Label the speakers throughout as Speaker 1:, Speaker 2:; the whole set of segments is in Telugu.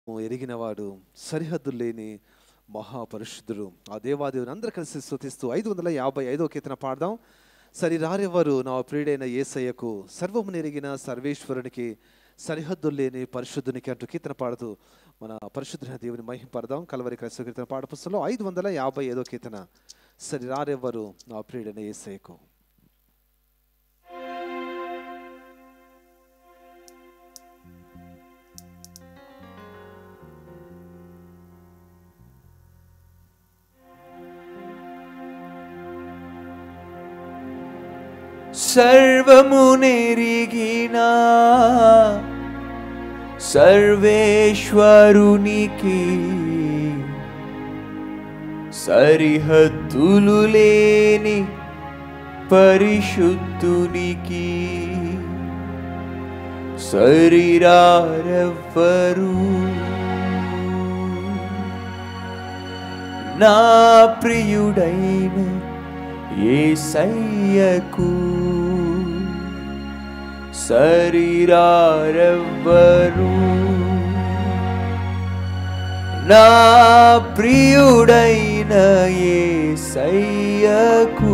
Speaker 1: ఎరిగినవాడు సరిహద్దు లేని మహాపరిశుద్ధుడు ఆ దేవాదేవుని అందరూ కలిసి స్తుతిస్తూ ఐదు వందల యాభై ఐదో కీర్తన పాడదాం సరిరారెవరు నా ప్రియుడైన ఏసయ్యకు సర్వము నెరిగిన సర్వేశ్వరునికి సరిహద్దు లేని పరిశుద్ధునికి అంటూ కీర్తన పాడుతూ మన పరిశుద్ధుని దేవుని మహిమ పడదాం కలవరి క్రైస్తవ కీర్తన పాట పుస్తకంలో ఐదు వందల యాభై ఐదో కీర్తన సరిరారెవ్వరు నా ప్రియుడైన ఏసయ్యకు
Speaker 2: సర్వము నెరిగిన సర్వేశ్వరునికి సరిహద్దులు లేని పరిశుద్ధునికి శరీరారెవ్వరు నా ప్రియుడైన ఏసయ్యకు శరీరారెవ్వరు నా ప్రియుడైన ఏసయ్యకు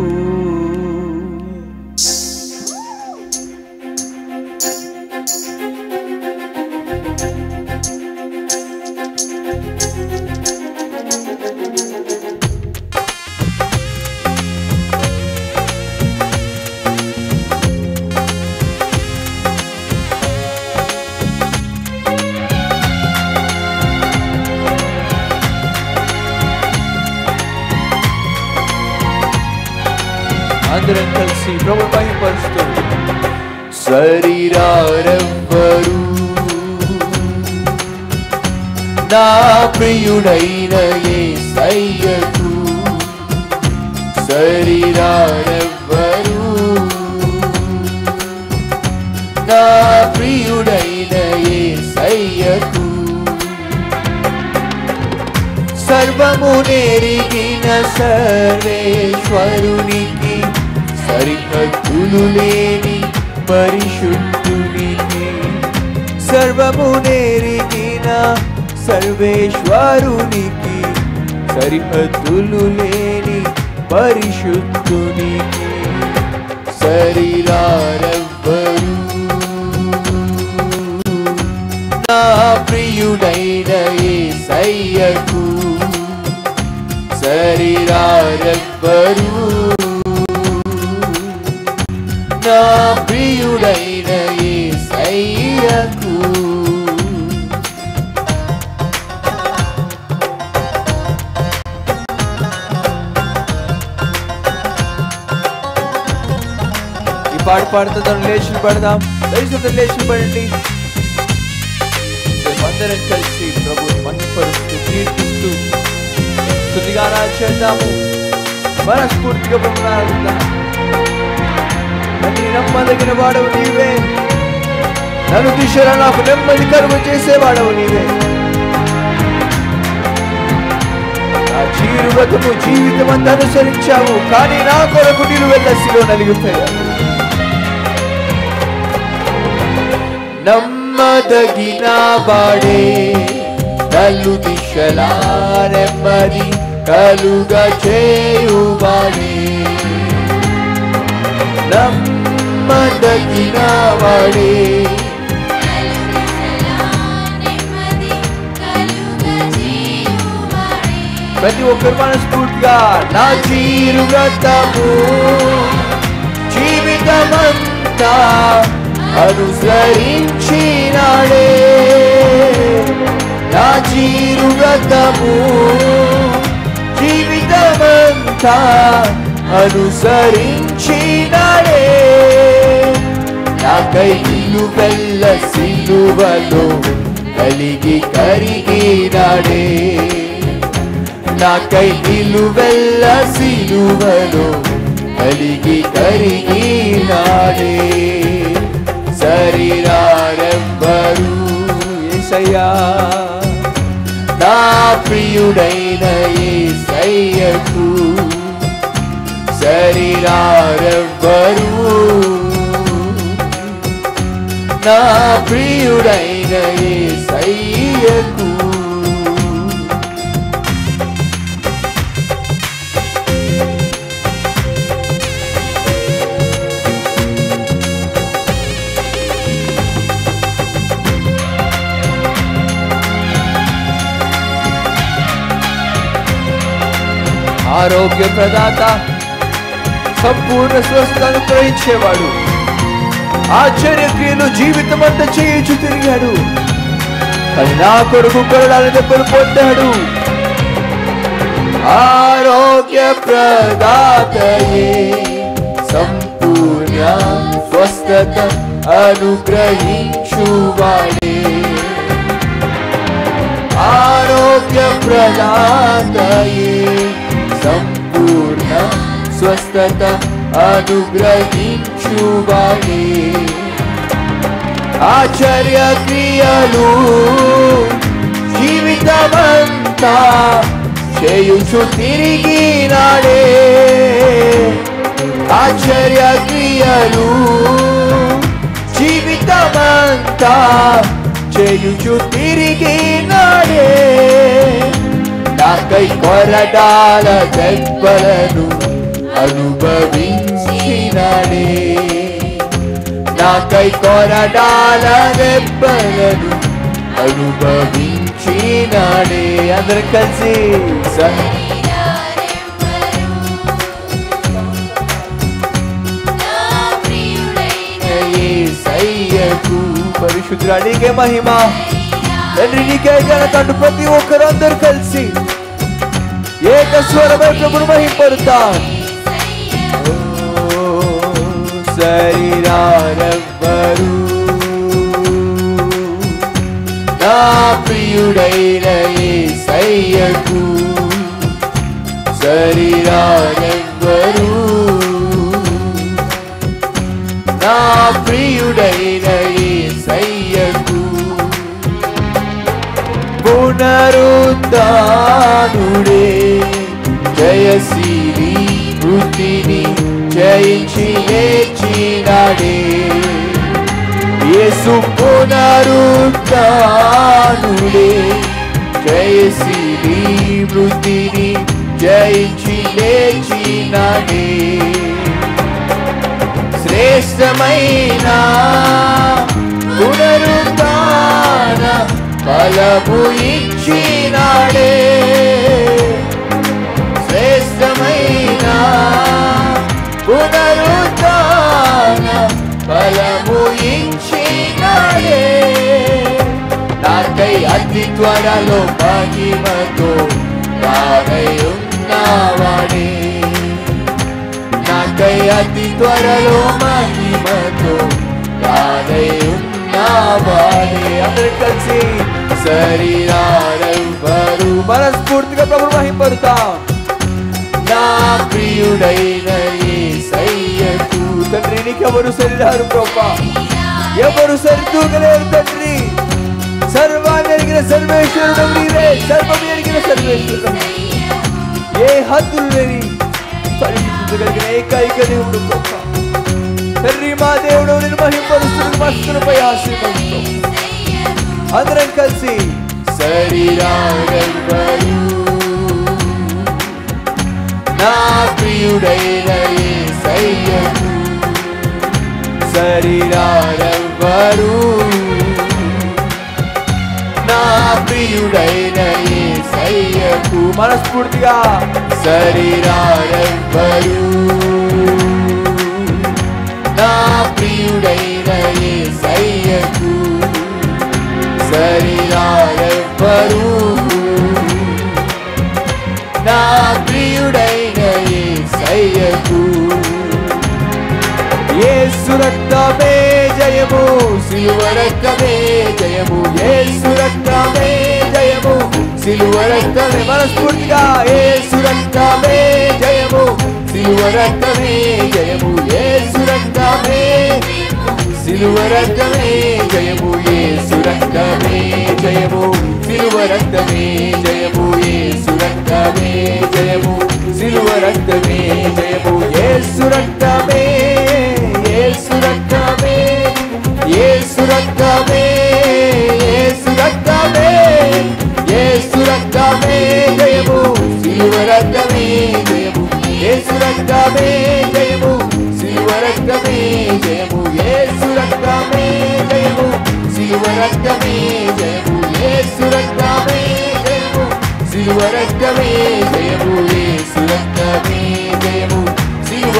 Speaker 2: అందరం కలిసి ప్రభు మహిమపరుస్తూ శరీరారెవ్వరు నా ప్రియుడైన యేసయ్యకు శరీరారెవ్వరు నా ప్రియుడైన యేసయ్యకు సర్వము నెరిగిన సర్వేశ్వరునికి సరిహద్దులు లేని పరిశుద్ధునికి సర్వము నెరిగిన సర్వేశ్వరునికి సరిహద్దులు లేని పరిశుద్ధునికి శరీరారెవ్వరు నా ప్రియుడైన యేసయ్యకు శరీరారెవ్వరు నా ప్రియుడైన యేసయ్యకు ఈ పాట పాడుతుందో లేచి పడదాం దయచేసి లేచి పడండి అందరం కలిసి ప్రభుని మహిమపరుస్తూ కీర్తిస్తూ స్థుతిగానా చేద్దాము మనస్ఫూర్తిగా ప్రభుత్వం నన్ను నమ్మదగిన వాడవు నీవే నన్ను దిశలో నాకు నెమ్మది కరువు చేసేవాడవు నీవే నా జీవితము జీవితం అంతా అనుసరించావు కానీ నా కొరకు నీరు వెళ్ళసిలో నలిగిపోయావు నమ్మదగిన వాడే నలు దిశలా నెమ్మది కలుగా చేయువాడే నమ్మదగిన వాడే ప్రతి ఒక్కరు మనస్ఫూర్తిగా నా జీరు వ్రతము జీవితమంతా అనుసరించినాడే నా జీరు వ్రతము జీవితమంతా అనుసరించినాడే నాకై నిలువెల్ల సిలువలో కలిగి కరిగినాడే నాకై నిలువెల్ల సిలువలో కలిగి కరిగినాడే శరీరారెవ్వరు ఏసయ్యా నా ప్రియుడైన ఏసయ్యకు శరీరారెవ్వరు నా ప్రియుడైన ఏసయ్యకు ఆరోగ్య ప్రదాత సంపూర్ణ స్వస్థత అనుగ్రహించేవాడు ఆశ్చర్య క్రియలు జీవితం అంతా చేయించు తిరిగాడు కానీ నా కొడుకు కొరడాల దెబ్బలు పొందాడు ఆరోగ్య ప్రదాతయే సంపూర్ణ స్వస్థత అనుగ్రహించువాడే ఆరోగ్య ప్రదాతయే సంపూర్ణ స్వస్థత అనుగ్రహించువాడే ఆశ్చర్య క్రియలు జీవితమంతా చేయుచు తిరిగి నాడే ఆశ్చర్య క్రియలు జీవితమంతా చేయుచు తిరిగి నాడే నాకై కొరడాల దెబ్బలను అనుభవించినాడే నాకై కొరడాల దెబ్బలను అనుభవించినాడే అందరు కలిసి స- యేసయ్యకు పరిశుద్ధురాడికే మహిమ తండ్రి నీకే ఘనతండు ప్రతి ఒక్కరు అందరు కలిసి ఏక స్వరమై ప్రభును మహింపరుతాం శరీరారెవ్వరు నా ప్రియుడైన యేసయ్యకు శరీరారెవ్వరు నా ప్రియుడైన యేసయ్యకు పునరుద్ధానుడే జయశీలి వృత్తిని జయించి లేచినాడే యేసు పునరుద్ధానుడే జయశీలి వృత్తిని జయించి లేచినాడే శ్రేష్టమైన పునరుద్ధాన బలము ఇచ్చినాడే శ్రేష్టమైన పునరుద్ధాన బలము ఇచ్చినాడే నాకై అతి త్వరలో మహిమతో ఉన్నవాడే నాకై అతి త్వరలో మహిమతో రానై ఉన్నవాడే అందరు కలిసి శరీరారెవ్వరు మనస్ఫూర్తిగా ప్రభు మహింపరుతాం నా ప్రియుడైన యేసయ్యకు తండ్రి నీకెవరు శరీరారు ప్రభా ఎవరు సరితూగలేరు తండ్రి సర్వాన్ని ఎరిగిన సర్వేశ్వరుడు నీవే సర్వం ఎరిగిన సర్వేశ్వరుడు ఏ హద్దులు లేని పరిశుద్ధత కలిగిన ఏకైక దేవుడు గొప్ప తండ్రి మా దేవుడు నేను మహింపరుస్తున్న మస్తులపై ఆశీర్వదిస్తాం అందరం కలిసి శరీరారెవ్వరు నా ప్రియుడైన యేసయ్యకు శరీరారెవ్వరు నా ప్రియుడైన యేసయ్యకు మనస్ఫూర్తిగా శరీరారెవ్వరు నా ప్రియుడైన యేసయ్యకు శరీరారెవ్వరు నా ప్రియుడైన యేసయ్యకు యేసు రక్తమే జయము సిలువ రక్తమే జయము యేసు రక్తమే జయము సిలువ రక్తమే మనస్ఫూర్తిగా యేసు రక్తమే జయము సిలువ రక్తమే జయము యేసు రక్తమే సిలువ రక్తమే జయము యేసు రక్తమే జయము సిలువ రక్తమే జయము యేసు రక్తమే జయము సిలువ రక్తమే జయము యేసు రక్తమే యేసు రక్తమే యేసు రక్తమే యేసు రక్తమే యేసు రక్తమే జయము సిలువ రక్తమే జయము యేసు రక్తమే జయము సిలువ రక్తమే జయము యేసు రక్తమే జయము సిలువ రక్తమే జయము యేసు రక్తమే జయము సిలువ రక్తమే జయము యేసు రక్తమే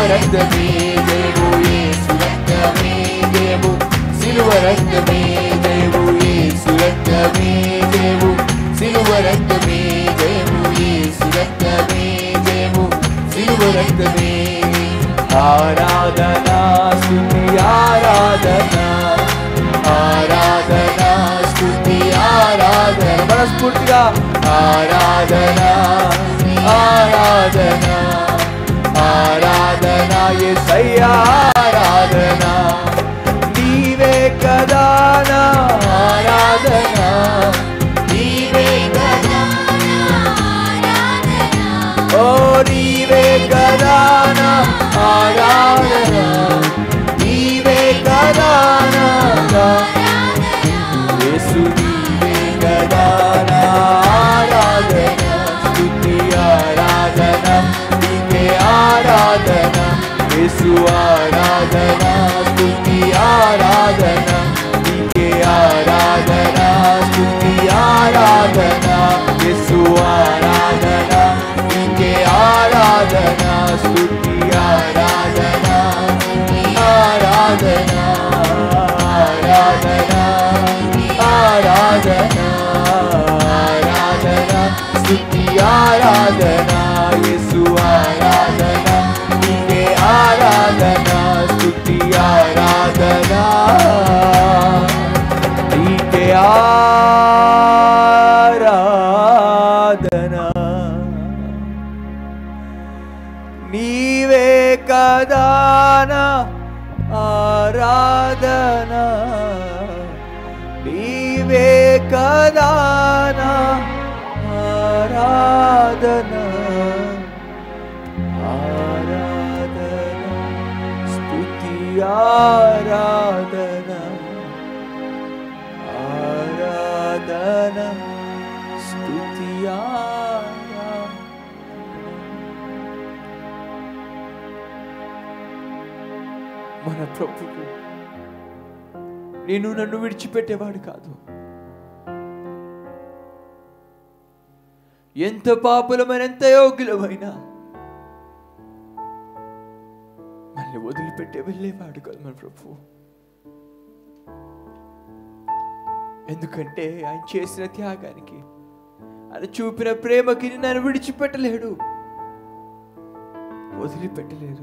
Speaker 2: రక్తమే జయము యేసు రక్తమే జయము సిలువ రక్తమే జయము యేసు రక్తమే జయము సిలువ రక్తమే జయము యేసు రక్తమే జయము సిలువ రక్తమే ఆరాధనా స్తుతి ఆరాధనా ఆరాధనా స్తుతి ఆరాధన మనస్ఫూర్తిగా ఆరాధన ఆరాధన ఆరాధన యేసయ్య ఆరాధన నీవే కదా నా ఆరాధన నీవే కదా ఓ నీవే కదా నా ఆరాధన నీవే కదా నా యేసు నీవే కదా నా ఆరాధన స్తుతి ఆరాధన నీకే ఆరాధన యేసు ఆరాధన స్తుతి ఆరాధన నీకే ఆరాధన స్తుతి ఆరాధన యేసు ఆరాధన నీకే ఆరాధన స్తుతి ఆరాధన ఆరాధన ఆరాధన ఆరాధన ఆరాధన స్తుతి ఆరాధన యేసు ఆరాధన నీకే ఆరాధన స్తుతి ఆరాధన నీకే ఆరాధన నీవే కదాన ఆరాధన నీవే కదాన ఆరాధన ఆరాధన స్తుతి ఆరాధన ఆరాధన స్తుతి ఆరాధన మన ప్రభువు నేను నన్ను విడిచిపెట్టేవాడు కాదు ఎంత పాపులమైన ఎంత యోగ్యులమైనా మళ్ళీ వదిలిపెట్టే వెళ్ళేవాడు కాదు మన ప్రభు ఎందుకంటే ఆయన చేసిన త్యాగానికి ఆయన చూపిన ప్రేమకి నన్ను విడిచిపెట్టలేడు వదిలిపెట్టలేదు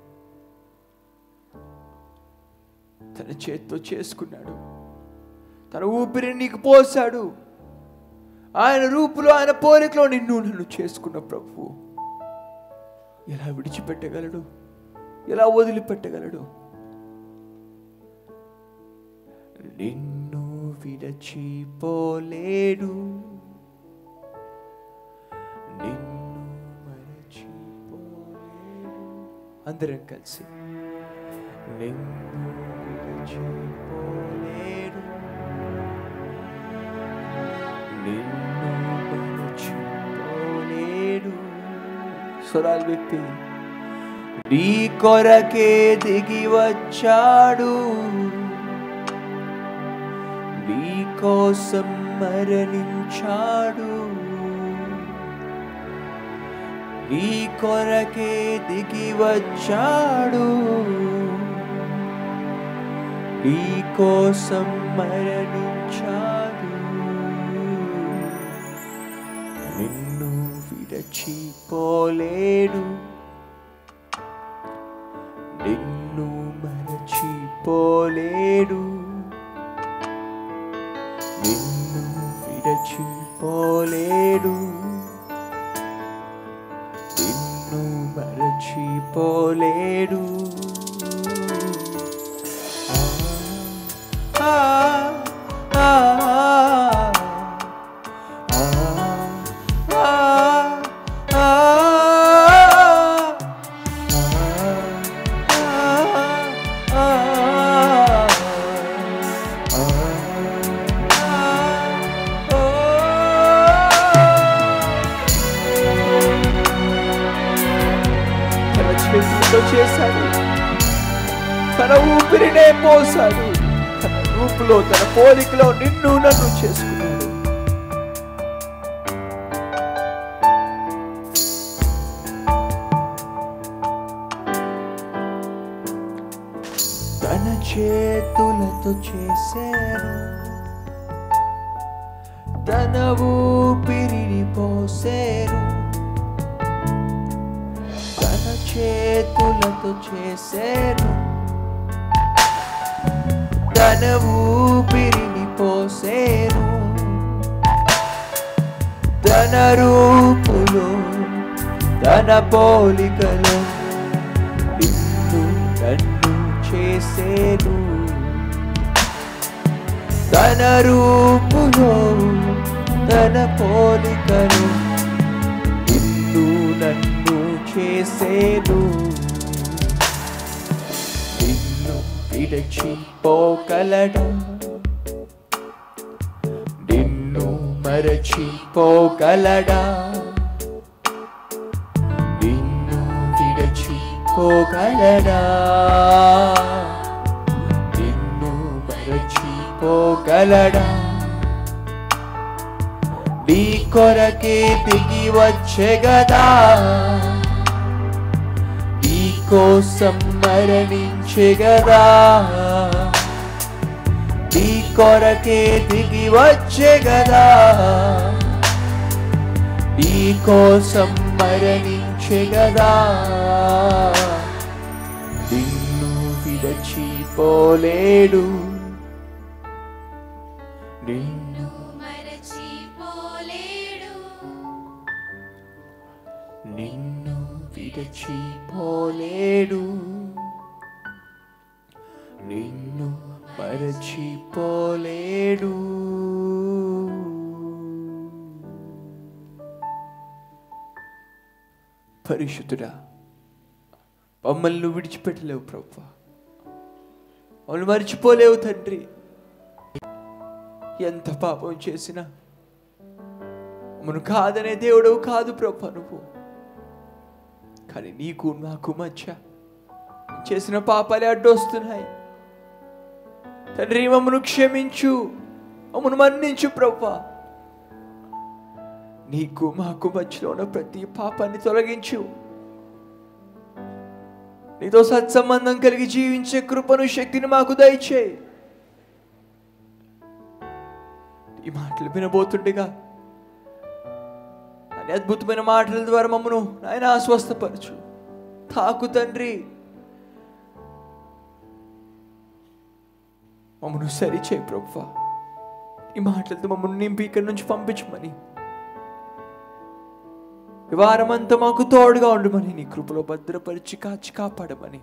Speaker 2: తన చేత్తో చేసుకున్నాడు తన ఊపిరిని నీకు పోసాడు ఆయన రూపులో ఆయన పోలికలో నిన్ను నన్ను చేసుకున్న ప్రభు ఎలా విడిచిపెట్టగలడు ఎలా వదిలిపెట్టగలడు నిన్ను విడచిపోలేడు నిన్ను మరచిపోలేడు అందరం కలిసి నిన్ను విడచిపోలేడు నిన్ను మరచిపోలేడు స్వరాలు వ్యక్తి నీ కొరకే దిగి వచ్చాడు నీ కోసం మరణించాడు నీ కొరకే దిగి వచ్చాడు నీ కోసం మరణించాడు నిన్ను విరచిపోలేడు నిన్ను మరచిపోలేడు నిన్ను విరచిపోలేడు నిన్ను మరచిపోలేడు ఆ, ఆ, ఆ, ఆ, ఆ, ఆ, తన చేతులతో చేశాడు తన ఊపిరినే పోసాడు తన రూపులో తన పోలికలో నిన్ను నన్ను చేసుకున్నాడు చేతులతో చేశాను తన ఊపిరిని పోసేను తన చేతులతో చేశాను తన ఊపిరిని పోసేను తన రూపులో తన పోలికలో నిన్ను నన్ను చేసేను తన రూపులో తన పోలికలో నిన్ను నన్ను చేసేను నిన్ను విడచిపోగలడా నిన్ను మరచిపోగలడా నిన్ను విడచిపోగలడా నిన్ను మరచిపోగలడా నీ కొరకే దిగి వచ్చే గదా నీ కోసం మరణించే గదా నీ కొరకే దిగి వచ్చే గదా నీ కోసం మరణించే గదా నిన్ను విడచిపోలేడు నిన్ను
Speaker 3: మరచిపోలేడు
Speaker 2: నిన్ను విడచిపోలేడు నిన్ను మరచిపోలేడు పరిశుద్ధుడా మమ్మల్ని నువ్వు విడిచిపెట్టలేవు ప్రభు మమ్మల్ని మర్చిపోలేవు తండ్రి ఎంత పాపం చేసినా మమ్మను కాదనే దేవుడవు కాదు ప్రభు నువ్వు కానీ నీకు నాకు మధ్య చేసిన పాపాలే అడ్డొస్తున్నాయి తండ్రి మమ్మను క్షమించు మమ్మను మన్నించు ప్రభా నీకు మాకు మధ్యలో ఉన్న ప్రతి పాపాన్ని తొలగించు నీతో సత్సంబంధం కలిగి జీవించే కృపను శక్తిని మాకు దయచేయి ఈ మాటలు వినబోతుండగా అని అద్భుతమైన మాటల ద్వారా మమ్మను ఆయన ఆస్వస్థపరచు తాకు తండ్రి మమ్మను సరిచేయి ప్రభు ఈ మాటలతో మమ్మల్ని నింపి ఇక్కడి నుంచి పంపించమని ఈ వారమంతా మాకు తోడుగా ఉండమని నీ కృపలో భద్రపరిచి కాచి కాపాడమని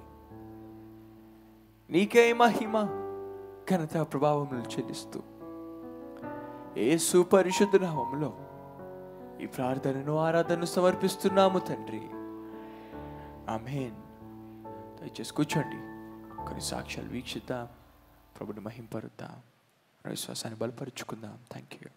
Speaker 2: నీకే మహిమ ఘనత ప్రభావములు చెల్లిస్తూ యేసు పరిశుద్ధ నామములో ఈ ప్రార్థనను ఆరాధనను సమర్పిస్తున్నాము తండ్రి ఆమెన్ దయచేసి కూర్చోండి కొన్ని సాక్ష్యాలు వీక్షిద్దాం ప్రభుని మహింపరుద్దాం మన విశ్వాసాన్ని బలపరుచుకుందాం థ్యాంక్ యూ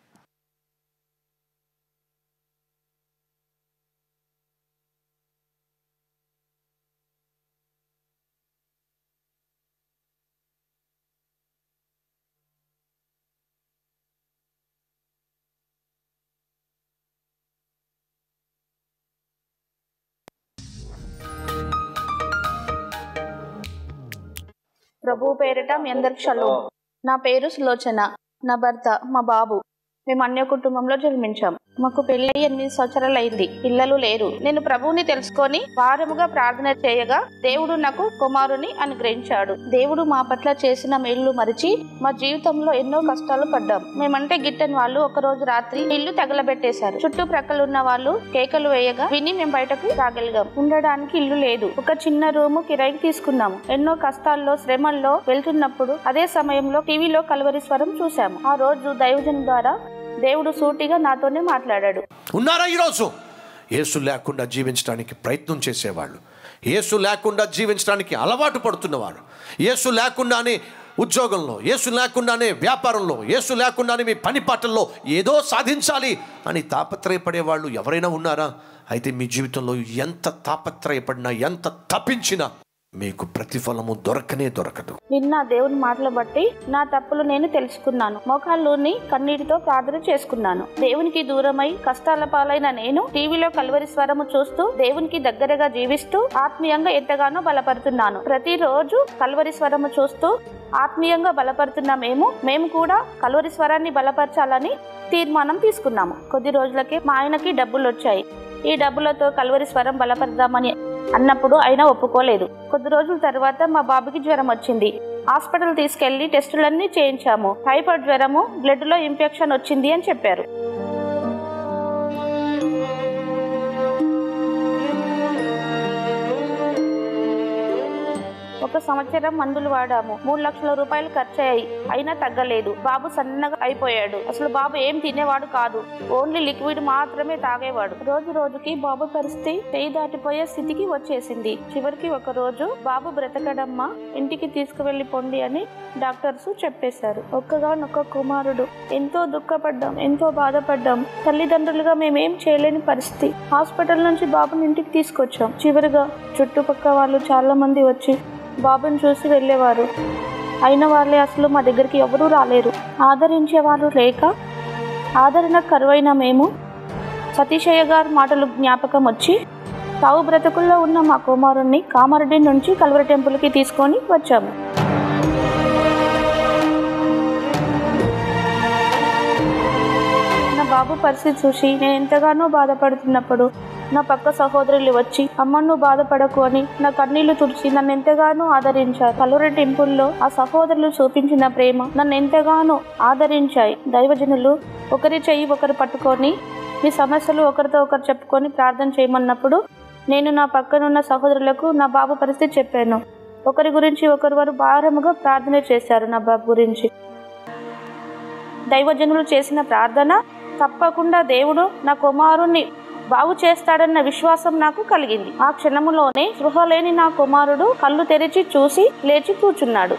Speaker 4: ప్రభు పేరిట మీ అందరికి షలో నా పేరు సులోచన నా భర్త మా బాబు మేము అన్య కుటుంబంలో జన్మించాం మాకు పెళ్లి ఎనిమిది సంవత్సరాలు అయింది పిల్లలు లేరు నేను ప్రభువుని తెలుసుకొని వారముగా ప్రార్థన చేయగా దేవుడు నాకు కుమారుని అనుగ్రహించాడు దేవుడు మా పట్ల చేసిన మేలు మరిచి మా జీవితంలో ఎన్నో కష్టాలు పడ్డాం మేమంటే గిట్టని వాళ్ళు ఒక రోజు రాత్రి ఇల్లు తగలబెట్టేశారు చుట్టుప్రక్కల ఉన్న వాళ్ళు కేకలు వేయగా విని మేము బయటకు రాగలిగాం ఉండడానికి ఇల్లు లేదు ఒక చిన్న రూము కిరాయికి తీసుకున్నాము ఎన్నో కష్టాల్లో శ్రమల్లో వెళ్తున్నప్పుడు అదే సమయంలో టీవీలో కలవరి స్వరం చూశాము ఆ రోజు దైవజన్ ద్వారా దేవుడు సూటిగా నాతోనే మాట్లాడాడు
Speaker 5: ఉన్నారా ఈరోజు యేసు లేకుండా జీవించడానికి ప్రయత్నం చేసేవాళ్ళు యేసు లేకుండా జీవించడానికి అలవాటు పడుతున్నవారు యేసు లేకుండానే ఉద్యోగంలో యేసు లేకుండానే వ్యాపారంలో యేసు లేకుండానే మీ పని పాటల్లో ఏదో సాధించాలి అని తాపత్రయపడే వాళ్ళు ఎవరైనా ఉన్నారా అయితే మీ జీవితంలో ఎంత తాపత్రయపడినా ఎంత తప్పించినా మీకు ప్రతిఫలము దొరకనే దొరకదు
Speaker 4: నిన్న దేవుని మాటలు బట్టి నా తప్పులు నేను తెలుసుకున్నాను మోకాళ్ళుని కన్నీటితో ప్రార్థన చేసుకున్నాను దేవునికి దూరమై కష్టాల పాలైన నేను టీవీలో కల్వరి స్వరము చూస్తూ దేవునికి దగ్గరగా జీవిస్తూ ఆత్మీయంగా ఎంతగానో బలపడుతున్నాను ప్రతిరోజు కల్వరి స్వరము చూస్తూ ఆత్మీయంగా బలపడుతున్న మేము మేము కూడా కల్వరి స్వరాన్ని బలపరచాలని తీర్మానం తీసుకున్నాము కొద్ది రోజులకే మా ఆయనకి డబ్బులు వచ్చాయి ఈ డబ్బులతో కల్వరి స్వరం బలపడదామని అన్నప్పుడు అయినా ఒప్పుకోలేదు కొద్ది రోజుల తర్వాత మా బాబుకి జ్వరం వచ్చింది హాస్పిటల్ తీసుకెళ్లి టెస్టులన్నీ చేయించాము టైఫాయిడ్ జ్వరము బ్లడ్ లో ఇన్ఫెక్షన్ వచ్చింది అని చెప్పారు ఒక సంవత్సరం మందులు వాడాము మూడు లక్షల రూపాయలు ఖర్చయ్యాయి అయినా తగ్గలేదు బాబు సన్నగా అయిపోయాడు అసలు బాబు ఏం తినేవాడు కాదు ఓన్లీ లిక్విడ్ మాత్రమే తాగేవాడు రోజు రోజుకి బాబు పరిస్థితి చేయి దాటిపోయే స్థితికి వచ్చేసింది చివరికి ఒక రోజు బాబు బ్రతకడమ్మా ఇంటికి తీసుకువెళ్లి పొండి అని డాక్టర్స్ చెప్పేశారు ఒక్కగానొక్క కుమారుడు ఎంతో దుఃఖపడ్డాం ఎంతో బాధపడ్డాం తల్లిదండ్రులుగా మేమేం చేయలేని పరిస్థితి హాస్పిటల్ నుంచి బాబుని ఇంటికి తీసుకొచ్చాం చివరిగా చుట్టుపక్కల వాళ్ళు చాలా మంది వచ్చి బాబుని చూసి వెళ్ళేవారు అయిన వాళ్ళే అసలు మా దగ్గరికి ఎవరూ రాలేరు ఆదరించేవారు లేక ఆదరణ కరువైన మేము సతీశయ్య గారి మాటలు జ్ఞాపకం వచ్చి తావు బ్రతుకుల్లో ఉన్న మా కుమారుణ్ణి కామారెడ్డి నుంచి కల్వరి టెంపుల్కి తీసుకొని వచ్చాము నా బాబు పరిస్థితి చూసి నేను ఎంతగానో బాధపడుతున్నప్పుడు నా పక్క సహోదరులు వచ్చి అమ్మ నువ్వు బాధపడకు అని నా కన్నీళ్లు తుడిచి నన్ను ఎంతగానో ఆదరించారు కలూరి టెంపుల్లో ఆ సహోదరులు చూపించిన ప్రేమ నన్ను ఎంతగానో ఆదరించాయి దైవజనులు ఒకరి చెయ్యి ఒకరు పట్టుకొని మీ సమస్యలు ఒకరితో ఒకరు చెప్పుకొని ప్రార్థన చేయమన్నప్పుడు నేను నా పక్కనున్న సహోదరులకు నా బాబు పరిస్థితి చెప్పాను ఒకరి గురించి ఒకరు వారు భారముగా ప్రార్థన చేశారు నా బాబు గురించి దైవజనులు చేసిన ప్రార్థన తప్పకుండా దేవుడు నా కుమారుణ్ణి బాగు చేస్తాడన్న విశ్వాసం నాకు కలిగింది ఆ క్షణములోనే స్పృహ లేని నా కుమారుడు కళ్ళు తెరిచి చూసి లేచి కూర్చున్నాడు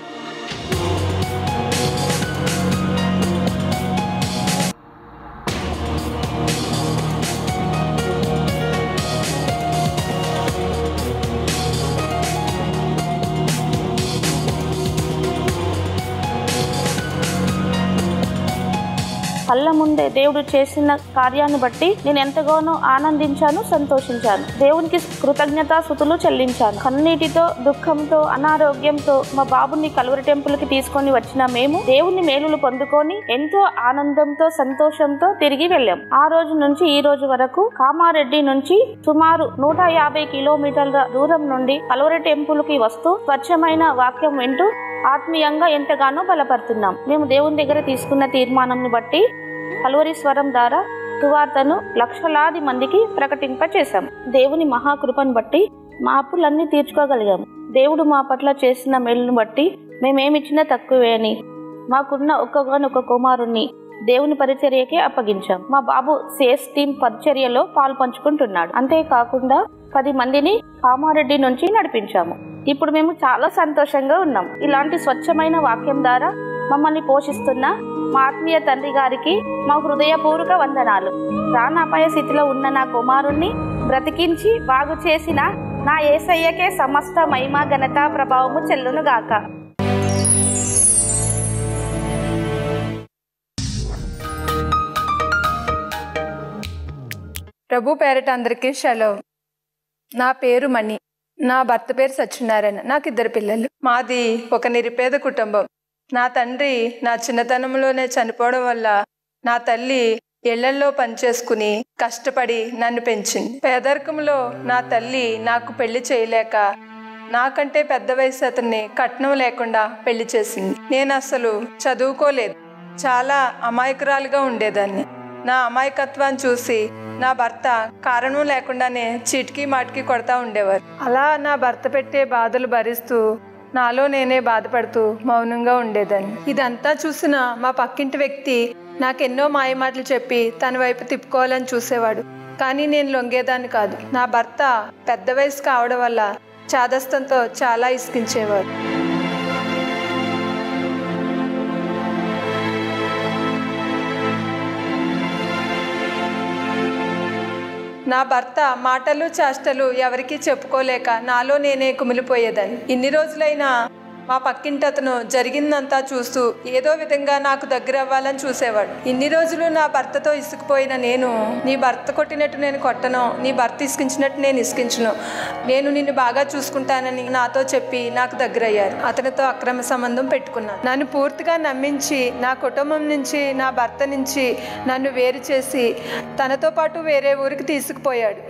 Speaker 4: కళ్ళ ముందే దేవుడు చేసిన కార్యాన్ని బట్టి నేను ఎంతగానో ఆనందించాను సంతోషించాను దేవునికి కృతజ్ఞతాస్థుతులు చెల్లించాను కన్నీటితో దుఃఖంతో అనారోగ్యంతో మా బాబుని కలువరి టెంపుల్కి తీసుకొని వచ్చిన మేము దేవుని మేలులు పొందుకొని ఎంతో ఆనందంతో సంతోషంతో తిరిగి వెళ్ళాం ఆ రోజు నుంచి ఈ రోజు వరకు కామారెడ్డి నుంచి సుమారు నూట యాభై కిలోమీటర్ల దూరం నుండి కలువరి టెంపుల్ కి వస్తూ స్వచ్ఛమైన వాక్యం వింటూ ఆత్మీయంగా ఎంతగానో బలపడుతున్నాం మేము దేవుని దగ్గర తీసుకున్న తీర్మానంని బట్టి కలువరి స్వరం ద్వారా సువార్తను లక్షలాది మందికి ప్రకటింపచేశాం దేవుని మహాకృపను బట్టి మా అప్పులన్నీ తీర్చుకోగలిగాం దేవుడు మా పట్ల చేసిన మేలును బట్టి మేమేమిచ్చినా తక్కువే అని మాకున్న ఒక్కగానొక్క కుమారుణ్ణి దేవుని పరిచర్యకే అప్పగించాం మా బాబు సేస్ టీం పరిచర్యలో పాలు పంచుకుంటున్నాడు అంతేకాకుండా పది మందిని కామారెడ్డి నుంచి నడిపించాము ఇప్పుడు మేము చాలా సంతోషంగా ఉన్నాం ఇలాంటి స్వచ్ఛమైన వాక్యం ద్వారా మమ్మల్ని పోషిస్తున్న మా ఆత్మీయ తండ్రి గారికి మా హృదయపూర్వక వందనాలు ప్రాణాపాయ స్థితిలో ఉన్న నా కుమారుణ్ణి బ్రతికించి బాగు చేసిన నా ఏసయ్యకే సమస్త మహిమ ఘనత ప్రభావము చెల్లును గాక
Speaker 3: ప్రభు పేరట అందరికీ షలో నా పేరు మణి నా భర్త పేరు సత్యనారాయణ నాకు ఇద్దరు పిల్లలు మాది ఒక నిరుపేద కుటుంబం నా తండ్రి నా చిన్నతనంలోనే చనిపోవడం వల్ల నా తల్లి ఇళ్లల్లో పనిచేసుకుని కష్టపడి నన్ను పెంచింది పేదరికంలో నా తల్లి నాకు పెళ్లి చేయలేక నాకంటే పెద్ద వయసు అతన్ని కట్నం లేకుండా పెళ్లి చేసింది నేను అసలు చదువుకోలేదు చాలా అమాయకురాలుగా ఉండేదాన్ని నా అమాయకత్వాన్ని చూసి నా భర్త కారణం లేకుండానే చీటికి మాటికి కొడతా ఉండేవారు అలా నా భర్త పెట్టే బాధలు భరిస్తూ నాలో నేనే బాధపడుతూ మౌనంగా ఉండేదాన్ని ఇదంతా చూసిన మా పక్కింటి వ్యక్తి నాకెన్నో మాయమాటలు చెప్పి తన వైపు తిప్పుకోవాలని చూసేవాడు కానీ నేను లొంగేదాన్ని కాదు నా భర్త పెద్ద వయసు కావడం వల్ల చాదస్తంతో చాలా ఇసుకించేవారు నా భర్త మాటలు చేష్టలు ఎవరికీ చెప్పుకోలేక నాలో నేనే కుమిలిపోయేదాన్ని ఇన్ని రోజులైనా మా పక్కింటి అతను జరిగిందంతా చూస్తూ ఏదో విధంగా నాకు దగ్గర అవ్వాలని చూసేవాడు ఇన్ని రోజులు నా భర్తతో ఇసుకుపోయిన నేను నీ భర్త కొట్టినట్టు నేను కొట్టను నీ భర్త ఇసుకించినట్టు నేను ఇసుకించను నేను నిన్ను బాగా చూసుకుంటానని నాతో చెప్పి నాకు దగ్గర అయ్యారు అతనితో అక్రమ సంబంధం పెట్టుకున్నాను నన్ను పూర్తిగా నమ్మించి నా కుటుంబం నుంచి నా భర్త నుంచి నన్ను వేరు చేసి తనతో పాటు వేరే ఊరికి తీసుకుపోయాడు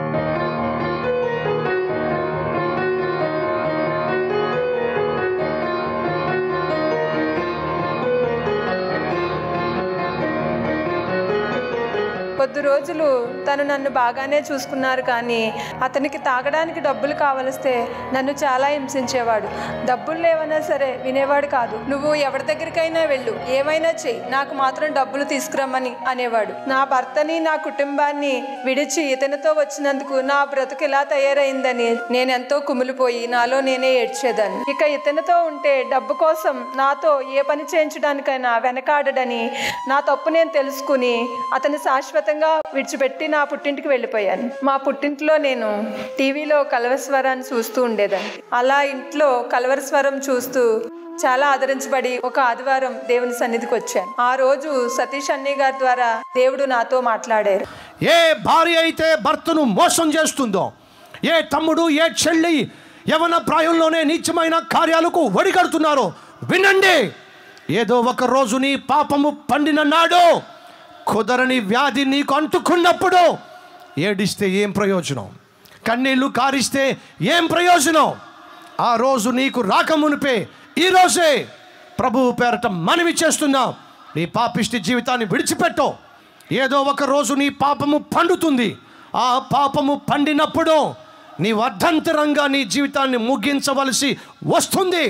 Speaker 3: కొద్ది రోజులు తను నన్ను బాగానే చూసుకున్నారు కానీ అతనికి తాగడానికి డబ్బులు కావలిస్తే నన్ను చాలా హింసించేవాడు డబ్బులు లేవన్నా సరే వినేవాడు కాదు నువ్వు ఎవరి దగ్గరికైనా వెళ్ళు ఏమైనా చెయ్యి నాకు మాత్రం డబ్బులు తీసుకురమ్మని అనేవాడు నా భర్తని నా కుటుంబాన్ని విడిచి ఇతనితో వచ్చినందుకు నా బ్రతుకు ఇలా తయారైందని నేనెంతో కుమిలిపోయి నాలో నేనే ఏడ్చేదాన్ని ఇక ఇతనితో ఉంటే డబ్బు కోసం నాతో ఏ పని చేయించడానికైనా వెనకాడడని నా తప్పు నేను తెలుసుకుని అతని శాశ్వతంగా విడిచిపెట్టి నా పుట్టింటికి వెళ్ళిపోయాను మా పుట్టింట్లో నేను టీవీలో కలవస్వరాన్ని చూస్తూ ఉండేదాన్ని అలా ఇంట్లో కలవరస్వరం చూస్తూ చాలా ఆదరించబడి ఒక ఆదివారం దేవుని సన్నిధికి వచ్చాను ఆ రోజు సతీష్ అన్నయ్య గారి ద్వారా దేవుడు నాతో మాట్లాడారు
Speaker 5: ఏ భార్య అయితే భర్తను మోసం చేస్తుందో ఏ తమ్ముడు ఏ చెల్లి యవన ప్రాయంలోనే నీచమైన కార్యాలకు వడిగడుతున్నారో వినండి ఏదో ఒక రోజు నీ పాపము పండిన నాడు కుదరని వ్యాధి నీకు అంటుకున్నప్పుడు ఏడిస్తే ఏం ప్రయోజనం కన్నీళ్లు కారిస్తే ఏం ప్రయోజనం ఆ రోజు నీకు రాకమునిపే ఈ రోజే ప్రభువు పేరట మనవి చేస్తున్నాం నీ పాపిష్టి జీవితాన్ని విడిచిపెట్టో ఏదో ఒక రోజు నీ పాపము పండుతుంది ఆ పాపము పండినప్పుడు నీ వర్ధంతరంగా నీ జీవితాన్ని ముగించవలసి వస్తుంది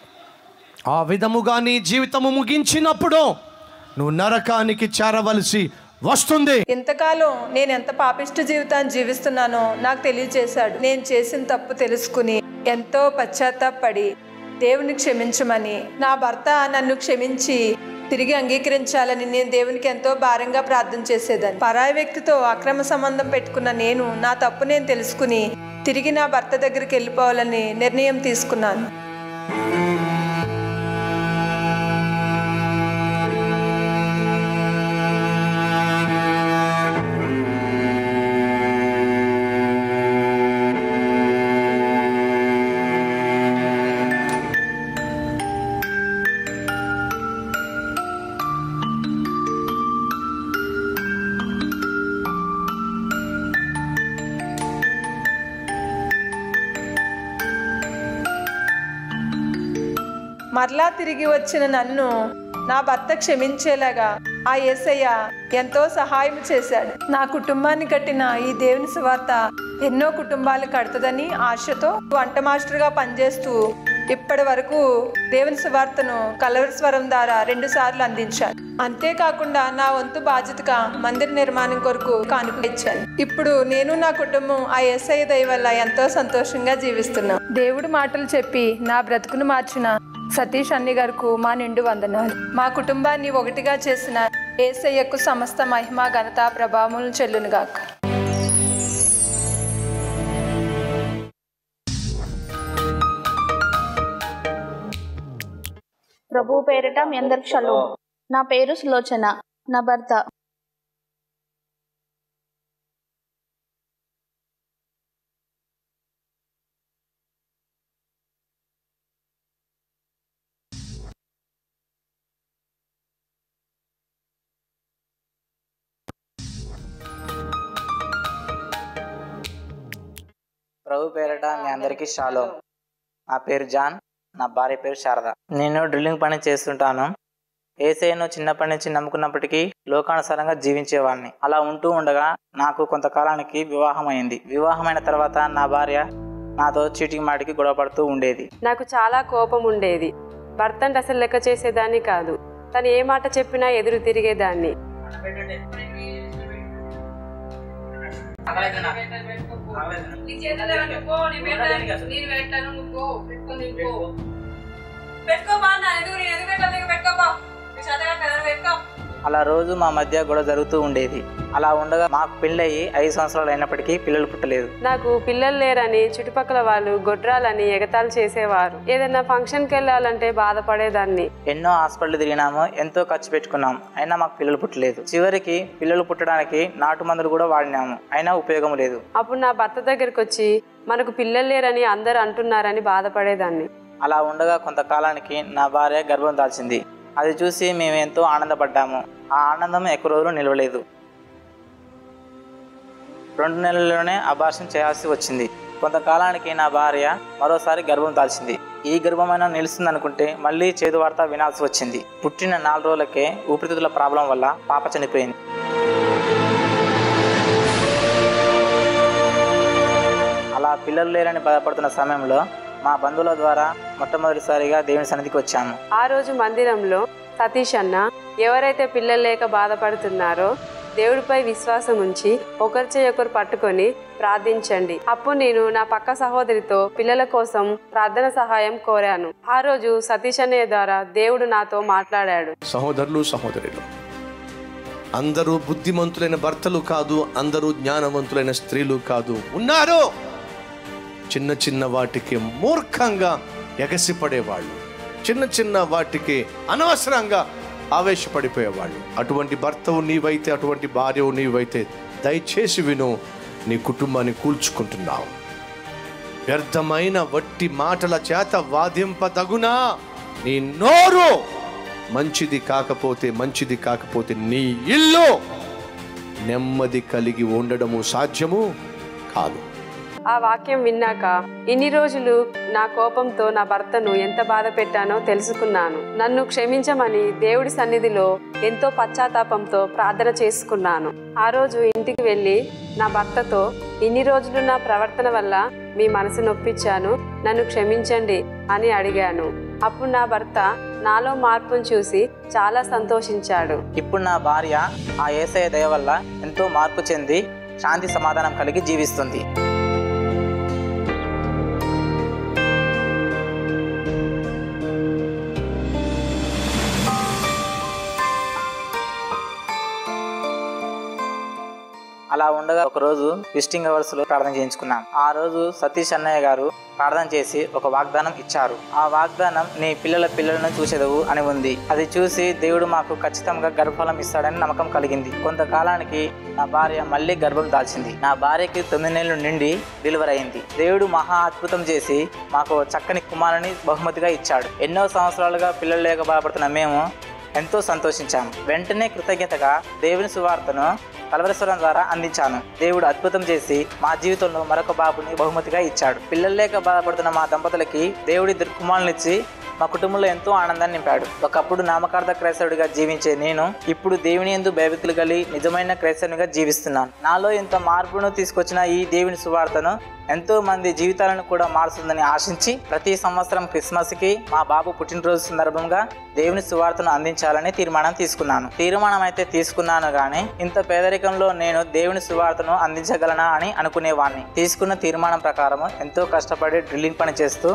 Speaker 5: ఆ విధముగా నీ జీవితము ముగించినప్పుడు నువ్వు నరకానికి చేరవలసి వస్తుంది
Speaker 3: ఇంతకాలం నేను ఎంత పాపిష్ట జీవితాన్ని జీవిస్తున్నానో నాకు తెలియజేశాడు నేను చేసిన తప్పు తెలుసుకుని ఎంతో పశ్చాత్తాపడి దేవుని క్షమించమని నా భర్త నన్ను క్షమించి తిరిగి అంగీకరించాలని నేను దేవునికి ఎంతో భారంగా ప్రార్థన చేసేదాన్ని పరాయి వ్యక్తితో అక్రమ సంబంధం పెట్టుకున్న నేను నా తప్పు నేను తెలుసుకుని తిరిగి నా భర్త దగ్గరికి వెళ్ళిపోవాలని నిర్ణయం తీసుకున్నాను మరలా తిరిగి వచ్చిన నన్ను నా భర్త క్షమించేలాగా ఆ యేసయ్య ఎంతో సహాయం చేశాడు నా కుటుంబాన్ని కట్టిన ఈ దేవుని సువార్త ఎన్నో కుటుంబాలు కడుతుందని ఆశతో వంట మాస్టర్గా పనిచేస్తూ ఇప్పటి వరకు దేవుని సువార్తను కలవరి స్వరం ద్వారా రెండు సార్లు అందించాను అంతేకాకుండా నా వంతు బాధ్యతగా మందిర నిర్మాణం కొరకు కానుక ఇచ్చాను ఇప్పుడు నేను నా కుటుంబం ఆ ఎస్ఐ దయ వల్ల ఎంతో సంతోషంగా జీవిస్తున్నాం దేవుడు మాటలు చెప్పి నా బ్రతుకును మార్చిన సతీష్ అన్ని గారికి మా నిండు వందనాలు మా కుటుంబాన్ని ఒకటిగా చేసిన ఏసయ్యకు సమస్త మహిమ ఘనత ప్రభావములను చెల్లునుగాక
Speaker 4: ప్రభు పేరిట మీ అందరికి షలో నా పేరు సులోచన నా భర్త
Speaker 6: ప్రభు పేరట మీ అందరికీ షాలో నా పేరు జాన్ నా భార్య పేరు శారద నేను డ్రిల్లింగ్ పని చేస్తుంటాను ఏసైను చిన్నప్పటి నుంచి నమ్ముకున్నప్పటికీ లోకానుసారంగా జీవించేవాడిని అలా ఉంటూ ఉండగా నాకు కొంతకాలానికి వివాహం అయింది వివాహమైన తర్వాత నా భార్య నాతో చీటికి మాటికి గొడవ పడుతూ ఉండేది
Speaker 7: నాకు చాలా కోపం ఉండేది భర్త అంటే అసలు లెక్క చేసేదాన్ని కాదు తను ఏ మాట చెప్పినా ఎదురు తిరిగేదాన్ని
Speaker 8: పెట్టుకోబా నా ఎదుగు నేను ఎందుకు పెట్టాను నీకు పెట్టుకోబా నీ చేత కాదు కదా, పెట్టుకో
Speaker 6: అలా రోజు మా మధ్య గొడవ జరుగుతూ ఉండేది అలా ఉండగా మాకు పెళ్ళయి ఐదు సంవత్సరాలు అయినప్పటికీ పిల్లలు పుట్టలేదు
Speaker 7: నాకు పిల్లలు లేరని చుట్టుపక్కల వాళ్ళు గొడ్రాలని ఎగతాళి చేసేవారు ఏదైనా ఫంక్షన్కి వెళ్ళాలంటే బాధపడేదాన్ని
Speaker 6: ఎన్నో హాస్పిటల్ తిరిగినాము ఎంతో ఖర్చు పెట్టుకున్నాం అయినా మాకు పిల్లలు పుట్టలేదు చివరికి పిల్లలు పుట్టడానికి నాటు మందులు కూడా వాడినాము అయినా ఉపయోగం లేదు
Speaker 7: అప్పుడు నా భర్త దగ్గరికి వచ్చి మనకు పిల్లలు లేరని అందరు అంటున్నారని బాధపడేదాన్ని
Speaker 6: అలా ఉండగా కొంతకాలానికి నా భార్య గర్భం దాల్చింది అది చూసి మేము ఎంతో ఆనందపడ్డాము ఆ ఆనందం ఎక్కువ రోజులు నిలవలేదు రెండు నెలల్లోనే అబార్షన్ చేయాల్సి వచ్చింది కొంతకాలానికి నా భార్య మరోసారి గర్భం దాల్చింది ఈ గర్భమైనా నిలుస్తుంది అనుకుంటే మళ్ళీ చేదు వార్త వినాల్సి వచ్చింది పుట్టిన నాలుగు రోజులకే ఊపిరితిత్తుల ప్రాబ్లం వల్ల పాప చనిపోయింది అలా పిల్లలు లేరని బాధపడుతున్న సమయంలో మా బంధువుల ద్వారా మొట్టమొదటిసారిగా దేవుని సన్నిధికి వచ్చాము
Speaker 7: ఆ రోజు మందిరంలో సతీష్ అన్న ఎవరైతే పిల్లలు లేక బాధపడుతున్నారో దేవుడిపై విశ్వాసం ఉంచి ఒకరి ఒకరు పట్టుకొని ప్రార్థించండి అప్పుడు నేను నా పక్క సహోదరితో పిల్లల కోసం ప్రార్థన సహాయం కోరాను ఆ రోజు సతీష్ అన్నయ్య ద్వారా దేవుడు నాతో మాట్లాడాడు
Speaker 5: సహోదరులు సహోదరులు అందరూ బుద్ధిమంతులైన భర్తలు కాదు అందరూ జ్ఞానవంతులైన స్త్రీలు కాదు ఉన్నారు చిన్న చిన్న వాటికి మూర్ఖంగా ఎగసిపడేవాళ్ళు చిన్న చిన్న వాటికి అనవసరంగా ఆవేశపడిపోయేవాళ్ళు అటువంటి భర్తవు నీవైతే అటువంటి భార్యవు నీవైతే దయచేసి విను నీ కుటుంబాన్ని కూల్చుకుంటున్నావు వ్యర్థమైన వట్టి మాటల చేత వాదింపదగునా నీ నోరు మంచిది కాకపోతే మంచిది కాకపోతే నీ ఇల్లు నెమ్మది కలిగి ఉండడము సాధ్యము కాదు
Speaker 7: ఆ వాక్యం విన్నాక ఇన్ని రోజులు నా కోపంతో నా భర్తను ఎంత బాధ పెట్టానో తెలుసుకున్నాను నన్ను క్షమించమని దేవుడి సన్నిధిలో ఎంతో పశ్చాత్తాపంతో ప్రార్థన చేసుకున్నాను ఆ రోజు ఇంటికి వెళ్ళి నా భర్తతో ఇన్ని రోజులు నా ప్రవర్తన వల్ల మీ మనసు నొప్పించాను నన్ను క్షమించండి అని అడిగాను అప్పుడు నా భర్త నాలో మార్పును చూసి చాలా సంతోషించాడు
Speaker 6: ఇప్పుడు నా భార్య ఆ ఏసఐ దయ వల్ల ఎంతో మార్పు చెంది శాంతి సమాధానం కలిగి జీవిస్తుంది అలా ఉండగా ఒక రోజు విజిటింగ్ అవర్స్ లో ప్రార్థన చేయించుకున్నాం ఆ రోజు సతీష్ అన్నయ్య గారు ప్రార్థన చేసి ఒక వాగ్దానం ఇచ్చారు ఆ వాగ్దానం నీ పిల్లల పిల్లలను చూసేదవు అని ఉంది అది చూసి దేవుడు మాకు ఖచ్చితంగా గర్భఫలం ఇస్తాడని నమ్మకం కలిగింది కొంతకాలానికి నా భార్య మళ్ళీ గర్భం దాల్చింది నా భార్యకి తొమ్మిది నెలలు నిండి డెలివరీ అయింది దేవుడు మహా అద్భుతం చేసి మాకు చక్కని కుమారుని బహుమతిగా ఇచ్చాడు ఎన్నో సంవత్సరాలుగా పిల్లలు లేక బాధపడుతున్న మేము ఎంతో సంతోషించాము వెంటనే కృతజ్ఞతగా దేవుని సువార్తను కలవరేశ్వరం ద్వారా అందించాను దేవుడు అద్భుతం చేసి మా జీవితంలో మరొక బాబుని బహుమతిగా ఇచ్చాడు పిల్లలు లేక బాధపడుతున్న మా దంపతులకి దేవుడి ఇద్దరు కుమారులను ఇచ్చి మా కుటుంబంలో ఎంతో ఆనందాన్ని నింపాడు ఒకప్పుడు నామకార్థ క్రైస్తవుడిగా జీవించే నేను ఇప్పుడు దేవుని ఎందు భయభక్తులు కలిగి నిజమైన క్రైస్తవునిగా జీవిస్తున్నాను నాలో ఇంత మార్పును తీసుకొచ్చిన ఈ దేవుని సువార్తను ఎంతో మంది జీవితాలను కూడా మారుస్తుందని ఆశించి ప్రతి సంవత్సరం క్రిస్మస్ కి మా బాబు పుట్టినరోజు సందర్భంగా దేవుని సువార్తను అందించాలని తీర్మానం తీసుకున్నాను తీర్మానం అయితే తీసుకున్నాను గానీ ఇంత పేదరికంలో నేను దేవుని సువార్తను అందించగలనా అని అనుకునేవాడిని తీసుకున్న తీర్మానం ప్రకారం ఎంతో కష్టపడి డ్రిల్లింగ్ పని చేస్తూ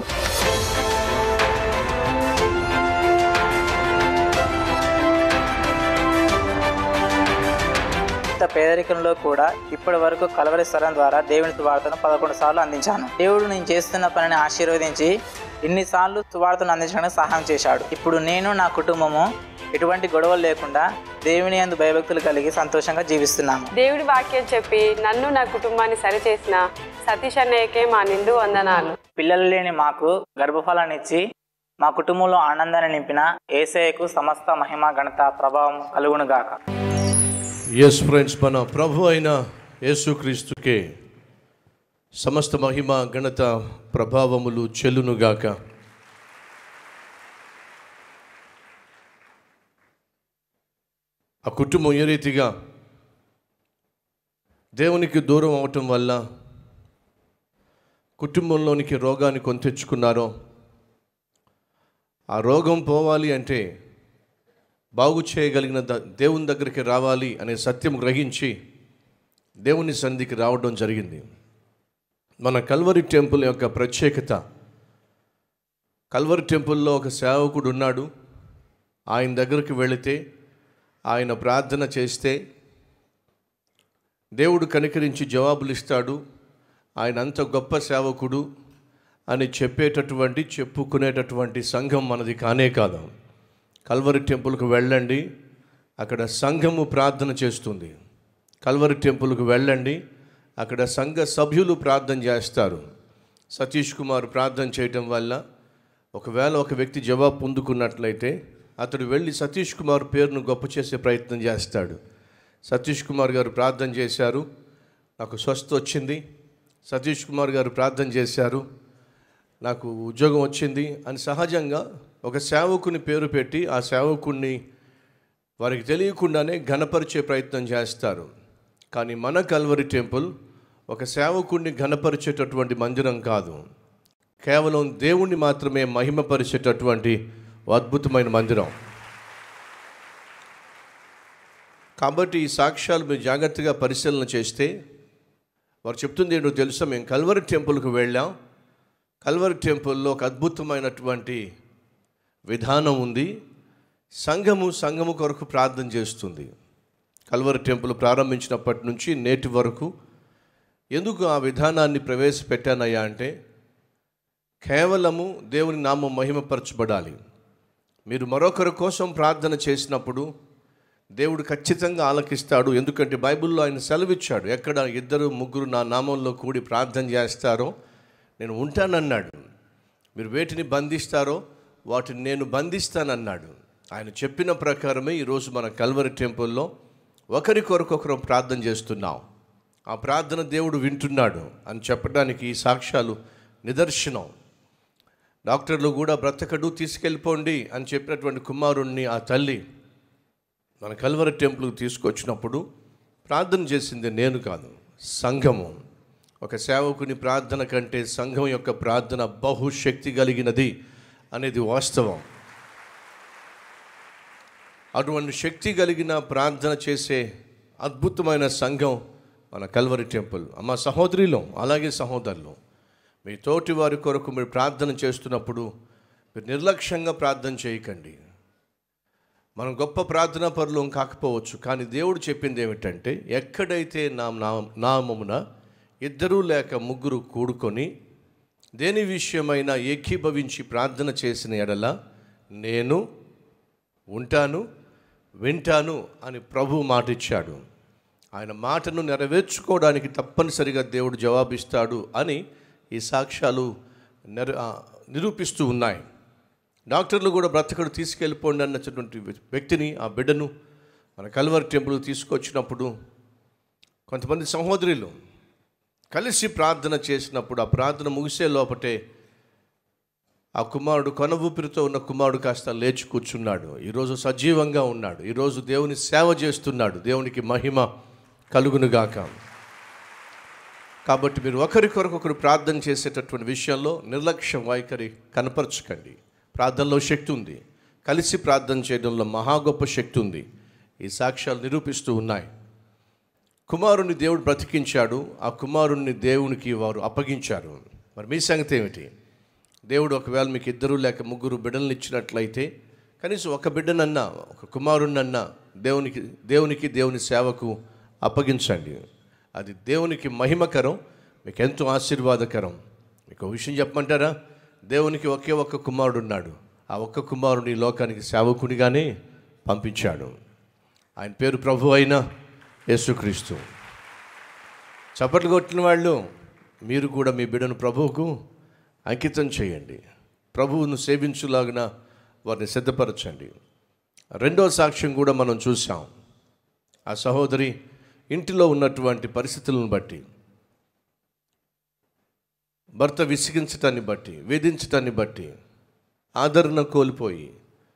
Speaker 6: ఇంత పేదరికంలో కూడా ఇప్పటి వరకు కలవరి స్వరం ద్వారా దేవుని సువార్తను పదకొండు సార్లు అందించాను దేవుడు నేను చేస్తున్న పనిని ఆశీర్వదించి ఇన్నిసార్లు సువార్తను అందించడానికి సహాయం చేశాడు ఇప్పుడు నేను నా కుటుంబము ఎటువంటి గొడవలు లేకుండా దేవుని అందు భయభక్తులు కలిగి సంతోషంగా జీవిస్తున్నాము
Speaker 7: దేవుడి వాక్యం చెప్పి నన్ను నా కుటుంబాన్ని సరిచేసిన సతీష్ అన్నయ్యకే మా నిండు వందనాలు
Speaker 6: పిల్లలు లేని మాకు గర్భఫలాన్ని ఇచ్చి మా కుటుంబంలో ఆనందాన్ని నింపిన ఏసఐకు సమస్త మహిమ ఘనత ప్రభావం కలుగునుగాక
Speaker 5: ఎస్ ఫ్రెండ్స్ మన ప్రభు అయిన యేసుక్రీస్తుకే సమస్త మహిమ ఘనత ప్రభావములు చెల్లునుగాక ఆ కుటుంబం ఏ రీతిగా దేవునికి దూరం అవటం వల్ల కుటుంబంలోనికి రోగాన్ని కొని తెచ్చుకున్నారో ఆ రోగం పోవాలి అంటే బాగు చేయగలిగిన ద- దేవుని దగ్గరికి రావాలి అనే సత్యం గ్రహించి దేవుని సన్నిధికి రావడం జరిగింది మన కల్వరి టెంపుల్ యొక్క ప్రత్యేకత కల్వరి టెంపుల్లో ఒక సేవకుడు ఉన్నాడు ఆయన దగ్గరికి వెళితే
Speaker 8: ఆయన ప్రార్థన చేస్తే దేవుడు కనికరించి జవాబులు ఇస్తాడు ఆయన అంత గొప్ప సేవకుడు అని చెప్పేటటువంటి చెప్పుకునేటటువంటి సంఘం మనది కానే కాదు కల్వరి టెంపుల్కు వెళ్ళండి అక్కడ సంఘము ప్రార్థన చేస్తుంది కల్వరి టెంపుల్కు వెళ్ళండి అక్కడ సంఘ సభ్యులు ప్రార్థన చేస్తారు సతీష్ కుమార్ ప్రార్థన చేయటం వల్ల ఒకవేళ ఒక వ్యక్తి జవాబు పొందుకున్నట్లయితే అతడు వెళ్ళి సతీష్ కుమార్ పేరును గొప్ప చేసే ప్రయత్నం చేస్తాడు సతీష్ కుమార్ గారు ప్రార్థన చేశారు నాకు స్వస్థ వచ్చింది సతీష్ కుమార్ గారు ప్రార్థన చేశారు నాకు ఉద్యోగం వచ్చింది అని సహజంగా ఒక సేవకుని పేరు పెట్టి ఆ సేవకుణ్ణి వారికి తెలియకుండానే ఘనపరిచే ప్రయత్నం చేస్తారు కానీ మన కల్వరి టెంపుల్ ఒక సేవకుణ్ణి ఘనపరిచేటటువంటి మందిరం కాదు కేవలం దేవుణ్ణి మాత్రమే మహిమపరిచేటటువంటి అద్భుతమైన మందిరం కాబట్టి ఈ సాక్ష్యాలు మీరు జాగ్రత్తగా పరిశీలన చేస్తే వారు చెప్తుంది ఏంటో తెలుసా మేము కల్వరి టెంపుల్కి వెళ్ళాం కల్వరి టెంపుల్లో ఒక అద్భుతమైనటువంటి విధానం ఉంది సంఘము సంఘము కొరకు ప్రార్థన చేస్తుంది కల్వరి టెంపుల్ ప్రారంభించినప్పటి నుంచి నేటి వరకు ఎందుకు ఆ విధానాన్ని ప్రవేశపెట్టానయ్యా అంటే కేవలము దేవుని నామం మహిమపరచబడాలి మీరు మరొకరి కోసం ప్రార్థన చేసినప్పుడు దేవుడు ఖచ్చితంగా ఆలకిస్తాడు ఎందుకంటే బైబిల్లో ఆయన సెలవిచ్చాడు ఎక్కడ ఇద్దరు ముగ్గురు నా నామంలో కూడి ప్రార్థన చేస్తారో నేను ఉంటానన్నాడు మీరు వేటిని బంధిస్తారో వాటిని నేను బంధిస్తానన్నాడు ఆయన చెప్పిన ప్రకారమే ఈరోజు మన కల్వరి టెంపుల్లో ఒకరి కొరకొకరు ప్రార్థన చేస్తున్నాం ఆ ప్రార్థన దేవుడు వింటున్నాడు అని చెప్పడానికి ఈ సాక్ష్యాలు నిదర్శనం డాక్టర్లు కూడా బ్రతకడు తీసుకెళ్ళిపోండి అని చెప్పినటువంటి కుమారుణ్ణి ఆ తల్లి మన కల్వరి టెంపుల్కి తీసుకొచ్చినప్పుడు ప్రార్థన చేసింది నేను కాదు సంఘము ఒక సేవకుని ప్రార్థన కంటే సంఘం యొక్క ప్రార్థన బహుశక్తి కలిగినది అనేది వాస్తవం అటువంటి శక్తి కలిగిన ప్రార్థన చేసే అద్భుతమైన సంఘం మన కల్వరి టెంపుల్ అమ్మ సహోదరిలో అలాగే సహోదరులు మీ తోటి వారి కొరకు మీరు ప్రార్థన చేస్తున్నప్పుడు మీరు నిర్లక్ష్యంగా ప్రార్థన చేయకండి మనం గొప్ప ప్రార్థనా పరులం కాకపోవచ్చు కానీ దేవుడు చెప్పింది ఏమిటంటే ఎక్కడైతే నా నా- నామమున ఇద్దరు లేక ముగ్గురు కూడుకొని దేని విషయమైనా ఏకీభవించి ప్రార్థన చేసిన ఎడల నేను ఉంటాను వింటాను అని ప్రభు మాట ఇచ్చాడు ఆయన మాటను నెరవేర్చుకోవడానికి తప్పనిసరిగా దేవుడు జవాబిస్తాడు అని ఈ సాక్ష్యాలు నెర ఆ, నిరూపిస్తూ ఉన్నాయి డాక్టర్లు కూడా బ్రతకడు తీసుకెళ్ళిపోండి అన్నటువంటి వ్యక్తిని ఆ బిడ్డను మన కల్వర్ టెంపుల్ తీసుకొచ్చినప్పుడు కొంతమంది సహోదరులు కలిసి ప్రార్థన చేసినప్పుడు ఆ ప్రార్థన ముగిసే లోపటే ఆ కుమారుడు కొన ఊపిరితో ఉన్న కుమారుడు కాస్త లేచి కూర్చున్నాడు ఈరోజు సజీవంగా ఉన్నాడు ఈరోజు దేవుని సేవ చేస్తున్నాడు దేవునికి మహిమ కలుగునుగాక కాబట్టి మీరు ఒకరి కొరకు ఒకరు ప్రార్థన చేసేటటువంటి విషయంలో నిర్లక్ష్యం వైఖరి కనపరచకండి ప్రార్థనలో శక్తి ఉంది కలిసి ప్రార్థన చేయడంలో మహా గొప్ప శక్తి ఉంది ఈ సాక్ష్యాలు నిరూపిస్తూ ఉన్నాయి కుమారుణ్ణి దేవుడు బ్రతికించాడు ఆ కుమారుణ్ణి దేవునికి వారు అప్పగించారు మరి మీ సంగతి ఏమిటి దేవుడు ఒకవేళ మీకు ఇద్దరు లేక ముగ్గురు బిడ్డలను ఇచ్చినట్లయితే కనీసం ఒక బిడ్డనన్నా ఒక కుమారుణ్ణన్నా దేవునికి దేవునికి దేవుని సేవకు అప్పగించండి అది దేవునికి మహిమకరం మీకు ఎంతో ఆశీర్వాదకరం మీకు ఒక విషయం చెప్పమంటారా దేవునికి ఒకే ఒక్క కుమారుడు ఉన్నాడు ఆ ఒక్క కుమారుని ఈ లోకానికి సేవకునిగానే పంపించాడు ఆయన పేరు ప్రభు అయిన యేసుక్రీస్తు చప్పట్లు కొట్టిన వాళ్ళు మీరు కూడా మీ బిడ్డను ప్రభువుకు అంకితం చేయండి ప్రభువును సేవించులాగిన వారిని సిద్ధపరచండి రెండో సాక్ష్యం కూడా మనం చూసాం ఆ సహోదరి ఇంటిలో ఉన్నటువంటి పరిస్థితులను బట్టి భర్త విసిగించటాన్ని బట్టి వేధించటాన్ని బట్టి ఆదరణ కోల్పోయి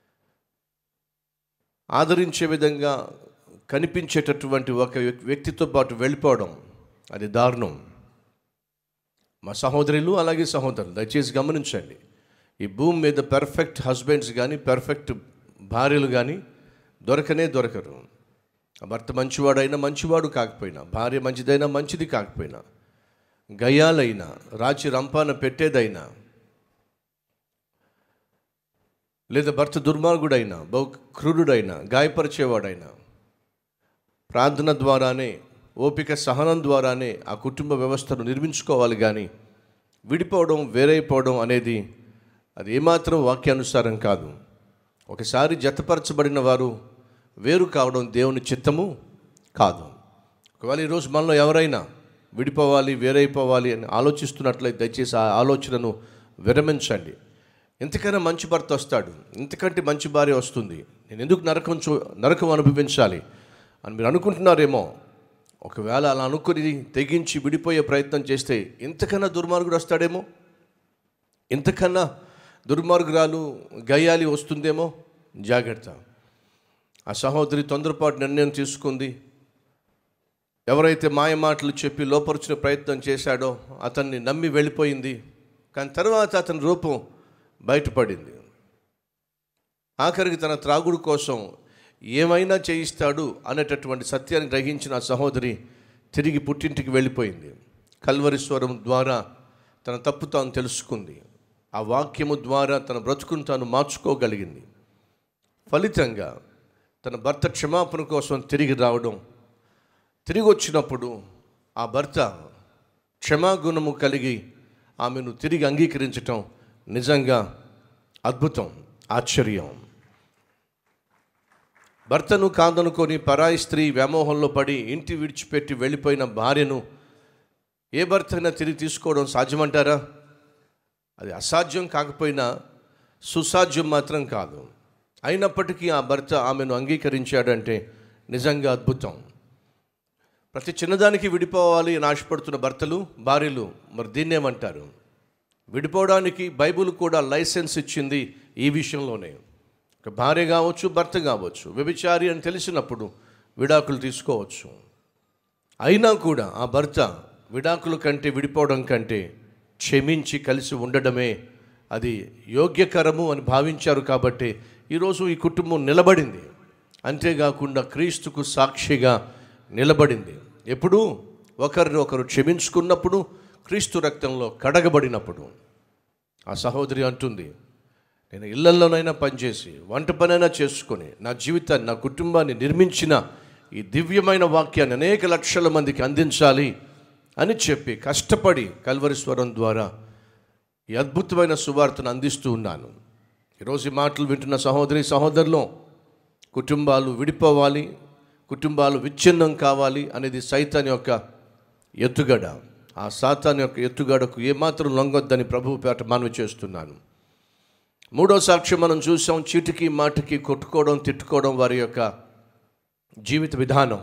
Speaker 8: ఆదరించే విధంగా కనిపించేటటువంటి ఒక వ్యక్- వ్యక్తితో పాటు వెళ్ళిపోవడం అది దారుణం మా సహోదరులు అలాగే సహోదరులు దయచేసి గమనించండి ఈ భూమి మీద పెర్ఫెక్ట్ హస్బెండ్స్ కానీ పెర్ఫెక్ట్ భార్యలు కానీ దొరకనే దొరకరు ఆ భర్త మంచివాడైనా మంచివాడు కాకపోయినా భార్య మంచిదైనా మంచిది కాకపోయినా గయాలైనా రాచి రంపాన పెట్టేదైనా లేదా భర్త దుర్మార్గుడైనా బహు క్రూరుడైనా గాయపరిచేవాడైనా ప్రార్థన ద్వారానే ఓపిక సహనం ద్వారానే ఆ కుటుంబ వ్యవస్థను నిర్మించుకోవాలి కానీ విడిపోవడం వేరైపోవడం అనేది అది ఏమాత్రం వాక్యానుసారం కాదు ఒకసారి జతపరచబడిన వారు వేరు కావడం దేవుని చిత్తము కాదు ఒకవేళ ఈరోజు మనలో ఎవరైనా విడిపోవాలి వేరైపోవాలి అని ఆలోచిస్తున్నట్లయితే దయచేసి ఆ ఆలోచనను విరమించండి ఇంతకన్నా మంచి భర్త వస్తాడు ఇంతకంటే మంచి భార్య వస్తుంది నేను ఎందుకు నరకం చూ నరకం అనుభవించాలి అని మీరు అనుకుంటున్నారేమో ఒకవేళ అలా అనుకుని తెగించి విడిపోయే ప్రయత్నం చేస్తే ఇంతకన్నా దుర్మార్గుడు వస్తాడేమో ఇంతకన్నా దుర్మార్గురాలు గయ్యాలి వస్తుందేమో జాగ్రత్త ఆ సహోదరి తొందరపాటు నిర్ణయం తీసుకుంది ఎవరైతే మాయ మాటలు చెప్పి లోపరుచిన ప్రయత్నం చేశాడో అతన్ని నమ్మి వెళ్ళిపోయింది కానీ తర్వాత అతని రూపం బయటపడింది ఆఖరికి తన త్రాగుడు కోసం ఏమైనా చేయిస్తాడు అనేటటువంటి సత్యాన్ని గ్రహించిన ఆ సహోదరి తిరిగి పుట్టింటికి వెళ్ళిపోయింది కల్వరి స్వరం ద్వారా తన తప్పు తాను తెలుసుకుంది ఆ వాక్యము ద్వారా తన బ్రతుకును తాను మార్చుకోగలిగింది ఫలితంగా తన భర్త క్షమాపణ కోసం తిరిగి రావడం తిరిగి వచ్చినప్పుడు ఆ భర్త క్షమాగుణము కలిగి ఆమెను తిరిగి అంగీకరించటం నిజంగా అద్భుతం ఆశ్చర్యం భర్తను కాదనుకొని పరాయి స్త్రీ వ్యామోహంలో పడి ఇంటి విడిచిపెట్టి వెళ్ళిపోయిన భార్యను ఏ భర్త అయినా తిరిగి తీసుకోవడం సాధ్యమంటారా అది అసాధ్యం కాకపోయినా సుసాధ్యం మాత్రం కాదు అయినప్పటికీ ఆ భర్త ఆమెను అంగీకరించాడంటే నిజంగా అద్భుతం ప్రతి చిన్నదానికి విడిపోవాలి అని ఆశపడుతున్న భర్తలు భార్యలు మరి దీన్నేమంటారు విడిపోవడానికి బైబుల్ కూడా లైసెన్స్ ఇచ్చింది ఈ విషయంలోనే ఒక భార్య కావచ్చు భర్త కావచ్చు వ్యభిచారి అని తెలిసినప్పుడు విడాకులు తీసుకోవచ్చు అయినా కూడా ఆ భర్త విడాకుల కంటే విడిపోవడం కంటే క్షమించి కలిసి ఉండడమే అది యోగ్యకరము అని భావించారు కాబట్టి ఈరోజు ఈ కుటుంబం నిలబడింది అంతేకాకుండా క్రీస్తుకు సాక్షిగా నిలబడింది ఎప్పుడు ఒకరిని ఒకరు క్షమించుకున్నప్పుడు క్రీస్తు రక్తంలో కడగబడినప్పుడు ఆ సహోదరి అంటుంది నేను ఇళ్లలోనైనా పనిచేసి వంట పనైనా చేసుకొని నా జీవితాన్ని నా కుటుంబాన్ని నిర్మించిన ఈ దివ్యమైన వాక్యాన్ని అనేక లక్షల మందికి అందించాలి అని చెప్పి కష్టపడి కల్వరి స్వరం ద్వారా ఈ అద్భుతమైన సువార్తను అందిస్తూ ఉన్నాను ఈరోజు ఈ మాటలు వింటున్న సహోదరి సహోదరులు కుటుంబాలు విడిపోవాలి కుటుంబాలు విచ్ఛిన్నం కావాలి అనేది సైతాన్ యొక్క ఎత్తుగడ ఆ సాతాన్ యొక్క ఎత్తుగడకు ఏమాత్రం లొంగొద్దని ప్రభువు పేట మనవి చేస్తున్నాను మూడో సాక్ష్యం మనం చూసాం చీటికి మాటికి కొట్టుకోవడం తిట్టుకోవడం వారి యొక్క జీవిత విధానం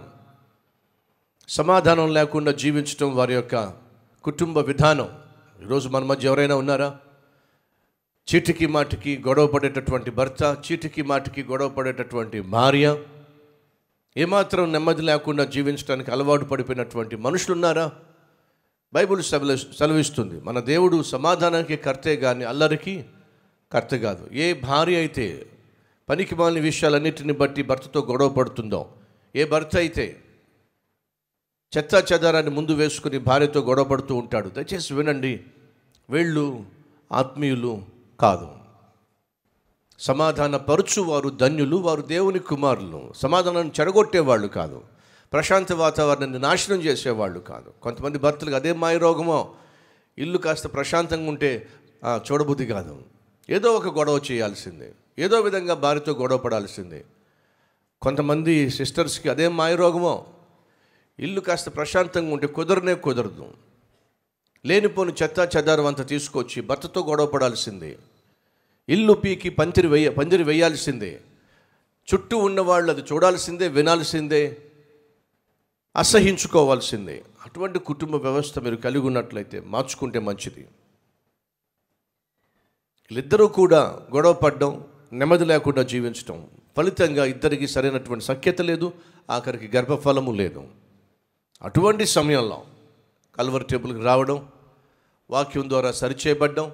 Speaker 8: సమాధానం లేకుండా జీవించడం వారి యొక్క కుటుంబ విధానం ఈరోజు మన మధ్య ఎవరైనా ఉన్నారా చీటికి మాటికి గొడవ పడేటటువంటి భర్త చీటికి మాటికి గొడవ పడేటటువంటి భార్య ఏమాత్రం నెమ్మది లేకుండా జీవించడానికి అలవాటు పడిపోయినటువంటి మనుషులు ఉన్నారా బైబుల్ సెలవి సెలవిస్తుంది మన దేవుడు సమాధానానికి కర్తే కానీ అల్లరికి కర్త కాదు ఏ భార్య అయితే పనికి మాలిన విషయాలన్నిటిని బట్టి భర్తతో గొడవ పడుతుందో ఏ భర్త అయితే చెత్త చెదారాన్ని ముందు వేసుకుని భార్యతో గొడవ పడుతూ ఉంటాడు దయచేసి వినండి వీళ్ళు ఆత్మీయులు కాదు సమాధాన పరుచు వారు ధన్యులు వారు దేవుని కుమారులు సమాధానాన్ని చెడగొట్టేవాళ్ళు కాదు ప్రశాంత వాతావరణాన్ని నాశనం చేసేవాళ్ళు కాదు కొంతమంది భర్తలకు అదే మాయ రోగమో ఇల్లు కాస్త ప్రశాంతంగా ఉంటే ఆ, చూడబుద్ధి కాదు ఏదో ఒక గొడవ చేయాల్సిందే ఏదో విధంగా భార్యతో గొడవ పడాల్సిందే కొంతమంది సిస్టర్స్కి అదే మాయ రోగమో ఇల్లు కాస్త ప్రశాంతంగా ఉంటే కుదరనే కుదరదు లేనిపోని చెత్త చెదారం అంతా తీసుకొచ్చి భర్తతో గొడవ పడాల్సిందే ఇల్లు పీకి పందిరి వేయ పందిరి వేయాల్సిందే చుట్టూ ఉన్నవాళ్ళు అది చూడాల్సిందే వినాల్సిందే అసహించుకోవాల్సిందే అటువంటి కుటుంబ వ్యవస్థ మీరు కలిగి ఉన్నట్లయితే మార్చుకుంటే మంచిది వీళ్ళిద్దరూ కూడా గొడవ పడడం నెమ్మది లేకుండా జీవించడం ఫలితంగా ఇద్దరికి సరైనటువంటి సఖ్యత లేదు ఆఖరికి గర్భఫలము లేదు అటువంటి సమయంలో కల్వర్ టేబుల్కి రావడం వాక్యం ద్వారా సరిచేయబడ్డం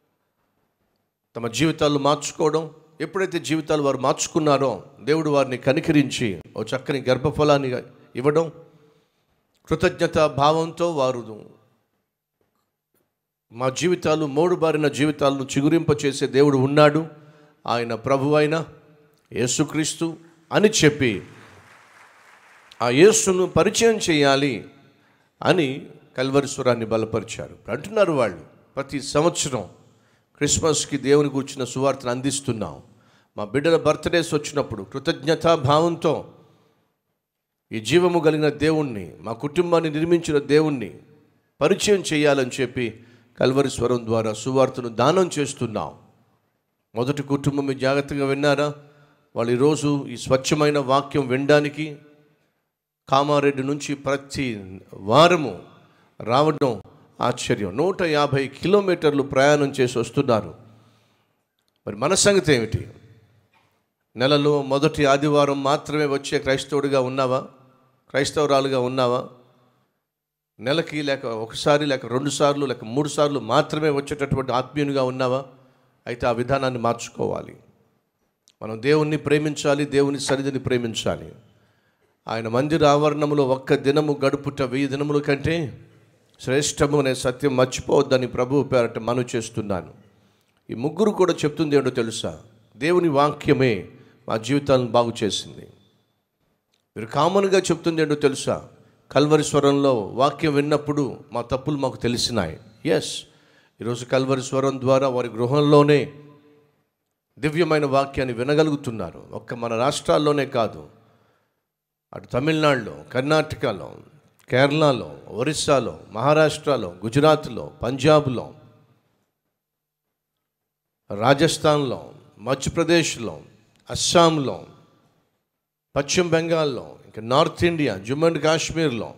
Speaker 8: తమ జీవితాలు మార్చుకోవడం ఎప్పుడైతే జీవితాలు వారు మార్చుకున్నారో దేవుడు వారిని కనికరించి ఓ చక్కని గర్భఫలాన్ని ఇవ్వడం కృతజ్ఞత భావంతో వారు మా జీవితాలు మోడు బారిన జీవితాలను చిగురింప చేసే దేవుడు ఉన్నాడు ఆయన ప్రభు అయిన యేసుక్రీస్తు అని చెప్పి ఆ యేసును పరిచయం చేయాలి అని కల్వరిస్వరాన్ని బలపరిచారు అంటున్నారు వాళ్ళు ప్రతి సంవత్సరం క్రిస్మస్కి దేవుని కూర్చున్న సువార్తను అందిస్తున్నాం మా బిడ్డల బర్త్డేస్ వచ్చినప్పుడు కృతజ్ఞతా భావంతో ఈ జీవము కలిగిన దేవుణ్ణి మా కుటుంబాన్ని నిర్మించిన దేవుణ్ణి పరిచయం చేయాలని చెప్పి కల్వరి స్వరం ద్వారా సువార్తను దానం చేస్తున్నాం మొదటి కుటుంబం మీరు జాగ్రత్తగా విన్నారా వాళ్ళు ఈరోజు ఈ స్వచ్ఛమైన వాక్యం వినడానికి కామారెడ్డి నుంచి ప్రతి వారము రావడం ఆశ్చర్యం నూట యాభై కిలోమీటర్లు ప్రయాణం చేసి వస్తున్నారు మరి మన సంగతి ఏమిటి నెలలో మొదటి ఆదివారం మాత్రమే వచ్చే క్రైస్తవుడిగా ఉన్నావా క్రైస్తవురాలుగా ఉన్నావా నెలకి లేక ఒకసారి లేక రెండు సార్లు లేక మూడు సార్లు మాత్రమే వచ్చేటటువంటి ఆత్మీయునిగా ఉన్నావా అయితే ఆ విధానాన్ని మార్చుకోవాలి మనం దేవుణ్ణి ప్రేమించాలి దేవుని సన్నిధిని ప్రేమించాలి ఆయన మందిర ఆవరణంలో ఒక్క దినము గడుపుట వెయ్యి దినముల కంటే శ్రేష్టము అనే సత్యం మర్చిపోవద్దని ప్రభువు పేరట మనవి చేస్తున్నాను ఈ ముగ్గురు కూడా చెప్తుంది ఏంటో తెలుసా దేవుని వాక్యమే మా జీవితాలను బాగు చేసింది మీరు కామన్గా చెప్తుంది ఏంటో తెలుసా కల్వరి స్వరంలో వాక్యం విన్నప్పుడు మా తప్పులు మాకు తెలిసినాయి ఎస్ ఈరోజు కల్వరి స్వరం ద్వారా వారి గృహంలోనే దివ్యమైన వాక్యాన్ని వినగలుగుతున్నారు ఒక్క మన రాష్ట్రాల్లోనే కాదు అటు తమిళనాడులో కర్ణాటకలో కేరళలో ఒరిస్సాలో మహారాష్ట్రలో గుజరాత్లో పంజాబ్లో రాజస్థాన్లో మధ్యప్రదేశ్లో అస్సాంలో పశ్చిమ బెంగాల్లో ఇంకా నార్త్ ఇండియా జమ్మూ అండ్ కాశ్మీర్లో